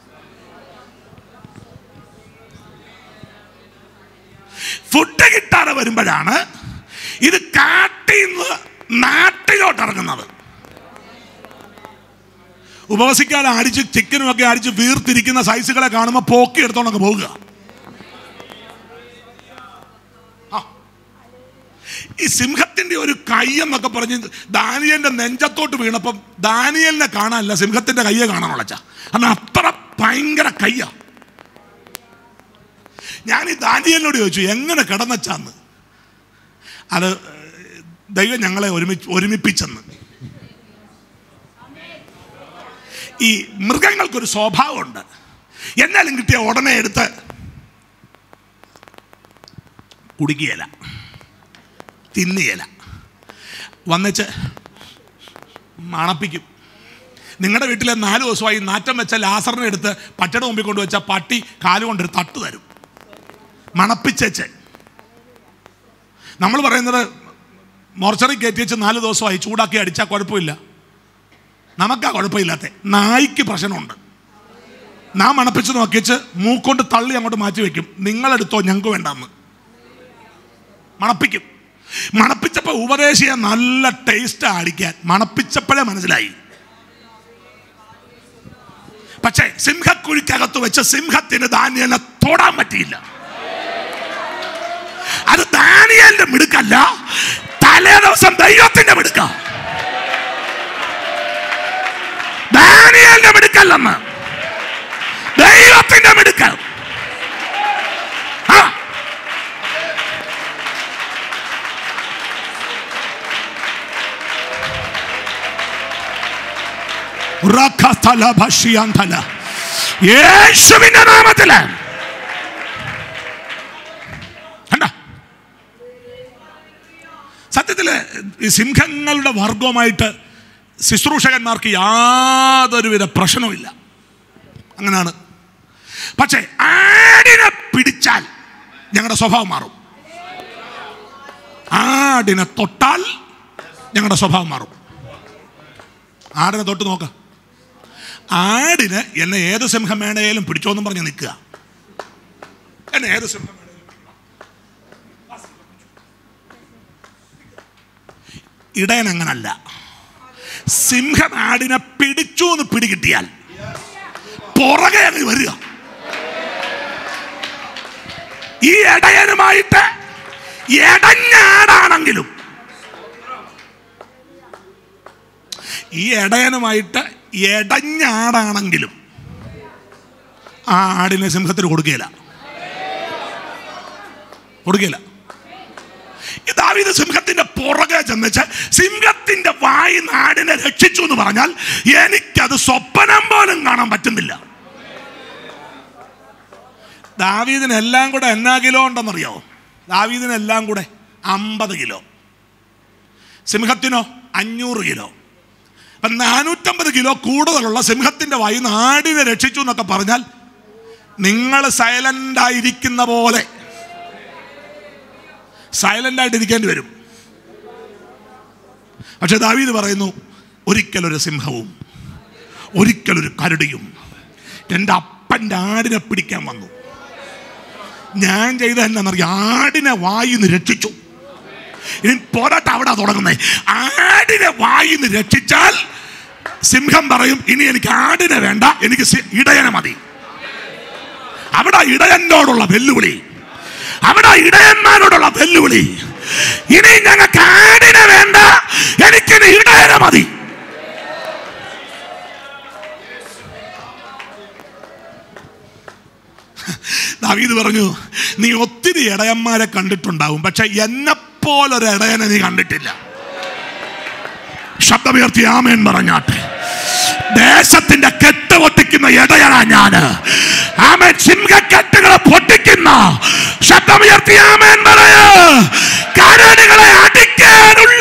S2: ഫുഡ് കിട്ടാതെ വരുമ്പോഴാണ് ഇത് കാട്ടിൽ നിന്ന് നാട്ടിലോട്ട് ഇറങ്ങുന്നത് ഉപവസിക്കാതെ അടിച്ച് ചിക്കനും ഒക്കെ അടിച്ച് വീർത്തിരിക്കുന്ന സൈസുകളെ കാണുമ്പോൾ പോക്കി എടുത്തോണ്ടങ്ങ് പോവുക ആ. ഈ സിംഹത്തിന്റെ ഒരു കൈ എന്നൊക്കെ പറഞ്ഞ് ദാനിയലിന്റെ നെഞ്ചത്തോട്ട് വീണപ്പം ദാനിയലിനെ കാണാനല്ല സിംഹത്തിന്റെ കയ്യെ കാണാനുള്ള കാരണം അത്ര ഭയങ്കര കയ്യാ ഞാൻ ഈ ദാനിയലിനോട് ചോദിച്ചു എങ്ങനെ കിടന്നച്ചാന്ന് അത് ദൈവം ഞങ്ങളെ ഒരുമിച്ച് ഒരുമിപ്പിച്ചെന്ന് ഈ മൃഗങ്ങൾക്കൊരു സ്വഭാവമുണ്ട് എന്നാലും കിട്ടിയ ഉടനെ എടുത്ത് കുടിക്കുകയില്ല തിന്നുകയില്ല വന്നിച്ച് മണപ്പിക്കും നിങ്ങളുടെ വീട്ടിലെ നാല് ദിവസമായി നാറ്റം വെച്ച ലാസറിനെ എടുത്ത് പട്ടിയുടെ മുമ്പിൽ കൊണ്ടുവച്ച പട്ടി കാലുകൊണ്ടൊരു തട്ട് തരും മണപ്പിച്ചേച്ച് നമ്മൾ പറയുന്നത് മോർച്ചറി കയറ്റി വെച്ച് നാല് ദിവസമായി ചൂടാക്കി അടിച്ചാൽ കുഴപ്പമില്ല നമുക്കാ കുഴപ്പമില്ലാത്ത നായ്ക്ക് പ്രശ്നമുണ്ട് നാം മണപ്പിച്ച് നോക്കിച്ച് മൂക്കൊണ്ട് തള്ളി അങ്ങോട്ട് മാറ്റി വെക്കും നിങ്ങളെടുത്തോ ഞങ്ങൾക്ക് വേണ്ടെന്ന് മണപ്പിക്കും മണപ്പിച്ചപ്പോൾ ഉപദേശിയെ നല്ല ടേസ്റ്റ് അടിക്കാൻ മണപ്പിച്ചപ്പോഴേ മനസ്സിലായി പക്ഷേ സിംഹക്കുഴിക്കകത്ത് വെച്ച് സിംഹത്തിന് ദാനിയലിനെ തൊടാൻ പറ്റിയില്ല അത് ദാനിയലിന്റെ മിടുക്കല്ല തലേ ദിവസം ദൈവത്തിന്റെ മിടുക്ക ദാനിയലിന്റെ മിടുക്കല്ലെന്ന് ദൈവത്തിന്റെ മിടുക്കൽ ആ റഖതല ഭഷിയാന്തല. യേശുവിന്റെ നാമത്തില് കണ്ട സത്യത്തില് ഈ സിംഹങ്ങളുടെ വർഗവുമായിട്ട് ശുശ്രൂഷകന്മാർക്ക് യാതൊരുവിധ പ്രശ്നവുമില്ല അങ്ങനെയാണ് പക്ഷേ ആടിനെ പിടിച്ചാൽ ഞങ്ങളുടെ സ്വഭാവം മാറും ആടിനെ തൊട്ടാൽ ഞങ്ങളുടെ സ്വഭാവം മാറും ആടിനെ തൊട്ട് നോക്ക ആടിന് എന്നെ ഏത് സിംഹം വേണേലും പിടിച്ചോന്നും പറഞ്ഞ് നിൽക്കുക എന്നെ ഏത് സിംഹം വേണേലും ഇടയൻ അങ്ങനല്ല സിംഹം ആടിനെ പിടിച്ചു എന്ന് പിടികിട്ടിയാൽ പുറകെ അങ്ങ് വരിക ഈ ഇടയനുമായിട്ട് ഇടഞ്ഞാടാണെങ്കിലും ഈ ഇടയനുമായിട്ട് ഇടഞ്ഞാടാണെങ്കിലും ആ ആടിനെ സിംഹത്തിന് കൊടുക്കുകയില്ല കൊടുക്കില്ല ഈ ദാവീദ് സിംഹത്തിന്റെ പുറകെ ചെന്നിച്ച് സിംഹത്തിന്റെ വായി നാടിനെ രക്ഷിച്ചു എന്ന് പറഞ്ഞാൽ എനിക്കത് സ്വപ്നം പോലും കാണാൻ പറ്റുന്നില്ല ദാവീദിന് എല്ലാം കൂടെ എന്നാ കിലോ ഉണ്ടെന്നറിയോ ദാവീദിന് എല്ലാം കൂടെ അമ്പത് കിലോ സിംഹത്തിനോ അഞ്ഞൂറ് കിലോ അപ്പം നാനൂറ്റമ്പത് കിലോ കൂടുതലുള്ള സിംഹത്തിന്റെ വായി നാടിനെ രക്ഷിച്ചു എന്നൊക്കെ പറഞ്ഞാൽ നിങ്ങൾ സൈലന്റ് ആയിരിക്കുന്ന പോലെ സൈലന്റ് ആയിട്ട് ഇരിക്കേണ്ടി വരും പക്ഷെ ദാവീദ് പറയുന്നു ഒരിക്കലൊരു സിംഹവും ഒരിക്കലൊരു കരടിയും എൻ്റെ അപ്പൻ്റെ ആടിനെ പിടിക്കാൻ വന്നു ഞാൻ ചെയ്ത എന്നാന്നറിയാം ആടിനെ വായിന്ന് രക്ഷിച്ചു ഇനി പോരാട്ടം അവിടെ തുടങ്ങുന്നത് ആടിനെ വായിന്ന് രക്ഷിച്ചാൽ സിംഹം പറയും ഇനി എനിക്ക് ആടിനെ വേണ്ട എനിക്ക് സി- ഇടയനെ മതി അവിടെ ഇടയനോടുള്ള വെല്ലുവിളി അവിടെ ഇടയന്മാരോടുള്ള വെല്ലുവിളി ഇനി ഞങ്ങൾക്ക് ആടിനെ വേണ്ട എനിക്കിനി ഇടയനെ മതി ദാവീദ് പറഞ്ഞു നീ ഒത്തിരി ഇടയന്മാരെ കണ്ടിട്ടുണ്ടാവും പക്ഷെ എന്നെപ്പോലൊരു ഇടയനെ നീ കണ്ടിട്ടില്ല ശബ്ദമുയർത്തി ആമേൻ പറഞ്ഞാട്ടെ ദേശത്തിന്റെ കെട്ട് പൊട്ടിക്കുന്ന ഇടയനാ ഞാന് ആമേൻ സിംഹക്കെട്ടുകളെ പൊട്ടിക്കുന്ന ശബ്ദമുയർത്തി ആമേൻ പറയ കരടുകളെ അടിക്കാനുള്ള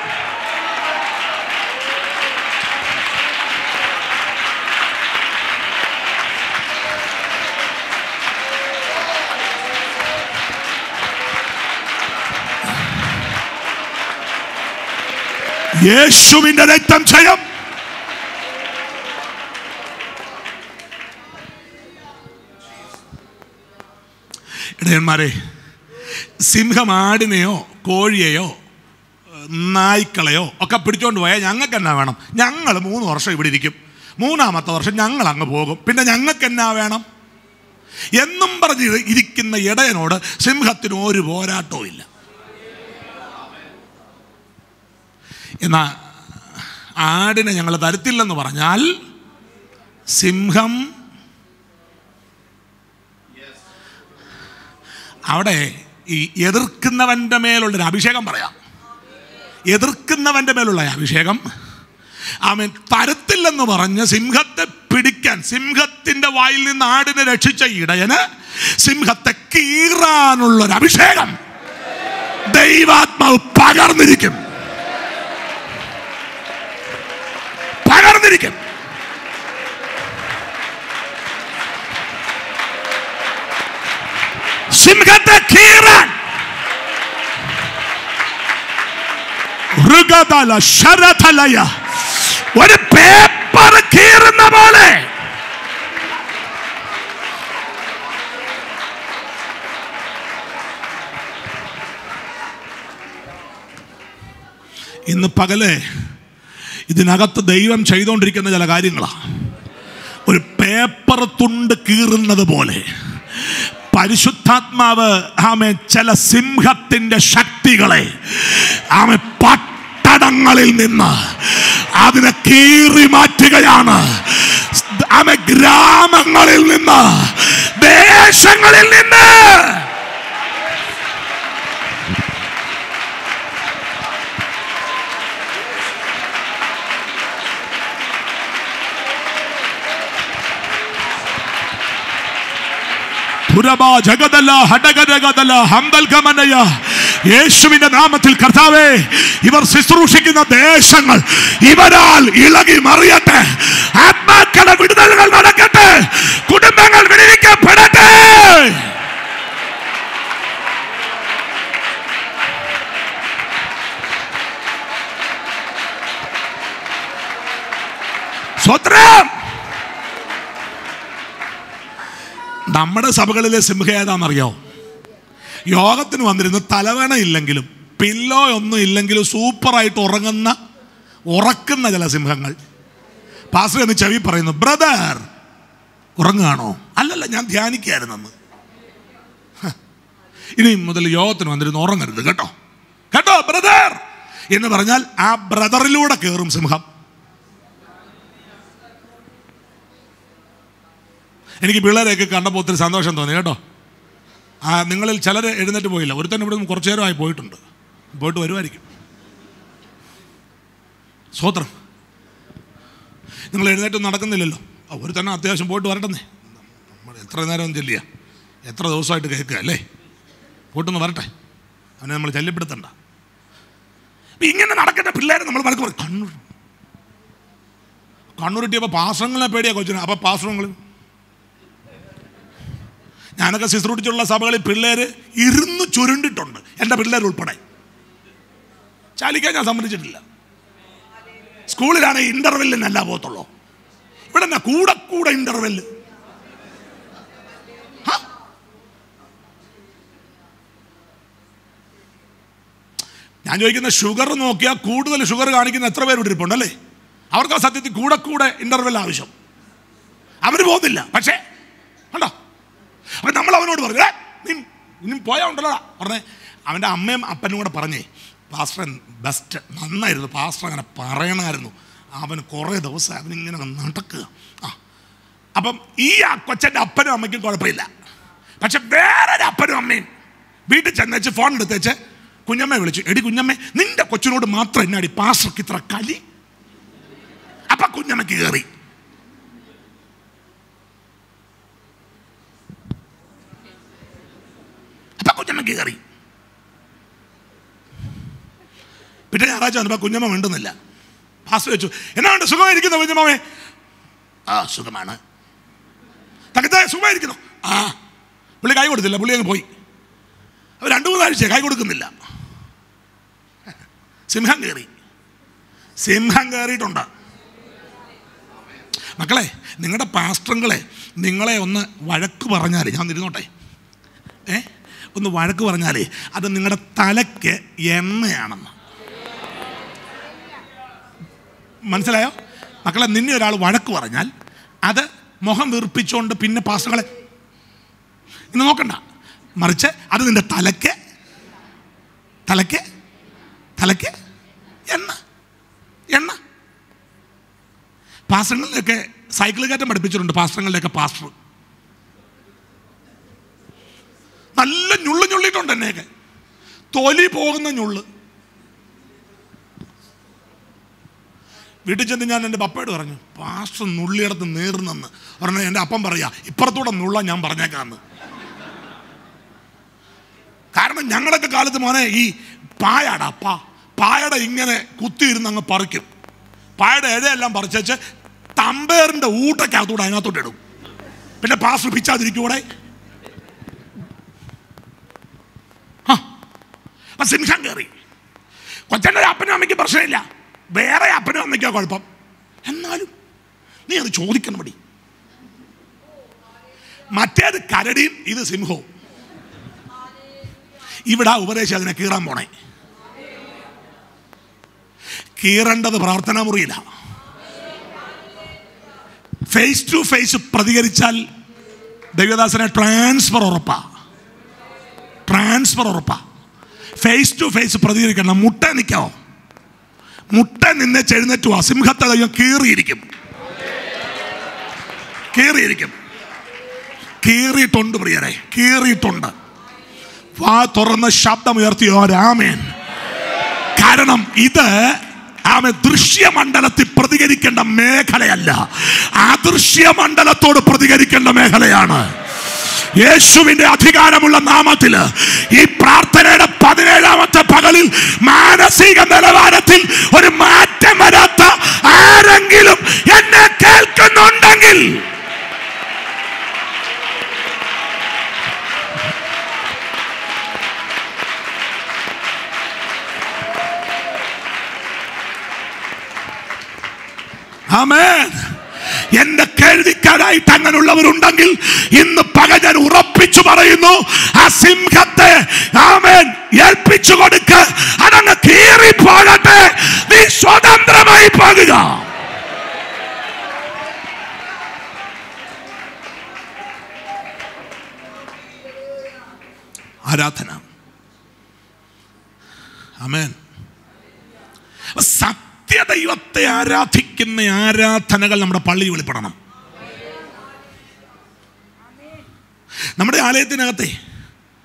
S2: യേശുവിന്റെ രക്തം ജയം ഇടയന്മാരെ സിംഹം ആടിനെയോ കോഴിയെയോ നായ്ക്കളെയോ ഒക്കെ പിടിച്ചോണ്ട് പോയാൽ ഞങ്ങൾക്ക് എന്നാ വേണം ഞങ്ങൾ മൂന്ന് വർഷം ഇവിടെ ഇരിക്കും മൂന്നാമത്തെ വർഷം ഞങ്ങൾ അങ്ങ് പോകും പിന്നെ ഞങ്ങൾക്ക് എന്നാ വേണം എന്നും പറഞ്ഞ് ഇരിക്കുന്ന ഇടയനോട് സിംഹത്തിന് ഒരു പോരാട്ടവും ഇല്ല എന്നാ ആടിനെ ഞങ്ങൾ തരത്തില്ലെന്ന് പറഞ്ഞാൽ സിംഹം അവിടെ ഈ എതിർക്കുന്നവൻ്റെ മേലുള്ളൊരു അഭിഷേകം പറയാം എതിർക്കുന്നവൻ്റെ മേലുള്ള അഭിഷേകം അവൻ തരത്തില്ലെന്ന് പറഞ്ഞ് സിംഹത്തെ പിടിക്കാൻ സിംഹത്തിന്റെ വായിൽ നിന്ന് ആടിനെ രക്ഷിച്ച ഇടയന് സിംഹത്തെ കീറാനുള്ളൊരു അഭിഷേകം ദൈവാത്മാവ് പകർന്നിരിക്കും പകർന്നിരിക്കും സിംഹത്തെ കീറാൻ മൃഗതല ശരതലയ ഒരു പേപ്പർ കീറുന്ന പോലെ ഇന്ന് പകല് ഇതിനകത്ത് ദൈവം ചെയ്തുകൊണ്ടിരിക്കുന്ന ചില കാര്യങ്ങളാണ് ഒരു പേപ്പർ തുണ്ട് കീറുന്നത് പോലെ പരിശുദ്ധാത്മാവ് ആമെ ചില സിംഹത്തിന്റെ ശക്തികളെ ആമെ പട്ടണങ്ങളിൽ നിന്ന് അതിനെ കീറി മാറ്റുകയാണ് ആമെ ഗ്രാമങ്ങളിൽ നിന്ന് ദേശങ്ങളിൽ നിന്ന് പുരബാ ജഗതല ഹടകരകതല ഹംബൽഗമനയ യേശുവിന്റെ നാമത്തിൽ കർത്താവേ ഇവർ ശുശ്രൂഷിക്കുന്ന ദേശങ്ങൾ ഇവരാൽ ഇളകി മറിയട്ടെ ആത്മാക്കളുടെ വിടുതലുകൾ നടക്കട്ടെ കുടുംബങ്ങൾ വിടുവിക്കപ്പെടട്ടെ സ്വത്രം നമ്മുടെ സഭകളിലെ സിംഹ ഏതാണെന്നറിയോ യോഗത്തിന് വന്നിരുന്ന് തലവേണ ഇല്ലെങ്കിലും പില്ലോ ഒന്നും ഇല്ലെങ്കിലും സൂപ്പറായിട്ട് ഉറങ്ങുന്ന ഉറക്കുന്ന ചില സിംഹങ്ങൾ പാസ്റ്റർ എന്ന് ചെവി പറയുന്നു ബ്രദർ ഉറങ്ങുകയാണോ അല്ലല്ല ഞാൻ ധ്യാനിക്കുകയായിരുന്നെന്ന് ഹ. ഇനി മുതൽ യോഗത്തിന് വന്നിരുന്ന് ഉറങ്ങരുത് കേട്ടോ കേട്ടോ ബ്രദർ എന്ന് പറഞ്ഞാൽ ആ ബ്രദറിലൂടെ കയറും സിംഹം എനിക്ക് പിള്ളേരെയൊക്കെ കണ്ടപ്പോൾ ഒത്തിരി സന്തോഷം തോന്നി കേട്ടോ ആ നിങ്ങളിൽ ചിലർ എഴുന്നേറ്റ് പോയില്ല ഒരുത്തൻ ഇവിടെ നിന്ന് കുറച്ചു നേരമായി പോയിട്ടുണ്ട് പോയിട്ട് വരുമായിരിക്കും സ്വോത്രം നിങ്ങൾ എഴുന്നേറ്റ് നടക്കുന്നില്ലല്ലോ ആ, ഒരു തന്നെ അത്യാവശ്യം പോയിട്ട് വരട്ടെന്നേ നമ്മൾ എത്ര നേരം ചെല്ലിയ എത്ര ദിവസമായിട്ട് കേൾക്കുക അല്ലേ പോയിട്ടൊന്ന് വരട്ടെ അവനെ നമ്മൾ ശല്യപ്പെടുത്തണ്ട അപ്പൊ ഇങ്ങനെ നടക്കേണ്ട പിള്ളേരെ നമ്മൾ വഴക്ക് പറയും കണ്ണൂർ കണ്ണൂർ കിട്ടിയപ്പോൾ പാസങ്ങളെ പേടിയാ കൊച്ചിന് അപ്പം പാസങ്ങൾ ഞാനൊക്കെ ശുശ്രൂഷിച്ചുള്ള സഭകളിൽ പിള്ളേര് ഇരുന്ന് ചുരുണ്ടിട്ടുണ്ട് എൻ്റെ പിള്ളേർ ഉൾപ്പെടെ ചാലിക്കാൻ ഞാൻ സമ്മതിച്ചിട്ടില്ല സ്കൂളിലാണ് ഇന്റർവെല്ലിനല്ല പോകത്തുള്ളൂ ഇവിടെ എന്നാ കൂടെ കൂടെ ഇന്റർവെല്ല് ഞാൻ ചോദിക്കുന്ന ഷുഗർ നോക്കിയാൽ കൂടുതൽ ഷുഗർ കാണിക്കുന്ന എത്ര പേര് ഇരിപ്പുണ്ട് അല്ലേ അവർക്ക് ആ സത്യത്തിൽ കൂടെ കൂടെ ഇന്റർവെൽ ആവശ്യം അവർ പോകുന്നില്ല പക്ഷേ കണ്ടോ അപ്പൊ നമ്മൾ അവനോട് പറഞ്ഞു "ഏ, നീ ഇനി പോയാ ഉണ്ടല്ലോ പറഞ്ഞേ അവൻ്റെ അമ്മയും അപ്പനും കൂടെ പറഞ്ഞേ പാസ്റ്റർ ബെസ്റ്റ് നന്നായിരുന്നു പാസ്റ്റർ അങ്ങനെ പറയണമായിരുന്നു അവന് കുറേ ദിവസം അവനിങ്ങനെ നടക്കുക ആ അപ്പം ഈ ആ കൊച്ചൻ്റെ അപ്പനും അമ്മയ്ക്കും കുഴപ്പമില്ല പക്ഷെ വേറൊരു അപ്പനും അമ്മയും വീട്ടിൽ ചെന്നേച്ച് ഫോൺ എടുത്തേച്ച് കുഞ്ഞമ്മയെ വിളിച്ചു എടി കുഞ്ഞമ്മേ നിന്റെ കൊച്ചിനോട് മാത്രം എന്നാടി പാസ്റ്റർക്ക് ഇത്ര കലി അപ്പൊ കുഞ്ഞമ്മയ്ക്ക് കയറി അപ്പൊ കുഞ്ഞമ്മയ്ക്ക് കയറി പിന്നെ ഞായറാഴ്ച വന്നപ്പോൾ കുഞ്ഞമ്മ മിണ്ടുന്നില്ല പാസ് വെച്ചു എന്നാണ്ട് സുഖമായിരിക്കുന്നു കുഞ്ഞമ്മാമേ ആ സുഖമാണ് തകത്തെ സുഖമായിരിക്കുന്നു ആ പുള്ളി കൈ കൊടുത്തില്ല പുള്ളി അങ്ങ് പോയി അവർ രണ്ടു മൂന്നാഴ്ച കൈ കൊടുക്കുന്നില്ല സിംഹം കയറി സിംഹം കയറിയിട്ടുണ്ട് മക്കളെ നിങ്ങളുടെ പാസ്റ്ററുകളെ നിങ്ങളെ ഒന്ന് വഴക്ക് പറഞ്ഞാൽ ഞാൻ ഇരുന്നോട്ടെ ഏ ഒന്ന് വഴക്ക് പറഞ്ഞാലേ അത് നിങ്ങളുടെ തലയ്ക്ക് എണ്ണയാണെന്ന് മനസ്സിലായോ മക്കളെ നിന്നെ ഒരാൾ വഴക്ക് പറഞ്ഞാൽ അത് മുഖം വീർപ്പിച്ചുകൊണ്ട് പിന്നെ പാസ്റ്ററുകളെ ഇന്ന് നോക്കണ്ട മറിച്ച് അത് നിന്റെ തലയ്ക്ക് തലയ്ക്ക് തലയ്ക്ക് എണ്ണ എണ്ണ പാസ്റ്റങ്ങളിലൊക്കെ സൈക്കിൾ കയറ്റം പഠിപ്പിച്ചിട്ടുണ്ട് പാസ്റ്റങ്ങളിലൊക്കെ പാസ്റ്റർ നല്ല ഞുള്ളു ഞുള്ളിട്ടുണ്ട് എന്നെയൊക്കെ തൊലി പോകുന്ന ഞുള്ള് വീട്ടിൽ ചെന്ന് ഞാൻ എൻ്റെ പപ്പയോട് പറഞ്ഞു പാസ്റ്റർ നുള്ളിയിടത്ത് നേർന്നെന്ന് പറഞ്ഞു എൻ്റെ അപ്പം പറയാ ഇപ്പുറത്തൂടെ നുള്ള ഞാൻ പറഞ്ഞേക്കാന്ന് കാരണം ഞങ്ങളൊക്കെ കാലത്ത് മോനെ ഈ പായാടാ പാ പായട ഇങ്ങനെ കുത്തിയിരുന്ന് അങ്ങ് പറിക്കും പായയുടെ ഇഴയെല്ലാം പറിച്ചേച്ച് തമ്പേറിൻ്റെ ഊട്ടക്കകത്തൂടെ അതിനകത്തോട്ട് ഇടും പിന്നെ പാസ്റ്റർ പിച്ചാതിരിക്കൂടെ ആ അപ്പൊ സിംഹം കയറി കൊച്ചൻ്റെ അപ്പനും അമ്മയ്ക്ക് പ്രശ്നമില്ല വേറെ അപ്പനും അമ്മയ്ക്കോ കുഴപ്പം എന്നാലും നീ അത് ചോദിക്കണം മടി മറ്റേത് കരടിയും ഇത് സിംഹവും ഇവിടെ ആ ഉപദേശം അതിനെ കീറാൻ പോണേ കീറേണ്ടത് പ്രാർത്ഥനാ മുറിയില്ല ഫേസ് ടു ഫേസ് പ്രതികരിച്ചാൽ ദൈവദാസനെ ട്രാൻസ്ഫർ ഉറപ്പാ ട്രാൻസ്ഫർ ഉറപ്പാ ഫേസ് ടു ഫേസ് പ്രതികരിക്കണം മുട്ട നിൽക്കാവോ മുട്ട നിന്നെ ചെഴുന്നേറ്റു ആ സിംഹത്തെ ദൈവം കീറിയിരിക്കും കീറിയിരിക്കും കീറിയിട്ടുണ്ട് പ്രിയരെ കീറിയിട്ടുണ്ട് വാ തുറന്ന് ശബ്ദമുയർത്തിയോ രാമേൻ കാരണം ഇത് ആമെ ദൃശ്യമണ്ഡലത്തിൽ പ്രതികരിക്കേണ്ട മേഖലയല്ല അദൃശ്യമണ്ഡലത്തോട് പ്രതികരിക്കേണ്ട മേഖലയാണ് യേശുവിന്റെ അധികാരമുള്ള നാമത്തിൽ ഈ പ്രാർത്ഥനയുടെ പതിനേഴാമത്തെ പകലിൽ മാനസിക നിലവാരത്തിൽ ഒരു മാറ്റം വരാത്ത ആരെങ്കിലും എന്നെ കേൾക്കുന്നുണ്ടെങ്കിൽ ആമേൻ എന്റെ കേൾവിക്കാരായിട്ട് അങ്ങനെയുള്ളവരുണ്ടെങ്കിൽ ഇന്ന് പക ഞാൻ ഉറപ്പിച്ചു പറയുന്നു ആ സിംഹത്തെ ആമേൻ ഏൽപ്പിച്ചു കൊടുക്ക് അതങ്ങ് കീറി പോകട്ടെ നീ സ്വതന്ത്രമായി പോകുക ആരാധന ആമേൻ സത്യദൈവത്തെ ആരാധിക്കുന്ന ആരാധനകൾ നമ്മുടെ പള്ളി വെളിപ്പെടണം നമ്മുടെ ആലയത്തിനകത്തെ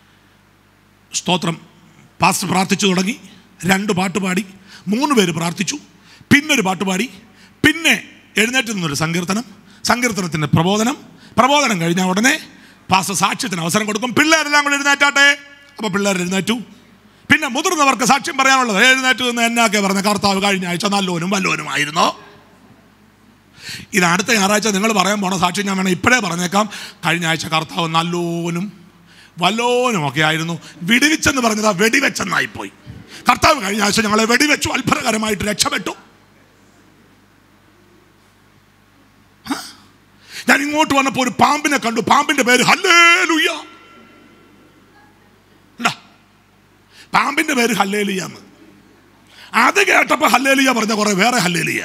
S2: സ്തോത്രം പാസ്റ്റർ പ്രാർത്ഥിച്ചു തുടങ്ങി രണ്ട് പാട്ട് പാടി മൂന്ന് പേര് പ്രാർത്ഥിച്ചു പിന്നെ ഒരു പാട്ട് പാടി പിന്നെ എഴുന്നേറ്റ് നിന്നൊരു സങ്കീർത്തനം സങ്കീർത്തനത്തിൻ്റെ പ്രബോധനം പ്രബോധനം കഴിഞ്ഞ ഉടനെ പാസ്റ്റർ സാക്ഷ്യത്തിന് അവസരം കൊടുക്കും പിള്ളേരെല്ലാം കൂടെ എഴുന്നേറ്റാട്ടെ അപ്പോൾ പിള്ളേർ എഴുന്നേറ്റു പിന്നെ മുതിർന്നവർക്ക് സാക്ഷ്യം പറയാനുള്ളത് എഴുന്നേറ്റ് നിന്ന് എന്നാക്കെ പറഞ്ഞ കർത്താവ് കഴിഞ്ഞ ആഴ്ച നല്ലോനും വല്ലോനുമായിരുന്നോ ഇത് അടുത്ത ഞായറാഴ്ച നിങ്ങൾ പറയാൻ പോണ സാക്ഷ്യം ഞാൻ വേണം ഇപ്പോഴേ പറഞ്ഞേക്കാം കഴിഞ്ഞ ആഴ്ച കർത്താവ് നല്ലോനും വല്ലോനും ഒക്കെ ആയിരുന്നു വിടിവിച്ചെന്ന് പറഞ്ഞത് വെടിവെച്ചെന്നായിപ്പോയി കർത്താവ് കഴിഞ്ഞ ആഴ്ച ഞങ്ങളെ വെടിവെച്ചു അത്ഭുതകരമായിട്ട് രക്ഷപ്പെട്ടു ആ? ഞാൻ ഇങ്ങോട്ട് വന്നപ്പോൾ ഒരു പാമ്പിനെ കണ്ടു പാമ്പിന്റെ പേര് ഹല്ലേ ലുയ്യ പാമ്പിന്റെ പേര് ഹല്ലേലിയാന്ന് അത് കേട്ടപ്പോൾ ഹല്ലേലിയ പറഞ്ഞ കുറെ വേറെ ഹല്ലേലിയ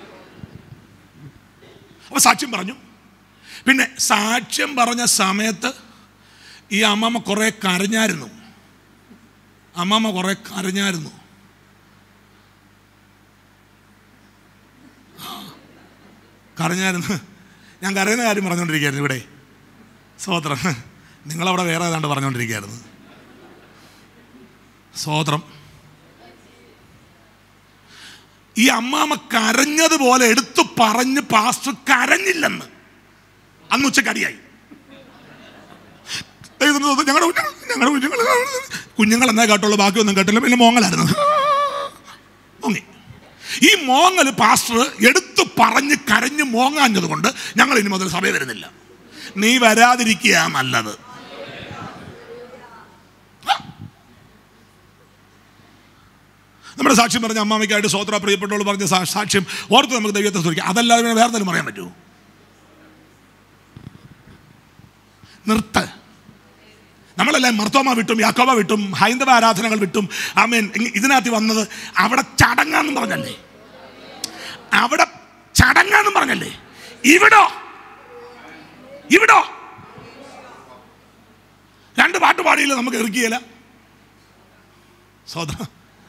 S2: അപ്പൊ സാക്ഷ്യം പറഞ്ഞു പിന്നെ സാക്ഷ്യം പറഞ്ഞ സമയത്ത് ഈ അമ്മമ്മ കുറെ കരഞ്ഞായിരുന്നു അമ്മമ്മ കുറെ കരഞ്ഞായിരുന്നു കരഞ്ഞായിരുന്നു ഞാൻ കരയുന്ന കാര്യം പറഞ്ഞുകൊണ്ടിരിക്കുകയായിരുന്നു ഇവിടെ സ്വോത്രം നിങ്ങളവിടെ വേറെ ഏതാണ്ട് പറഞ്ഞുകൊണ്ടിരിക്കുകയായിരുന്നു സ്വോത്രം ഈ അമ്മാമ്മ കരഞ്ഞതുപോലെ എടുത്തു പറഞ്ഞ് പാസ്റ്റർ കരഞ്ഞില്ലെന്ന് അന്ന് ഉച്ചക്കടിയായി ഞങ്ങളുടെ ഞങ്ങളുടെ കുഞ്ഞുങ്ങൾ കുഞ്ഞുങ്ങൾ എന്നേ കേട്ടുള്ളൂ ബാക്കിയൊന്നും കേട്ടില്ല പിന്നെ മോങ്ങലായിരുന്നു മോങ്ങി ഈ മോങ്ങൽ പാസ്റ്റർ എടുത്തു പറഞ്ഞ് കരഞ്ഞ് മോങ്ങാഞ്ഞത് കൊണ്ട് ഞങ്ങൾ ഇനി മുതൽ സഭയിൽ വരുന്നില്ല നീ വരാതിരിക്കുക നല്ലത് നമ്മുടെ സാക്ഷ്യം പറഞ്ഞ അമ്മാമയ്ക്കായിട്ട് സ്വോത്ര പ്രിയപ്പെട്ടവൾ പറഞ്ഞ സാ- സാക്ഷ്യം ഓർത്ത് നമുക്ക് ദൈവത്തെ സ്തുതിക്കാം അതല്ലാതെ പിന്നെ വേറെ എന്തെങ്കിലും പറയാൻ പറ്റുമോ നിർത്ത് നമ്മളെല്ലാം മർത്തോമ വിട്ടും യാക്കോബ വിട്ടും ഹൈന്ദവ ആരാധനകൾ വിട്ടും ആമേൻ ഇ- ഇതിനകത്ത് വന്നത് അവിടെ ചടങ്ങാന്നും പറഞ്ഞല്ലേ അവിടെ ചടങ്ങാന്നും പറഞ്ഞല്ലേ ഇവിടോ ഇവിടോ രണ്ട് പാട്ട് പാടിയില്ല നമുക്ക് ഇറക്കിയില്ല സോദര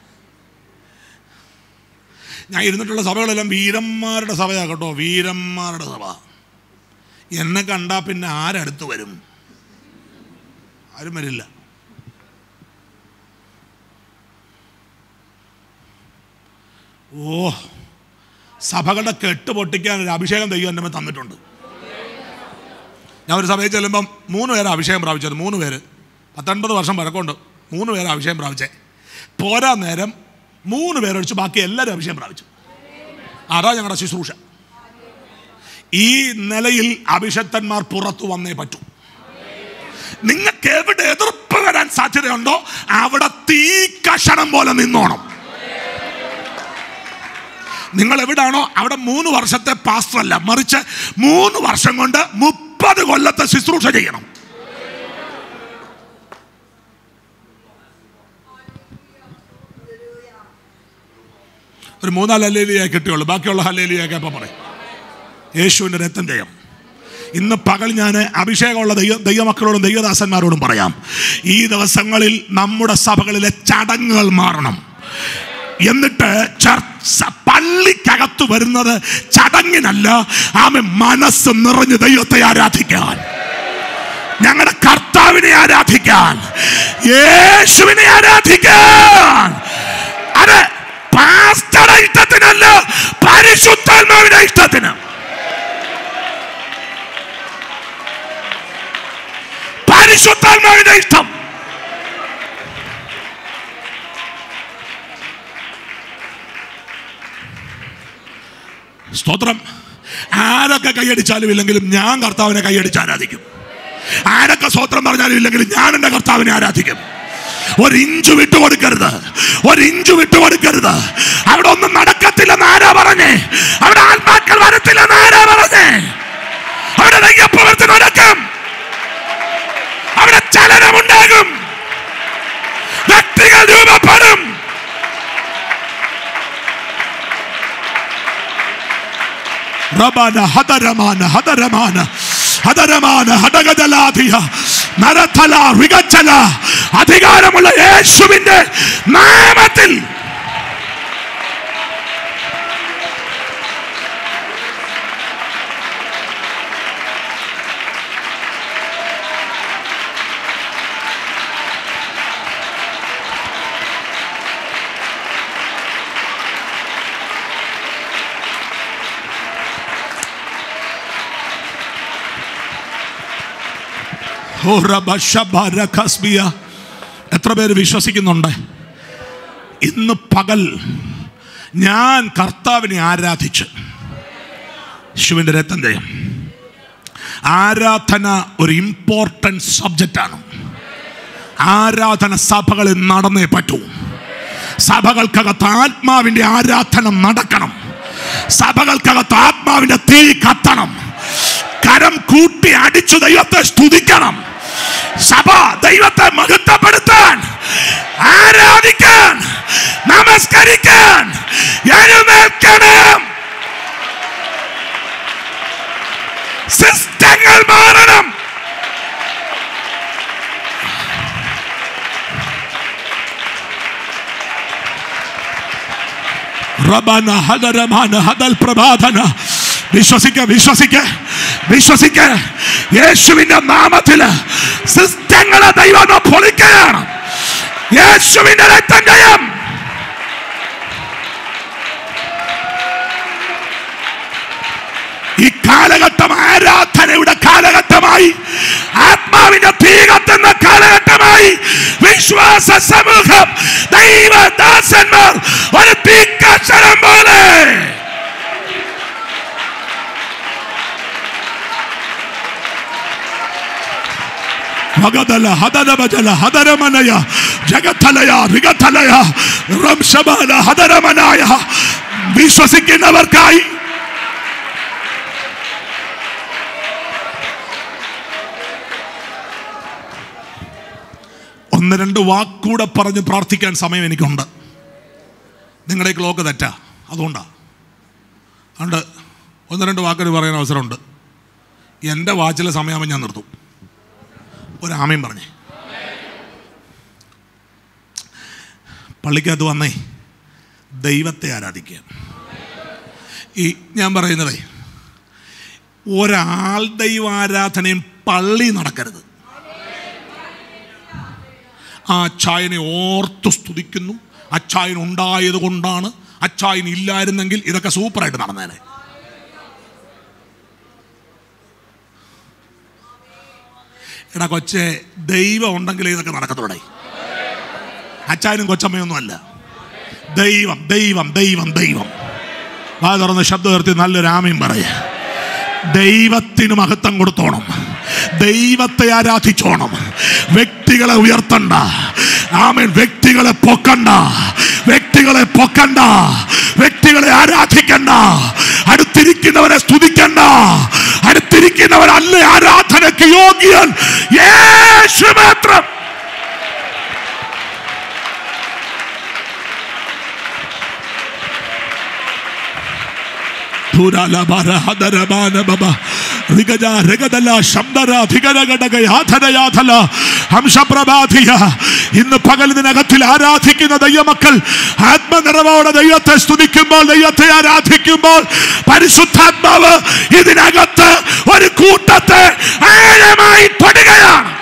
S2: ഞാൻ ഇരുന്നിട്ടുള്ള സഭകളെല്ലാം വീരന്മാരുടെ സഭയാ കേട്ടോ വീരന്മാരുടെ സഭ എന്നെ കണ്ടാ പിന്നെ ആരടുത്ത് വരും ആരും വരില്ല ഓ സഭകളുടെ കെട്ട് പൊട്ടിക്കാൻ ഒരു അഭിഷേകം ദൈവം എൻ്റെ മേൽ തന്നിട്ടുണ്ട് ഞാൻ ഒരു സഭയിൽ ചെല്ലുമ്പം മൂന്ന് പേരെ അഭിഷേകം പ്രാപിച്ചത് മൂന്ന് പേര് പത്തൊൻപത് വർഷം പഴക്കമുണ്ട് മൂന്ന് പേരെ അഭിഷേകം പ്രാപിച്ചേ പോരാ നേരം മൂന്ന് പേരൊഴിച്ച് ബാക്കി എല്ലാവരും അഭിഷേകം പ്രാപിച്ചു അതാ ഞങ്ങളുടെ ശുശ്രൂഷ ഈ നിലയിൽ അഭിഷക്തന്മാർ പുറത്തു വന്നേ പറ്റൂ നിങ്ങൾക്ക് എവിടെ എതിർപ്പ് വരാൻ സാധ്യതയുണ്ടോ അവിടെ തീ കഷണം പോലെ നിന്നോണം നിങ്ങൾ എവിടാണോ അവിടെ മൂന്ന് വർഷത്തെ പാസ്റ്റർ അല്ല മറിച്ച് മൂന്ന് വർഷം കൊണ്ട് മുപ്പത് കൊല്ലത്തെ ശുശ്രൂഷ ചെയ്യണം ഒരു മൂന്നാല് ഹല്ലേലിയായി കിട്ടിയുള്ളൂ ബാക്കിയുള്ള ഹല്ലേലിയൊക്കെ അപ്പം പറയും യേശുവിൻ്റെ രക്തം ജയം ഇന്ന് പകൽ ഞാൻ അഭിഷേകമുള്ള ദൈവ ദൈവമക്കളോടും ദൈവദാസന്മാരോടും പറയാം ഈ ദിവസങ്ങളിൽ നമ്മുടെ സഭകളിലെ ചടങ്ങുകൾ മാറണം എന്നിട്ട് ചർച്ച പള്ളിക്കകത്ത് വരുന്നത് ചടങ്ങിനല്ല ആമെ മനസ്സ് നിറഞ്ഞ് ദൈവത്തെ ആരാധിക്കാൻ ഞങ്ങളുടെ കർത്താവിനെ ആരാധിക്കാൻ യേശുവിനെ ആരാധിക്കാൻ അത് പാസ്റ്ററുടെ ഇഷ്ടത്തിനല്ല പരിശുദ്ധാത്മാവിന്റെ ഇഷ്ടത്തിന് പരിശുദ്ധാത്മാവിന്റെ ഇഷ്ടം സ്തോത്രം ആരൊക്കെ കൈയടിച്ചാലും ഇല്ലെങ്കിലും ഞാൻ കർത്താവിനെ കൈയടിച്ച് ആരാധിക്കും ആരൊക്കെ സ്തോത്രം പറഞ്ഞാലും ഇല്ലെങ്കിലും ഞാൻ എൻ്റെ കർത്താവിനെ ആരാധിക്കും ഒരു ഇഞ്ച് വിട്ടുകൊടുക്കരുത് ഒരു ഇഞ്ച് വിട്ടുകൊടുക്കരുത് അവിടെ ഒന്നും നടക്കത്തില്ലെന്ന് ആരാ പറഞ്ഞേ അവിടെ ആത്മാക്കൾ വരത്തില്ലെന്ന് ആരാ പറഞ്ഞേ അവിടെ ദൈവപ്രവർത്തനം നടക്കും അവിടെ ചലനമുണ്ടാകും വ്യക്തികൾ രൂപപ്പെടും റബന ഹതരമാന ഹതരമാന ഹതരമാന ഹടകജലാധിയ നരതല വികച്ചല അധികാരമുള്ള യേശുവിന്റെ നാമത്തിൽ ഓ റബ ഷബാര ഖസ്ബിയ. എത്ര പേര് വിശ്വസിക്കുന്നുണ്ട് ഇന്ന് പകൽ ഞാൻ കർത്താവിനെ ആരാധിച്ച് ശിവന്റെ രക്തം ജയം ആരാധന ഒരു ഇമ്പോർട്ടൻറ്റ് സബ്ജക്റ്റാണ് ആരാധന സഭകളിൽ നടന്നേ പറ്റൂ സഭകൾക്കകത്ത് ആത്മാവിന്റെ ആരാധന നടക്കണം സഭകൾക്കകത്ത് ആത്മാവിന്റെ തീ കത്തണം കരം കൂട്ടി അടിച്ചു ദൈവത്തെ സ്തുതിക്കണം സഭ ദൈവത്തെ മഹത്വപ്പെടുത്താൻ ആരാധിക്കാൻ നമസ്കരിക്കാൻ എഴുന്നേൽക്കണം സിസ്റ്റങ്ങൾ മാറണം റബന ഹദരമാന ഹദൽ പ്രഭാതന വിശ്വസിക്ക വിശ്വസിക്ക വിശ്വസിക്ക യേശുവിന്റെ നാമത്തില് സിസ്റ്റങ്ങളെ ദൈവം ഒന്ന് പൊളിക്കുകയാണ് യേശുവിന്റെ രക്തം ജയം ഈ കാലഘട്ടം ആരാധനയുടെ കാലഘട്ടമായി ആത്മാവിന്റെ തീ കത്തുന്ന കാലഘട്ടമായി വിശ്വാസ സമൂഹം ദൈവദാസന്മാർ ഒരു തീക്കക്ഷരം പോലെ ഭഗതല ഹതരമജല ഹതരമനയ ജഗത്തലയ രിഗത്തലയ റംശബല ഹതരമനായ വിശ്വസിക്കുന്നവർക്കായി ഒന്ന് രണ്ട് വാക്കൂടെ പറഞ്ഞ് പ്രാർത്ഥിക്കാൻ സമയം എനിക്കുണ്ട് നിങ്ങളുടെ ക്ലോക്ക് തെറ്റാ അതുകൊണ്ടാ അതുകൊണ്ട് ഒന്ന് രണ്ട് വാക്കിന് പറയാൻ അവസരമുണ്ട് എൻ്റെ വാച്ചിലെ സമയമാകുമ്പോൾ ഞാൻ നിർത്തും ഒരു ആമയും പറഞ്ഞേ പള്ളിക്കകത്ത് വന്നേ ദൈവത്തെ ആരാധിക്കുക ഈ ഞാൻ പറയുന്നതേ ഒരാൾ ദൈവാരാധനയും പള്ളി നടക്കരുത് ആ അച്ചായനെ ഓർത്തു സ്തുതിക്കുന്നു അച്ചായൻ ഉണ്ടായത് കൊണ്ടാണ് അച്ചായൻ ഇല്ലായിരുന്നെങ്കിൽ ഇതൊക്കെ സൂപ്പറായിട്ട് നടന്നേനെ എടാ കൊച്ചെ ദൈവം ഉണ്ടെങ്കിലേ ഇതൊക്കെ നടക്കത്തോടെ അച്ചായനും കൊച്ചമ്മയൊന്നും അല്ല ദൈവം ദൈവം ദൈവം ദൈവം വാ തുറന്ന് ശബ്ദം ഉയർത്തി നല്ലൊരു ആമയും പറയ ദൈവത്തിന് മഹത്വം കൊടുത്തോണം ദൈവത്തെ ആരാധിച്ചോണം വ്യക്തികളെ ഉയർത്തണ്ട ആമൻ വ്യക്തികളെ പൊക്കണ്ട വ്യക്തികളെ പൊക്കണ്ട വ്യക്തികളെ ആരാധിക്കണ്ട അടുത്തിരിക്കുന്നവരെ സ്തുതിക്കണ്ട അടുത്തിരിക്കുന്നവരല്ല ആരാധനയ്ക്ക് യോഗ്യൻ യേശു മാത്രം ഇന്ന് പകലിനകത്തിൽ ആരാധിക്കുന്ന ദൈവമക്കൾ ആത്മനിറവോടെ ദൈവത്തെ സ്തുതിക്കുമ്പോൾ ദൈവത്തെ ആരാധിക്കുമ്പോൾ പരിശുദ്ധാത്മാവ് ഇതിനകത്ത് ഒരു കൂട്ടത്തെ ആഴമായി തൊടുകയാണ്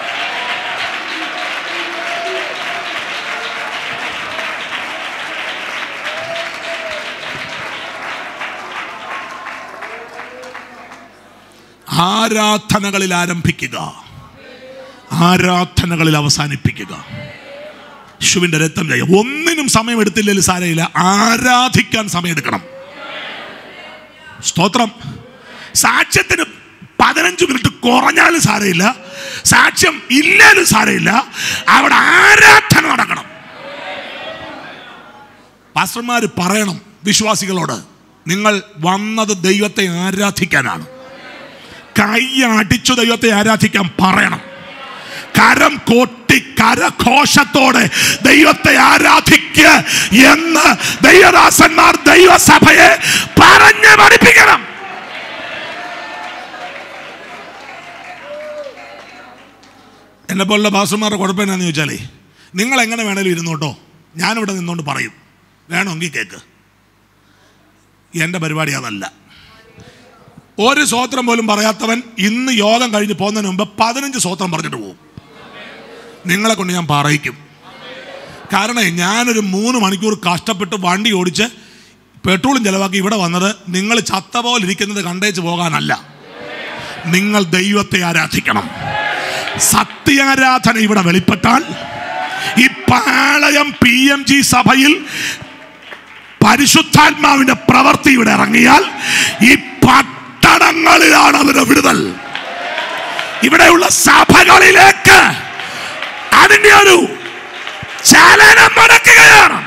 S2: ആരാധനകളിൽ ആരംഭിക്കുക ആരാധനകളിൽ അവസാനിപ്പിക്കുക യേശുവിന്റെ രക്തം ചെയ്യും ഒന്നിനും സമയം എടുത്തില്ലെങ്കിൽ സാരയില്ല ആരാധിക്കാൻ സമയമെടുക്കണം സ്തോത്രം സാക്ഷ്യത്തിന് പതിനഞ്ച് മിനിറ്റ് കുറഞ്ഞാലും സാരമില്ല സാക്ഷ്യം ഇല്ലാലും സാരമില്ല അവിടെ ആരാധന നടക്കണം പാസ്റ്റർമാർ പറയണം വിശ്വാസികളോട് നിങ്ങൾ വന്നത് ദൈവത്തെ ആരാധിക്കാനാണ് കൈ അടിച്ചു ദൈവത്തെ ആരാധിക്കാൻ പറയണം കരം കൊട്ടി കരഘോഷത്തോടെ ദൈവത്തെ ആരാധിക്കുക എന്ന് ദൈവദാസന്മാർ ദൈവസഭയെ പറഞ്ഞ് പഠിപ്പിക്കണം എന്നെ പോലുള്ള ഭാസുമാരുടെ കുഴപ്പം എന്നാന്ന് ചോദിച്ചാലേ നിങ്ങൾ എങ്ങനെ വേണേലും ഇരുന്നോട്ടോ ഞാനിവിടെ നിന്നോണ്ട് പറയും വേണമെങ്കിൽ കേക്ക് എൻ്റെ പരിപാടി അതല്ല ഒരു സ്വോത്രം പോലും പറയാത്തവൻ ഇന്ന് യോഗം കഴിഞ്ഞ് പോകുന്നതിന് മുമ്പ് പതിനഞ്ച് സ്വോത്രം പറഞ്ഞിട്ട് പോകും നിങ്ങളെ കൊണ്ട് ഞാൻ പറയിക്കും കാരണം ഞാനൊരു മൂന്ന് മണിക്കൂർ കഷ്ടപ്പെട്ട് വണ്ടി ഓടിച്ച് പെട്രോളും ചിലവാക്കി ഇവിടെ വന്നത് നിങ്ങൾ ചത്ത പോലെ ഇരിക്കുന്നത് കണ്ടേച്ച് പോകാനല്ല നിങ്ങൾ ദൈവത്തെ ആരാധിക്കണം സത്യാരാധന ഇവിടെ വെളിപ്പെട്ടാൽ ഈ പാളയം പി എം ജി സഭയിൽ പരിശുദ്ധാത്മാവിന്റെ പ്രവൃത്തി ഇവിടെ ഇറങ്ങിയാൽ ഈ പട്ടണങ്ങളിലാണ് അതിന്റെ വിടുതൽ ഇവിടെയുള്ള സഭകളിലേക്ക് അതിന്റെ ഒരു ചലനം നടക്കുകയാണ്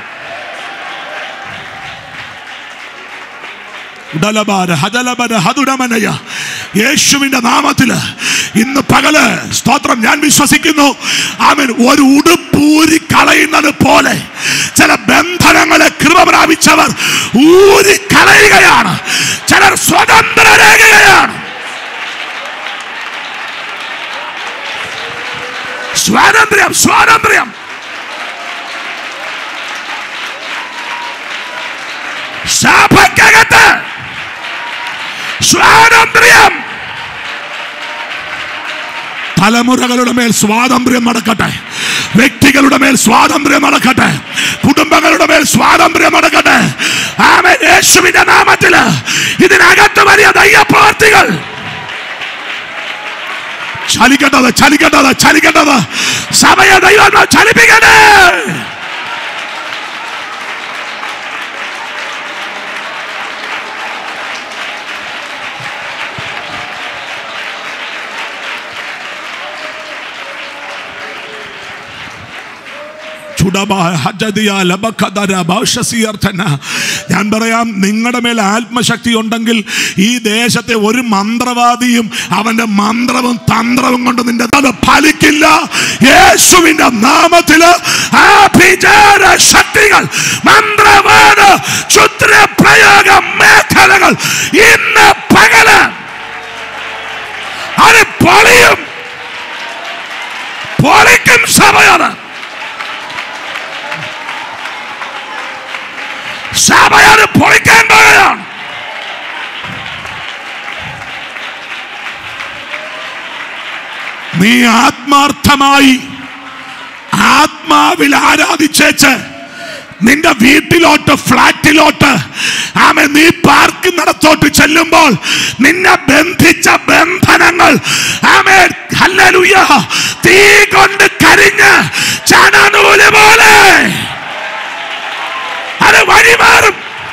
S2: ഉടലബാര, ഹതലബര, ഹതുടമനയ. യേശുവിന്റെ നാമത്തില് ഇന്ന് പകല് സ്തോത്രം ഞാൻ വിശ്വസിക്കുന്നു അവൻ ഒരു ഉടുപ്പൂരി കളയുന്നത് പോലെ ചില ബന്ധനങ്ങളെ കൃപ പ്രാപിച്ചവർ ഊരി കളയുകയാണ് ചിലർ സ്വതന്ത്രരാകുകയാണ് സ്വാതന്ത്ര്യം സ്വാതന്ത്ര്യം സഭയ്ക്കകത്ത് സ്വാതന്ത്ര്യം തലമുറകളുടെ മേൽ സ്വാതന്ത്ര്യം നടക്കട്ടെ വ്യക്തികളുടെ മേൽ സ്വാതന്ത്ര്യം നടക്കട്ടെ കുടുംബങ്ങളുടെ മേൽ സ്വാതന്ത്ര്യം നടക്കട്ടെ ആമേൻ യേശുവിന്റെ നാമത്തില് ഇതിനകത്ത് വലിയ ദൈവപ്രവർത്തികൾ ചലിക്കേണ്ടത് ചലിക്കേണ്ടത് ചലിക്കേണ്ടത് സഭയെ ദൈവം ചലിപ്പിക്കണേ ചുടബാ- ഹജദിയ ലബഖദര ഭാഷസിയർത്ഥന. ഞാൻ പറയാം നിങ്ങളുടെ മേൽ ആത്മശക്തി ഉണ്ടെങ്കിൽ ഈ ദേശത്തെ ഒരു മന്ത്രവാദിയും അവന്റെ മന്ത്രവും തന്ത്രവും കൊണ്ട് നിന്റെ അത് ഫലിക്കില്ല യേശുവിന്റെ നാമത്തില് ആഭിചാര ശക്തികൾ മന്ത്രവാദ ക്ഷുദ്ര പ്രയോഗ മേഖലകൾ ഇന്ന് പകല് അത് പൊളിയും പൊളിക്കും സഭയാണ് സഭയാണ് പൊളിക്കാൻ പോകുകയാണ് നീ ആത്മാർത്ഥമായി ആത്മാവിൽ ആരാധിച്ചേച്ച് നിന്റെ വീട്ടിലോട്ട് ഫ്ലാറ്റിലോട്ട് ആമെ നീ പാർക്കുന്നിടത്തോട്ട് ചെല്ലുമ്പോൾ നിന്നെ ബന്ധിച്ച ബന്ധനങ്ങൾ ആമേ ഹല്ലേലൂയ തീ കൊണ്ട് കരിഞ്ഞ് ചണനൂല് പോലെ അത് വഴിമാറും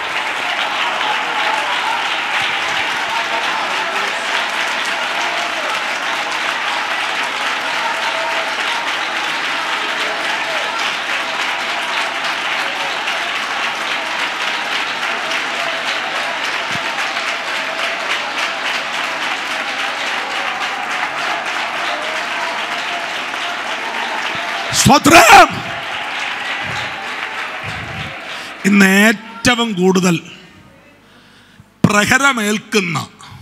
S2: സ്വത്രം ഇന്ന് ഏറ്റവും കൂടുതൽ പ്രഹരമേൽക്കുന്ന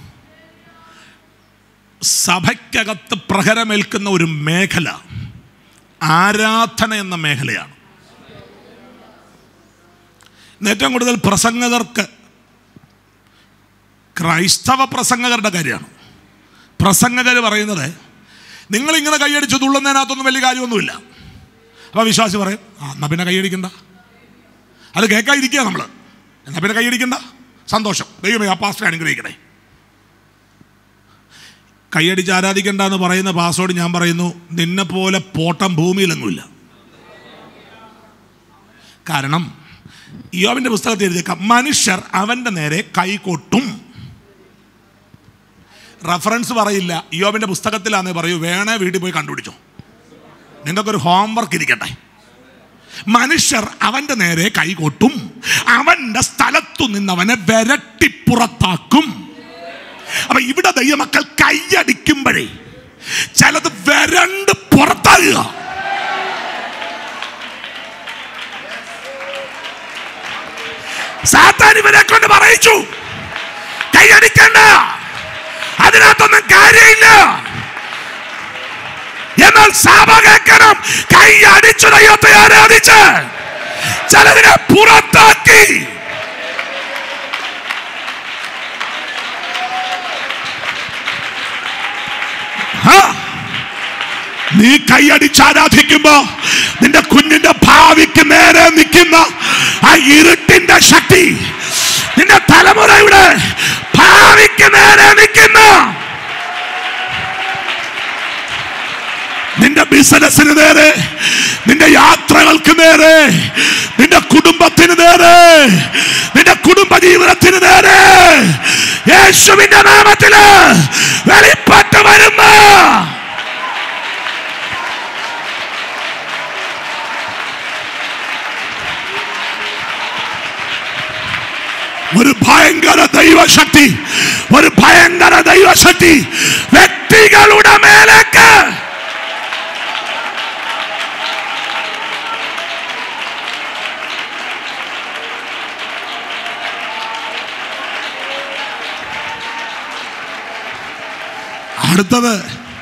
S2: സഭയ്ക്കകത്ത് പ്രഹരമേൽക്കുന്ന ഒരു മേഖല ആരാധന എന്ന മേഖലയാണ് ഇന്ന് ഏറ്റവും കൂടുതൽ പ്രസംഗകർക്ക് ക്രൈസ്തവ പ്രസംഗകരുടെ കാര്യമാണ് പ്രസംഗകർ പറയുന്നത് നിങ്ങളിങ്ങനെ കൈയടിച്ച് തുള്ളുന്നതിനകത്തൊന്നും വലിയ കാര്യമൊന്നുമില്ല അപ്പോൾ വിശ്വാസി പറയും ആ എന്നാ പിന്നെ കൈയടിക്കണ്ട അത് കേൾക്കാതിരിക്കുക നമ്മൾ എന്നാ പിന്നെ കൈയടിക്കണ്ട സന്തോഷം ദൈവമേ ആ പാസ്റ്റർ അനുഗ്രഹിക്കണേ കൈയടിച്ച് ആരാധിക്കണ്ട എന്ന് പറയുന്ന പാസ്വേഡ് ഞാൻ പറയുന്നു നിന്നെ പോലെ പോട്ടം ഭൂമിയിലെങ്ങുമില്ല കാരണം യോബിന്റെ പുസ്തകത്തിൽ എഴുതിയേക്കാം മനുഷ്യർ അവന്റെ നേരെ കൈകൊട്ടും റഫറൻസ് പറയില്ല യോബിന്റെ പുസ്തകത്തിലാന്നേ പറയൂ വേണേ വീട്ടിൽ പോയി കണ്ടുപിടിച്ചോ നിങ്ങൾക്കൊരു ഒരു ഹോംവർക്ക് ഇരിക്കട്ടെ മനുഷ്യർ അവന്റെ നേരെ കൈകൊട്ടും അവന്റെ സ്ഥലത്തു നിന്ന് അവനെ വിരട്ടി പുറത്താക്കും അപ്പൊ ഇവിടെ ദൈവമക്കൾ കൈയടിക്കുമ്പോഴേ ചിലത് വരണ്ട് പുറത്താകുക സാത്താൻ ഇവരെ കൊണ്ട് പറയിച്ചു കൈയടിക്കണ്ട അതിനകത്തൊന്നും കാര്യമില്ല എന്നാൽ സഭ കേൾക്കണം കൈ അടിച്ചു ദൈവത്തെ ആരാധിച്ച് ചിലതിനെ പുറത്താക്കി ആ, നീ കൈയടിച്ച് ആരാധിക്കുമ്പോ നിന്റെ കുഞ്ഞിന്റെ ഭാവിക്ക് നേരെ നിൽക്കുന്ന ആ ഇരുട്ടിന്റെ ശക്തി നിന്റെ തലമുറയുടെ ഭാവിക്ക് നേരെ നിൽക്കുന്ന ബിസിനസ്സിന് നേരെ നിന്റെ യാത്രകൾക്ക് നേരെ നിന്റെ കുടുംബത്തിന് നേരെ നിന്റെ കുടുംബ ജീവിതത്തിന് നേരെ യേശുവിന്റെ നാമത്തില് വെളിപ്പെട്ട് വരുന്ന ഒരു ഭയങ്കര ദൈവശക്തി ഒരു ഭയങ്കര ദൈവശക്തി വ്യക്തികളുടെ മേലേക്ക് അടുത്തത്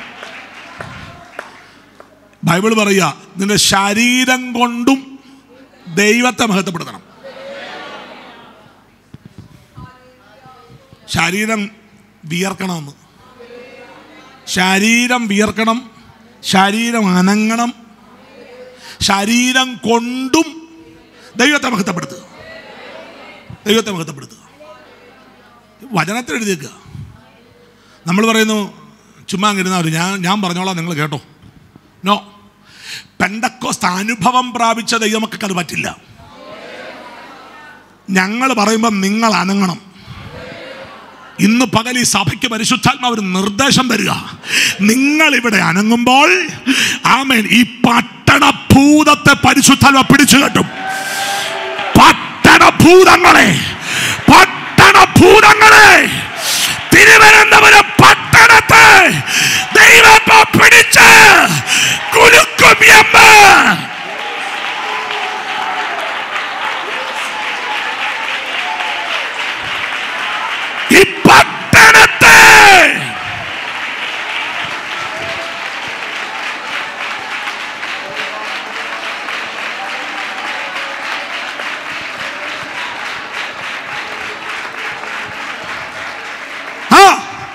S2: ബൈബിൾ പറയുക നിന്റെ ശരീരം കൊണ്ടും ദൈവത്തെ മഹത്വപ്പെടുത്തണം ശരീരം വിയർക്കണമെന്ന് ശരീരം വിയർക്കണം ശരീരം അനങ്ങണം ശരീരം കൊണ്ടും ദൈവത്തെ മഹത്വപ്പെടുത്തുക ദൈവത്തെ മഹത്വപ്പെടുത്തുക വചനത്തിൽ എഴുതിയേക്കുക നമ്മൾ പറയുന്നു ചുമ്മാ ഇരുന്നവർ ഞാൻ ഞാൻ പറഞ്ഞോളാം നിങ്ങൾ കേട്ടോ നോ പെണ്ടക്കോസ്ത് അനുഭവം പ്രാപിച്ച ദൈവമക്കൾക്ക് അത് പറ്റില്ല ഞങ്ങൾ പറയുമ്പോൾ നിങ്ങൾ അനങ്ങണം ഇന്ന് പകൽ ഈ സഭയ്ക്ക് പരിശുദ്ധാത്മാവ് ഒരു നിർദ്ദേശം തരിക നിങ്ങൾ ഇവിടെ അനങ്ങുമ്പോൾ ആമേൻ ഈ പട്ടണ ഭൂതത്തെ പരിശുദ്ധാത്മ പിടിച്ചു കെട്ടും പട്ടണ ഭൂതങ്ങളെ പട്ടണ ഭൂതങ്ങളെ തിരുവനന്തപുരം പട്ടണത്തെ ദൈവത്തെ പിടിച്ച് കുലുക്കും എന്ന് ഈ പട്ടണത്തെ ആ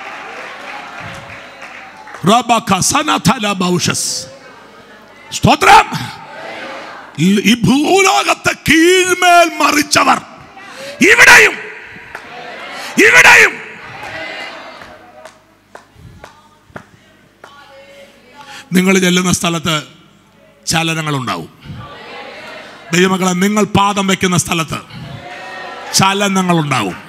S2: റബക സനതല ബൗഷസ് സ്തോത്രം ഈ- ഈ ഭൂലോകത്തെ കീഴ്മേൽ മറിച്ചവർ ഇവിടെയും ഇവിടെയും നിങ്ങൾ ചെല്ലുന്ന സ്ഥലത്ത് ചലനങ്ങളുണ്ടാവും ദൈവമക്കളെ നിങ്ങൾ പാദം വയ്ക്കുന്ന സ്ഥലത്ത് ചലനങ്ങളുണ്ടാവും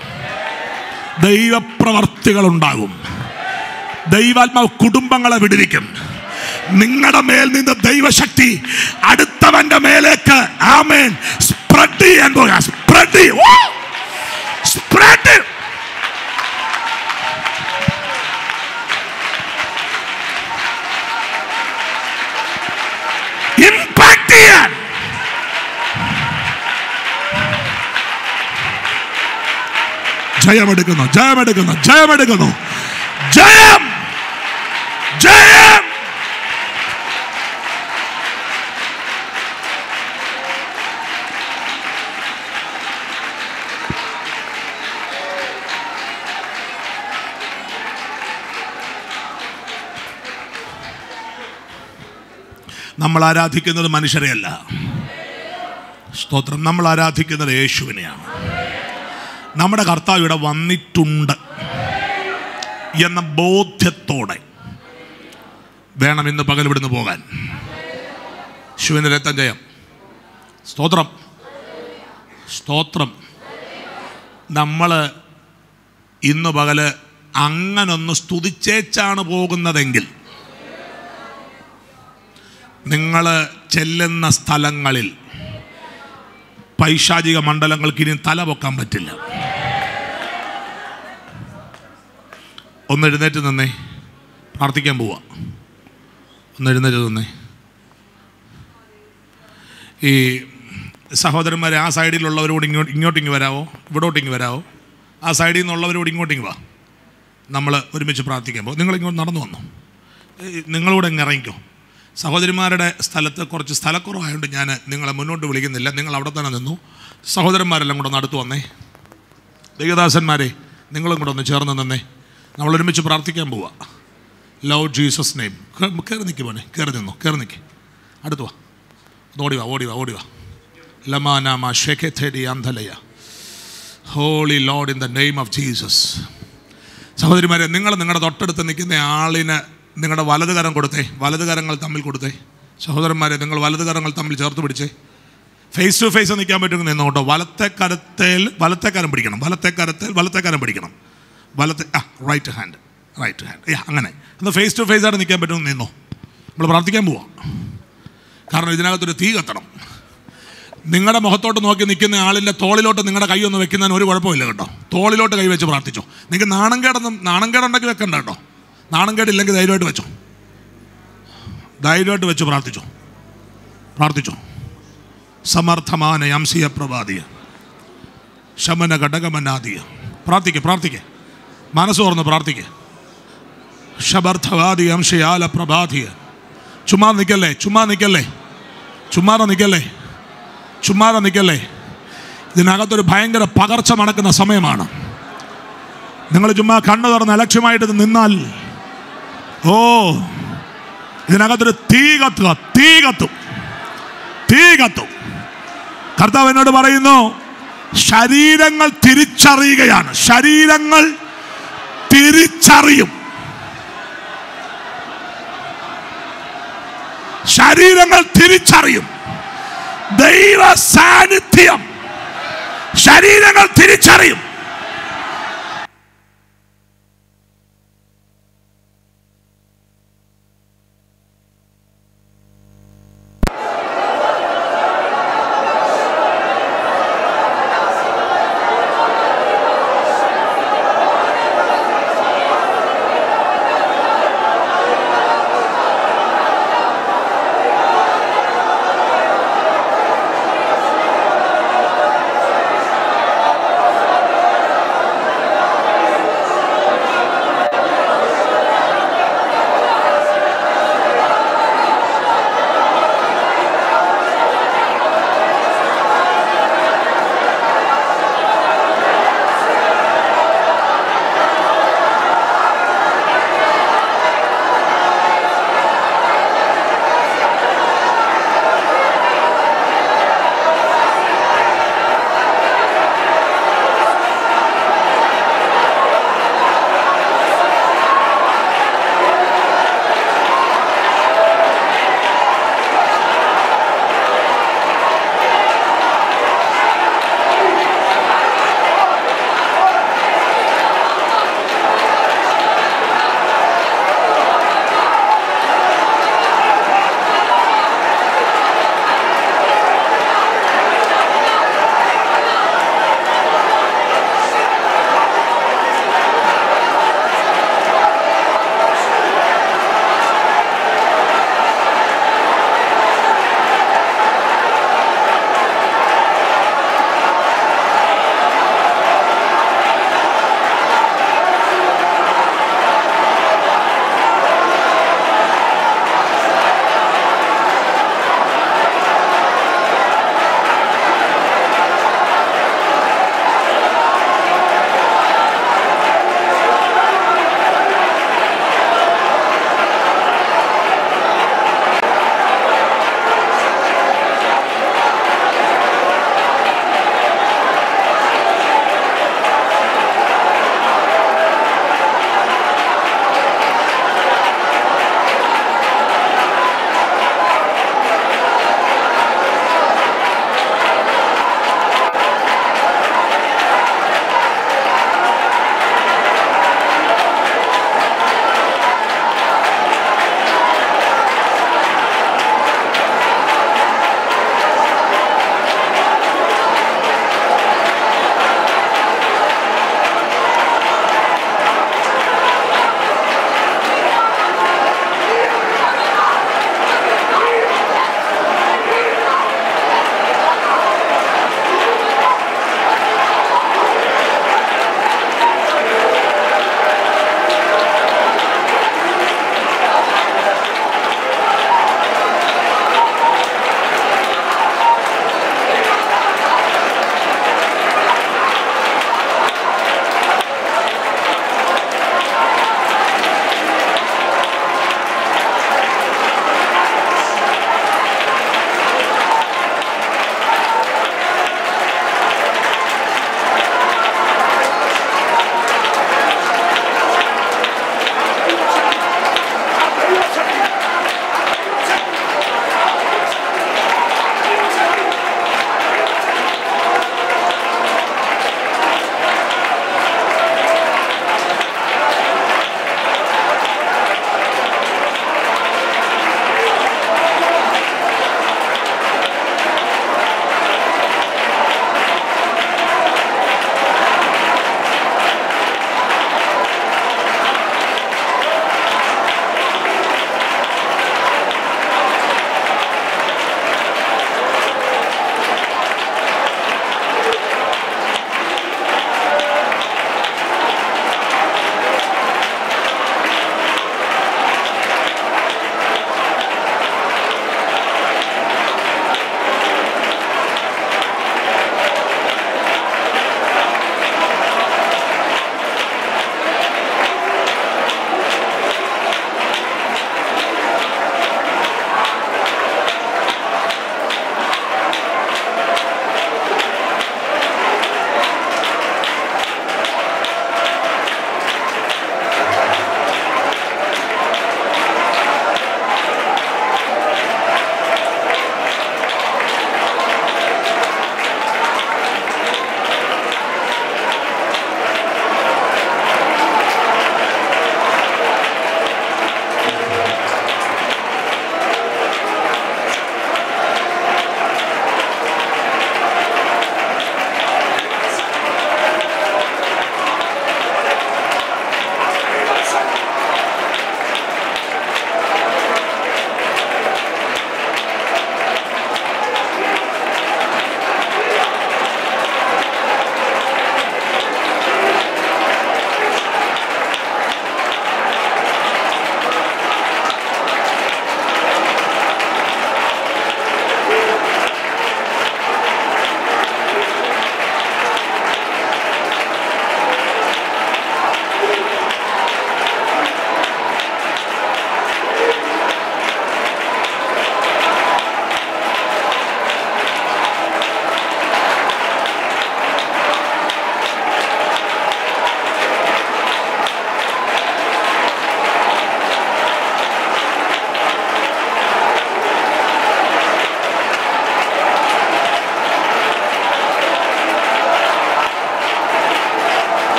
S2: ദൈവപ്രവർത്തികളുണ്ടാകും ദൈവാത്മാവ് കുടുംബങ്ങളെ വിടുവിക്കും നിങ്ങളുടെ മേൽ നിന്ന് ദൈവശക്തി അടുത്തവന്റെ മേലേക്ക് ആമേൻ സ്പ്രെഡ് ചെയ്യാൻ പോകുക സ്പ്രെഡ് സ്പ്രെഡ് ഇമ്പാക്ട് ചെയ്യാൻ ജയമെടുക്കുന്നു ജയമെടുക്കുന്നു ജയമെടുക്കുന്നു ജയം ജയം നമ്മൾ ആരാധിക്കുന്നത് മനുഷ്യരെയല്ല സ്തോത്രം നമ്മൾ ആരാധിക്കുന്നത് യേശുവിനെയാണ് നമ്മുടെ കർത്താവ് ഇവിടെ വന്നിട്ടുണ്ട് എന്ന ബോധ്യത്തോടെ വേണം ഇന്ന് പകൽ ഇവിടുന്ന് പോകാൻ ശിവന്റെ രക്തം ജയം സ്തോത്രം സ്തോത്രം നമ്മൾ ഇന്ന് പകല് അങ്ങനൊന്ന് സ്തുതിച്ചേച്ചാണ് പോകുന്നതെങ്കിൽ നിങ്ങൾ ചെല്ലുന്ന സ്ഥലങ്ങളിൽ പൈശാചിക മണ്ഡലങ്ങൾക്ക് ഇനി തല പൊക്കാൻ പറ്റില്ല ഒന്ന് എഴുന്നേറ്റ് നിന്നേ പ്രാർത്ഥിക്കാൻ പോവാ ഒന്ന് എഴുന്നേറ്റ് നിന്നേ ഈ സഹോദരന്മാരെ ആ സൈഡിലുള്ളവരോട് ഇങ്ങോട്ട് ഇങ്ങോട്ടിങ്ങ് വരാവോ ഇവിടോട്ടിങ്ങ് വരാവോ ആ സൈഡിൽ നിന്നുള്ളവരോട് ഇങ്ങോട്ടിങ്ങ് വാ നമ്മൾ ഒരുമിച്ച് പ്രാർത്ഥിക്കാൻ പോകും നിങ്ങൾ ഇങ്ങോട്ട് നടന്നു വന്നു നിങ്ങളൂടെ ഇങ്ങ് ഇറങ്ങിക്കോ സഹോദരിമാരുടെ സ്ഥലത്ത് കുറച്ച് സ്ഥലക്കുറവായതുകൊണ്ട് ഞാൻ നിങ്ങളെ മുന്നോട്ട് വിളിക്കുന്നില്ല നിങ്ങൾ അവിടെ തന്നെ നിന്നു സഹോദരന്മാരെല്ലാം കൂടെ ഒന്ന് അടുത്ത് വന്നേ ദൈവദാസന്മാരെ നിങ്ങളും കൂടെ ഒന്ന് ചേർന്ന് നിന്നേ നമ്മൾ ഒരുമിച്ച് പ്രാർത്ഥിക്കാൻ പോവാ ലവ് ജീസസ് നെയിം കയറി നിൽക്കി പോണേ കയറി നിന്നോ കയറി നിൽക്കി അടുത്ത് വാ ഒന്ന് ഓടി വാ ഓടി വാ ഓടി വാ ലമാനാമ ഷെഖെഥേരി അന്ധലയ holy lord in the name of Jesus സഹോദരിമാരെ നിങ്ങൾ നിങ്ങളുടെ തൊട്ടടുത്ത് നിൽക്കുന്ന ആളിന് നിങ്ങളുടെ വലത് കരം കൊടുത്തേ വലത് കരങ്ങൾ തമ്മിൽ കൊടുത്തേ സഹോദരന്മാരെ നിങ്ങൾ വലത് കരങ്ങൾ തമ്മിൽ ചേർത്ത് പിടിച്ചേ ഫേസ് ടു ഫേസ് നിൽക്കാൻ പറ്റുമെങ്കിൽ നിന്നോ കേട്ടോ വലത്തെ കരത്തേൽ വലത്തെ കരം പിടിക്കണം വലത്തെ കരത്തേൽ വലത്തെ കരം പിടിക്കണം വലത്തെ ആ റൈറ്റ് ഹാൻഡ് റൈറ്റ് ഹാൻഡ് യാ അങ്ങനെ എന്നാൽ ഫേസ് ടു ഫേസ് ആയിട്ട് നിൽക്കാൻ പറ്റുമെന്ന് നിന്നോ നമ്മൾ പ്രാർത്ഥിക്കാൻ പോവാം കാരണം ഇതിനകത്തൊരു തീ കത്തണം നിങ്ങളുടെ മുഖത്തോട്ട് നോക്കി നിൽക്കുന്ന ആളിൻ്റെ തോളിലോട്ട് നിങ്ങളുടെ കൈ ഒന്ന് വെക്കുന്നതിന് ഒരു കുഴപ്പമില്ല കേട്ടോ തോളിലോട്ട് കൈ വെച്ച് പ്രാർത്ഥിച്ചോ നിങ്ങൾക്ക് നാണം കേടൊന്നും നാണം കേടുണ്ടെങ്കിൽ വെക്കണ്ട കേട്ടോ നാണം കേടില്ലെങ്കിൽ ധൈര്യമായിട്ട് വെച്ചോ ധൈര്യമായിട്ട് വെച്ച് പ്രാർത്ഥിച്ചോ പ്രാർത്ഥിച്ചോ സമർത്ഥമാന യംസിയ പ്രഭാതിയ ശമന ഘടകമനാദിയ പ്രാർത്ഥിക്കുക പ്രാർത്ഥിക്കുക മനസ്സ് തുറന്ന് പ്രാർത്ഥിക്കുക ശബർത്ഥവാദി അംശയാല പ്രഭാതിയ ചുമ്മാ നിൽക്കല്ലേ ചുമ്മാ നിൽക്കല്ലേ ചുമ്മാതെ നിൽക്കല്ലേ ചുമ്മാതെ നിൽക്കല്ലേ ഇതിനകത്തൊരു ഭയങ്കര പകർച്ച മണക്കുന്ന സമയമാണ് നിങ്ങൾ ചുമ്മാ കണ്ണു തുറന്ന് അലക്ഷ്യമായിട്ട് ഇത് നിന്നാൽ ഓ ഇതിനകത്തൊരു തീ കത്തുക തീ കത്തും തീ കത്തും കർത്താവ് എന്നോട് പറയുന്നു ശരീരങ്ങൾ തിരിച്ചറിയുകയാണ് ശരീരങ്ങൾ തിരിച്ചറിയും ശരീരങ്ങൾ തിരിച്ചറിയും ദൈവ സാന്നിധ്യം ശരീരങ്ങൾ തിരിച്ചറിയും
S3: Amen.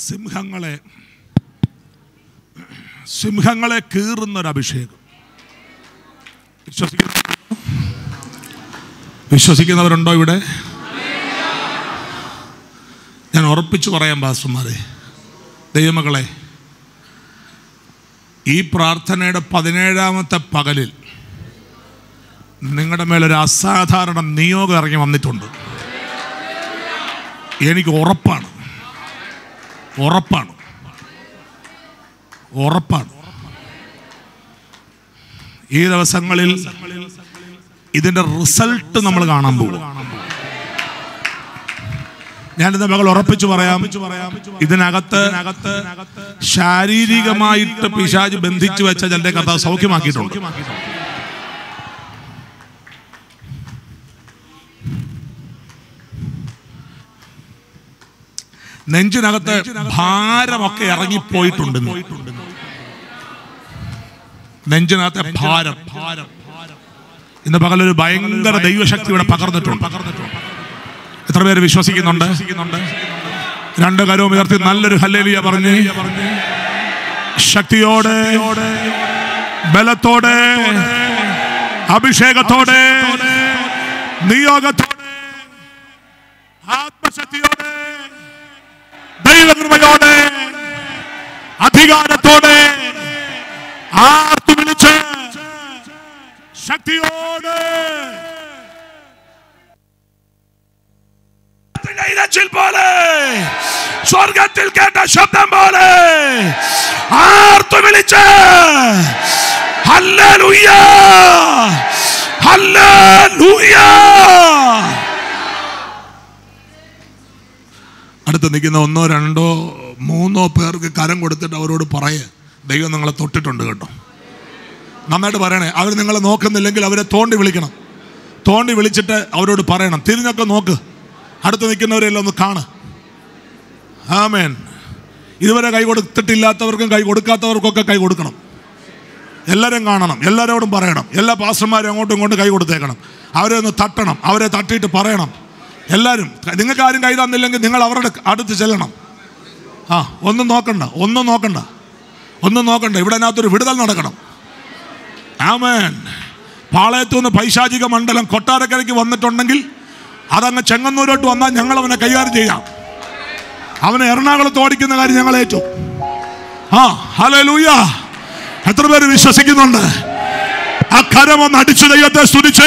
S2: സിംഹങ്ങളെ സിംഹങ്ങളെ കീറുന്ന ഒരു അഭിഷേകം വിശ്വസിക്കുന്ന വിശ്വസിക്കുന്നവരുണ്ടോ ഇവിടെ ഞാൻ ഉറപ്പിച്ചു പറയാം പാസ്റ്റർമാരെ ദൈവമകളെ ഈ പ്രാർത്ഥനയുടെ പതിനേഴാമത്തെ പകലിൽ നിങ്ങളുടെ മേലൊരു അസാധാരണ നിയോഗം ഇറങ്ങി വന്നിട്ടുണ്ട് എനിക്ക് ഉറപ്പാണ് ഉറപ്പാണ് ഉറപ്പാണ് ഈ ദിവസങ്ങളിൽ ഇതിന്റെ റിസൾട്ട് നമ്മൾ കാണാൻ പോകും ഞാനിന്ന് മകൾ ഉറപ്പിച്ചു പറയാം ഇതിനകത്ത് ശാരീരികമായിട്ട് പിശാജ് ബന്ധിച്ചു വെച്ച ചിലരെ കഥ സൗഖ്യമാക്കിയിട്ടുണ്ട് നെഞ്ചിനകത്ത് ഭാരമൊക്കെ ഇറങ്ങിപ്പോയിട്ടുണ്ട് നെഞ്ചിനകത്തെ ഭാരം ഭാരം ഇന്ന് പകലൊരു ഭയങ്കര ദൈവശക്തി ഇവിടെ പകർന്നിട്ടുണ്ട് എത്ര പേര് വിശ്വസിക്കുന്നുണ്ട് രണ്ട് കരവും ഉയർത്തി നല്ലൊരു ഹല്ലേലിയ പറഞ്ഞ് ശക്തിയോടെ ബലത്തോടെ അഭിഷേകത്തോടെ നിയോഗത്തോടെ ആത്മശക്തിയോടെ ദൈവകൃപയോടെ അധികാരത്തോടെ ആർത്തു വിളിച്ച് ശക്തിയോടെ ഇരച്ചിൽ പോലെ സ്വർഗത്തിൽ കേട്ട ശബ്ദം പോലെ ആർത്തു വിളിച്ച് ഹല്ലേലൂയ ഹല്ലേലൂയ അടുത്ത് നിൽക്കുന്ന ഒന്നോ രണ്ടോ മൂന്നോ പേർക്ക് കരം കൊടുത്തിട്ട് അവരോട് പറയ ദൈവം നിങ്ങളെ തൊട്ടിട്ടുണ്ട് കേട്ടോ നന്നായിട്ട് പറയണേ അവർ നിങ്ങളെ നോക്കുന്നില്ലെങ്കിൽ അവരെ തോണ്ടി വിളിക്കണം തോണ്ടി വിളിച്ചിട്ട് അവരോട് പറയണം തിരിഞ്ഞൊക്കെ നോക്ക് അടുത്ത് നിൽക്കുന്നവരെല്ലാം ഒന്ന് കാണ് ആമേൻ ഇതുവരെ കൈ കൊടുത്തിട്ടില്ലാത്തവർക്കും കൈ കൊടുക്കാത്തവർക്കൊക്കെ കൈ കൊടുക്കണം എല്ലാവരും കാണണം എല്ലാവരോടും പറയണം എല്ലാ പാസ്റ്റർമാരും അങ്ങോട്ടും ഇങ്ങോട്ടും കൈ കൊടുത്തേക്കണം അവരെ ഒന്ന് തട്ടണം അവരെ തട്ടിയിട്ട് പറയണം എല്ലാവരും നിങ്ങൾക്ക് ആരും കൈ തന്നില്ലെങ്കിൽ നിങ്ങൾ അവരുടെ അടുത്ത് ചെല്ലണം ആ ഒന്നും നോക്കണ്ട ഒന്നും നോക്കണ്ട ഒന്നും നോക്കണ്ട ഇവിടെ അതിനകത്തൊരു വിടുതൽ നടക്കണം ആമേൻ പാളയത്തു നിന്ന് പൈശാചിക മണ്ഡലം കൊട്ടാരക്കരയ്ക്ക് വന്നിട്ടുണ്ടെങ്കിൽ അതങ്ങ് ചെങ്ങന്നൂരോട്ട് വന്നാൽ ഞങ്ങൾ അവനെ കൈകാര്യം ചെയ്യാം അവനെ എറണാകുളത്ത് ഓടിക്കുന്ന കാര്യം ഞങ്ങൾ ഏറ്റു ആ ഹലോ ലൂയ എത്ര പേര് വിശ്വസിക്കുന്നുണ്ട് ആ കരം ഒന്ന് അടിച്ചു ദൈവത്തെ സ്തുതിച്ച്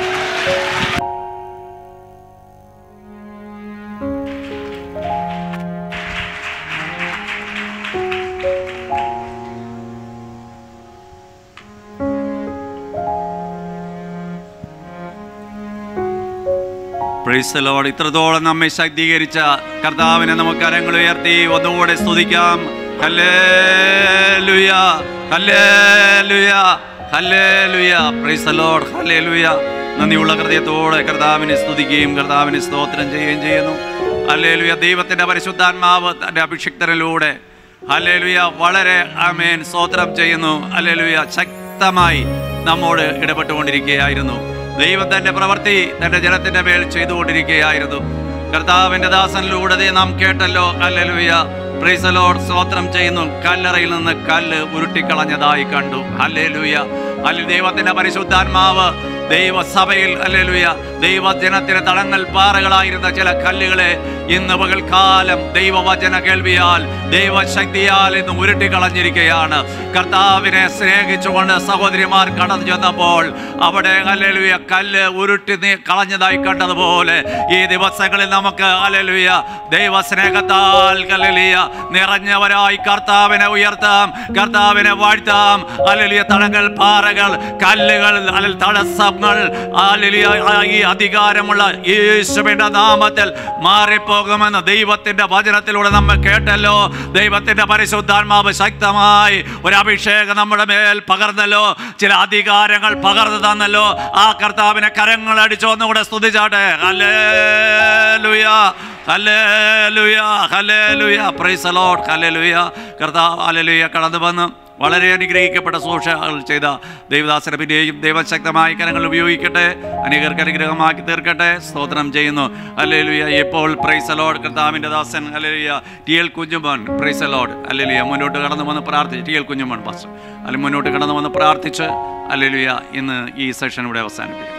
S3: പ്രൈസ് ലോഡ് ഇത്രത്തോളം നമ്മെ ശക്തീകരിച്ച കർത്താവിനെ നമുക്ക് കരങ്ങൾ ഉയർത്തി ഒന്നുകൂടെ സ്തുതിക്കാം ഹല്ലേലൂയ ഹല്ലേലൂയ ഹല്ലേലൂയ പ്രൈസ് ലോഡ് ഹല്ലേലൂയ നന്ദിയുള്ള ഹൃദയത്തോടെ കർത്താവിനെ സ്തുതിക്കുകയും കർത്താവിനെ സ്തോത്രം ചെയ്യുകയും ചെയ്യുന്നു ഹല്ലേലൂയ ദൈവത്തിന്റെ പരിശുദ്ധാത്മാവ് തന്റെ അഭിഷിക്തരിലൂടെ ഹല്ലേലൂയ വളരെ ആമേൻ സ്തോത്രം ചെയ്യുന്നു ഹല്ലേലൂയ ശക്തമായി നമ്മോട് ഇടപെട്ടുകൊണ്ടിരിക്കുകയായിരുന്നു ദൈവം തന്റെ പ്രവൃത്തി തന്റെ ജനത്തിന്റെ മേൽ ചെയ്തുകൊണ്ടിരിക്കുകയായിരുന്നു കർത്താവിന്റെ ദാസനിലൂടെ ദേ നാം കേട്ടല്ലോ ഹല്ലേലൂയ പ്രൈസലോഡ് സ്തോത്രം ചെയ്യുന്നു കല്ലറയിൽ നിന്ന് കല്ല് ഉരുട്ടിക്കളഞ്ഞതായി കണ്ടു ഹല്ലേലൂയ അല്ലെ ദൈവത്തിന്റെ പരിശുദ്ധാത്മാവ് ദൈവസഭയിൽ അല്ലേലൂയ ദൈവജനത്തിന് തടങ്ങൽ പാറകളായിരുന്ന ചില കല്ലുകളെ ഇന്ന് പകൽക്കാലം ദൈവവചന കേൾവിയാൽ ദൈവശക്തിയാൽ ഇന്ന് ഉരുട്ടിക്കളഞ്ഞിരിക്കുകയാണ് കർത്താവിനെ സ്നേഹിച്ചുകൊണ്ട് സഹോദരിമാർ കടന്നു ചെന്നപ്പോൾ അവിടെ അല്ലേലൂയ കല്ല് ഉരുട്ടി നീ കളഞ്ഞതായി കണ്ടതുപോലെ ഈ ദിവസങ്ങളിൽ നമുക്ക് അല്ലേലൂയ ദൈവസ്നേഹത്താൽ കല്ലിയ നിറഞ്ഞവരായി കർത്താവിനെ ഉയർത്താം കർത്താവിനെ വാഴ്ത്താം അല്ലേലൂയ തടങ്ങൾ പാറകൾ കല്ലുകൾ അല്ലെ തടസ്സങ്ങൾ അല്ലേലൂയ ഈ അധികാരമുള്ള യേശുവിന്റെ നാമത്തിൽ മാറിപ്പോകുമെന്ന് ദൈവത്തിന്റെ വചനത്തിലൂടെ നമ്മൾ കേട്ടല്ലോ ദൈവത്തിന്റെ പരിശുദ്ധാത്മാവ് ശക്തമായി ഒരു അഭിഷേകം നമ്മുടെ മേൽ പകർന്നല്ലോ ചില അധികാരങ്ങൾ പകർന്നു തന്നല്ലോ ആ കർത്താവിനെ കരങ്ങൾ അടിച്ചു ഒന്നുകൂടെ സ്തുതിച്ചാട്ടെ ഹല്ലേലൂയ ഹല്ലേലൂയ ഹല്ലേലൂയ പ്രൈസ് ദി ലോർഡ് ഹല്ലേലൂയ കർത്താവ് ഹല്ലേലൂയ കടന്നു വന്ന് വളരെ അനുഗ്രഹിക്കപ്പെട്ട സൂക്ഷകൾ ചെയ്ത ദൈവദാസനെ പിന്നെയും ദൈവശക്തമായ കരങ്ങൾ ഉപയോഗിക്കട്ടെ അനേകർക്ക് അനുഗ്രഹമാക്കി തീർക്കട്ടെ സ്തോത്രം ചെയ്യുന്നു അല്ലെലുയ ഇപ്പോൾ പ്രൈസ് അലോഡ് കർത്താവിൻ്റെ ദാസൻ അല്ലെലുയ T L Kunjumon praise the lord അല്ലെലുയ മുന്നോട്ട് കടന്നു വന്ന് പ്രാർത്ഥിച്ച് ടി എൽ കുഞ്ഞുമോൻ പാസ്റ്റർ അല്ലെങ്കിൽ മുന്നോട്ട് കടന്നു വന്ന് പ്രാർത്ഥിച്ച് അല്ലെലുയ ഇന്ന് ഈ സെഷൻ ഇവിടെ അവസാനിപ്പിക്കും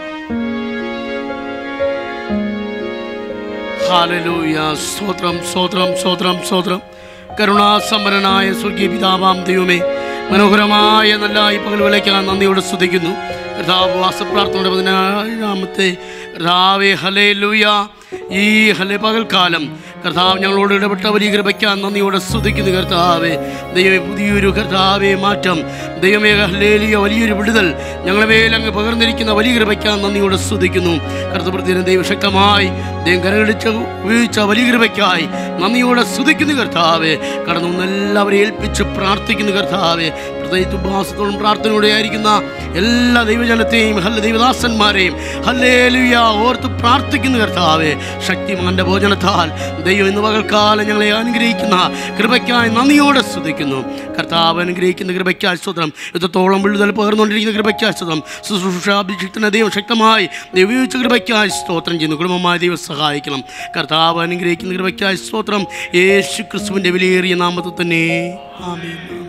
S4: ഹാലലൂയ സ്തോത്രം സ്തോത്രം സ്തോത്രം സ്തോത്രം കരുണാസമ്പന്നനായ സ്വർഗീയ പിതാവാം ദൈവമേ മനോഹരമായ നല്ല ഈ പകൽ വിളയ്ക്കാൻ നന്ദിയോട് സ്തുതിക്കുന്നു കർത്താവ് വാസപ്രാർത്ഥനയുടെ പതിനാറാമത്തെ കർത്താവെ ഹലേ ലൂയ ഈ ഹലേ പകൽക്കാലം കർത്താവ് ഞങ്ങളോട് ഇടപെട്ട വലിയ കൃപയ്ക്കാൻ നന്ദിയോടെ സ്തുതിക്കുന്നു കർത്താവെ ദൈവമേ പുതിയൊരു കർത്താവെ മാറ്റം ദൈവമേ ഹല്ലേലിയ വലിയൊരു വിടുതൽ ഞങ്ങളെ മേൽ അങ്ങ് പകർന്നിരിക്കുന്ന വലിയ കൃപയ്ക്കാൻ നന്ദിയോടെ സ്തുതിക്കുന്നു കർത്തപ്രതിനും ദൈവശക്തമായി ദൈവം കരകടിച്ച് ഉപയോഗിച്ച വലിയ കൃപയ്ക്കായി നന്ദിയോടെ സ്തുതിക്കുന്നു കർത്താവെ കടന്നു വന്ന് എല്ലാവരെയും ഏൽപ്പിച്ച് പ്രാർത്ഥിക്കുന്നു കർത്താവെ പ്രത്യേകിച്ച് ഉപവാസത്തോടും പ്രാർത്ഥനയോടെ ആയിരിക്കുന്ന എല്ലാ ദൈവജനത്തെയും ഹല്ല ദൈവദാസന്മാരെയും ഹല്ലേലുയ ഓർത്ത് പ്രാർത്ഥിക്കുന്നു കർത്താവെ ശക്തിമാന്റെ ഭോജനത്താൽ ദൈവം ഇന്ന് പകൽക്കാലം ഞങ്ങളെ അനുഗ്രഹിക്കുന്ന കൃപയ്ക്കായി നന്ദിയോടെ സ്തുതിക്കുന്നു കർത്താവ് അനുഗ്രഹിക്കുന്ന കൃപയ്ക്കായി സ്തോത്രം എത്രത്തോളം വിടുതൽ പകർന്നുകൊണ്ടിരിക്കുന്ന കൃപയ്ക്കായി സ്തോത്രം ശുശ്രൂഷാഭിഷിക്തന ദൈവം ശക്തമായി ദൈവം ഉപയോഗിച്ച കൃപയ്ക്കായി സ്തോത്രം ചെയ്യുന്നു കുടുംബമായി ദൈവം സഹായിക്കണം കർത്താവ് അനുഗ്രഹിക്കുന്ന കൃപയ്ക്കായി സ്തോത്രം യേശു ക്രിസ്തുവിൻ്റെ വിലയേറിയ നാമത്തിൽ തന്നെ ആമേൻ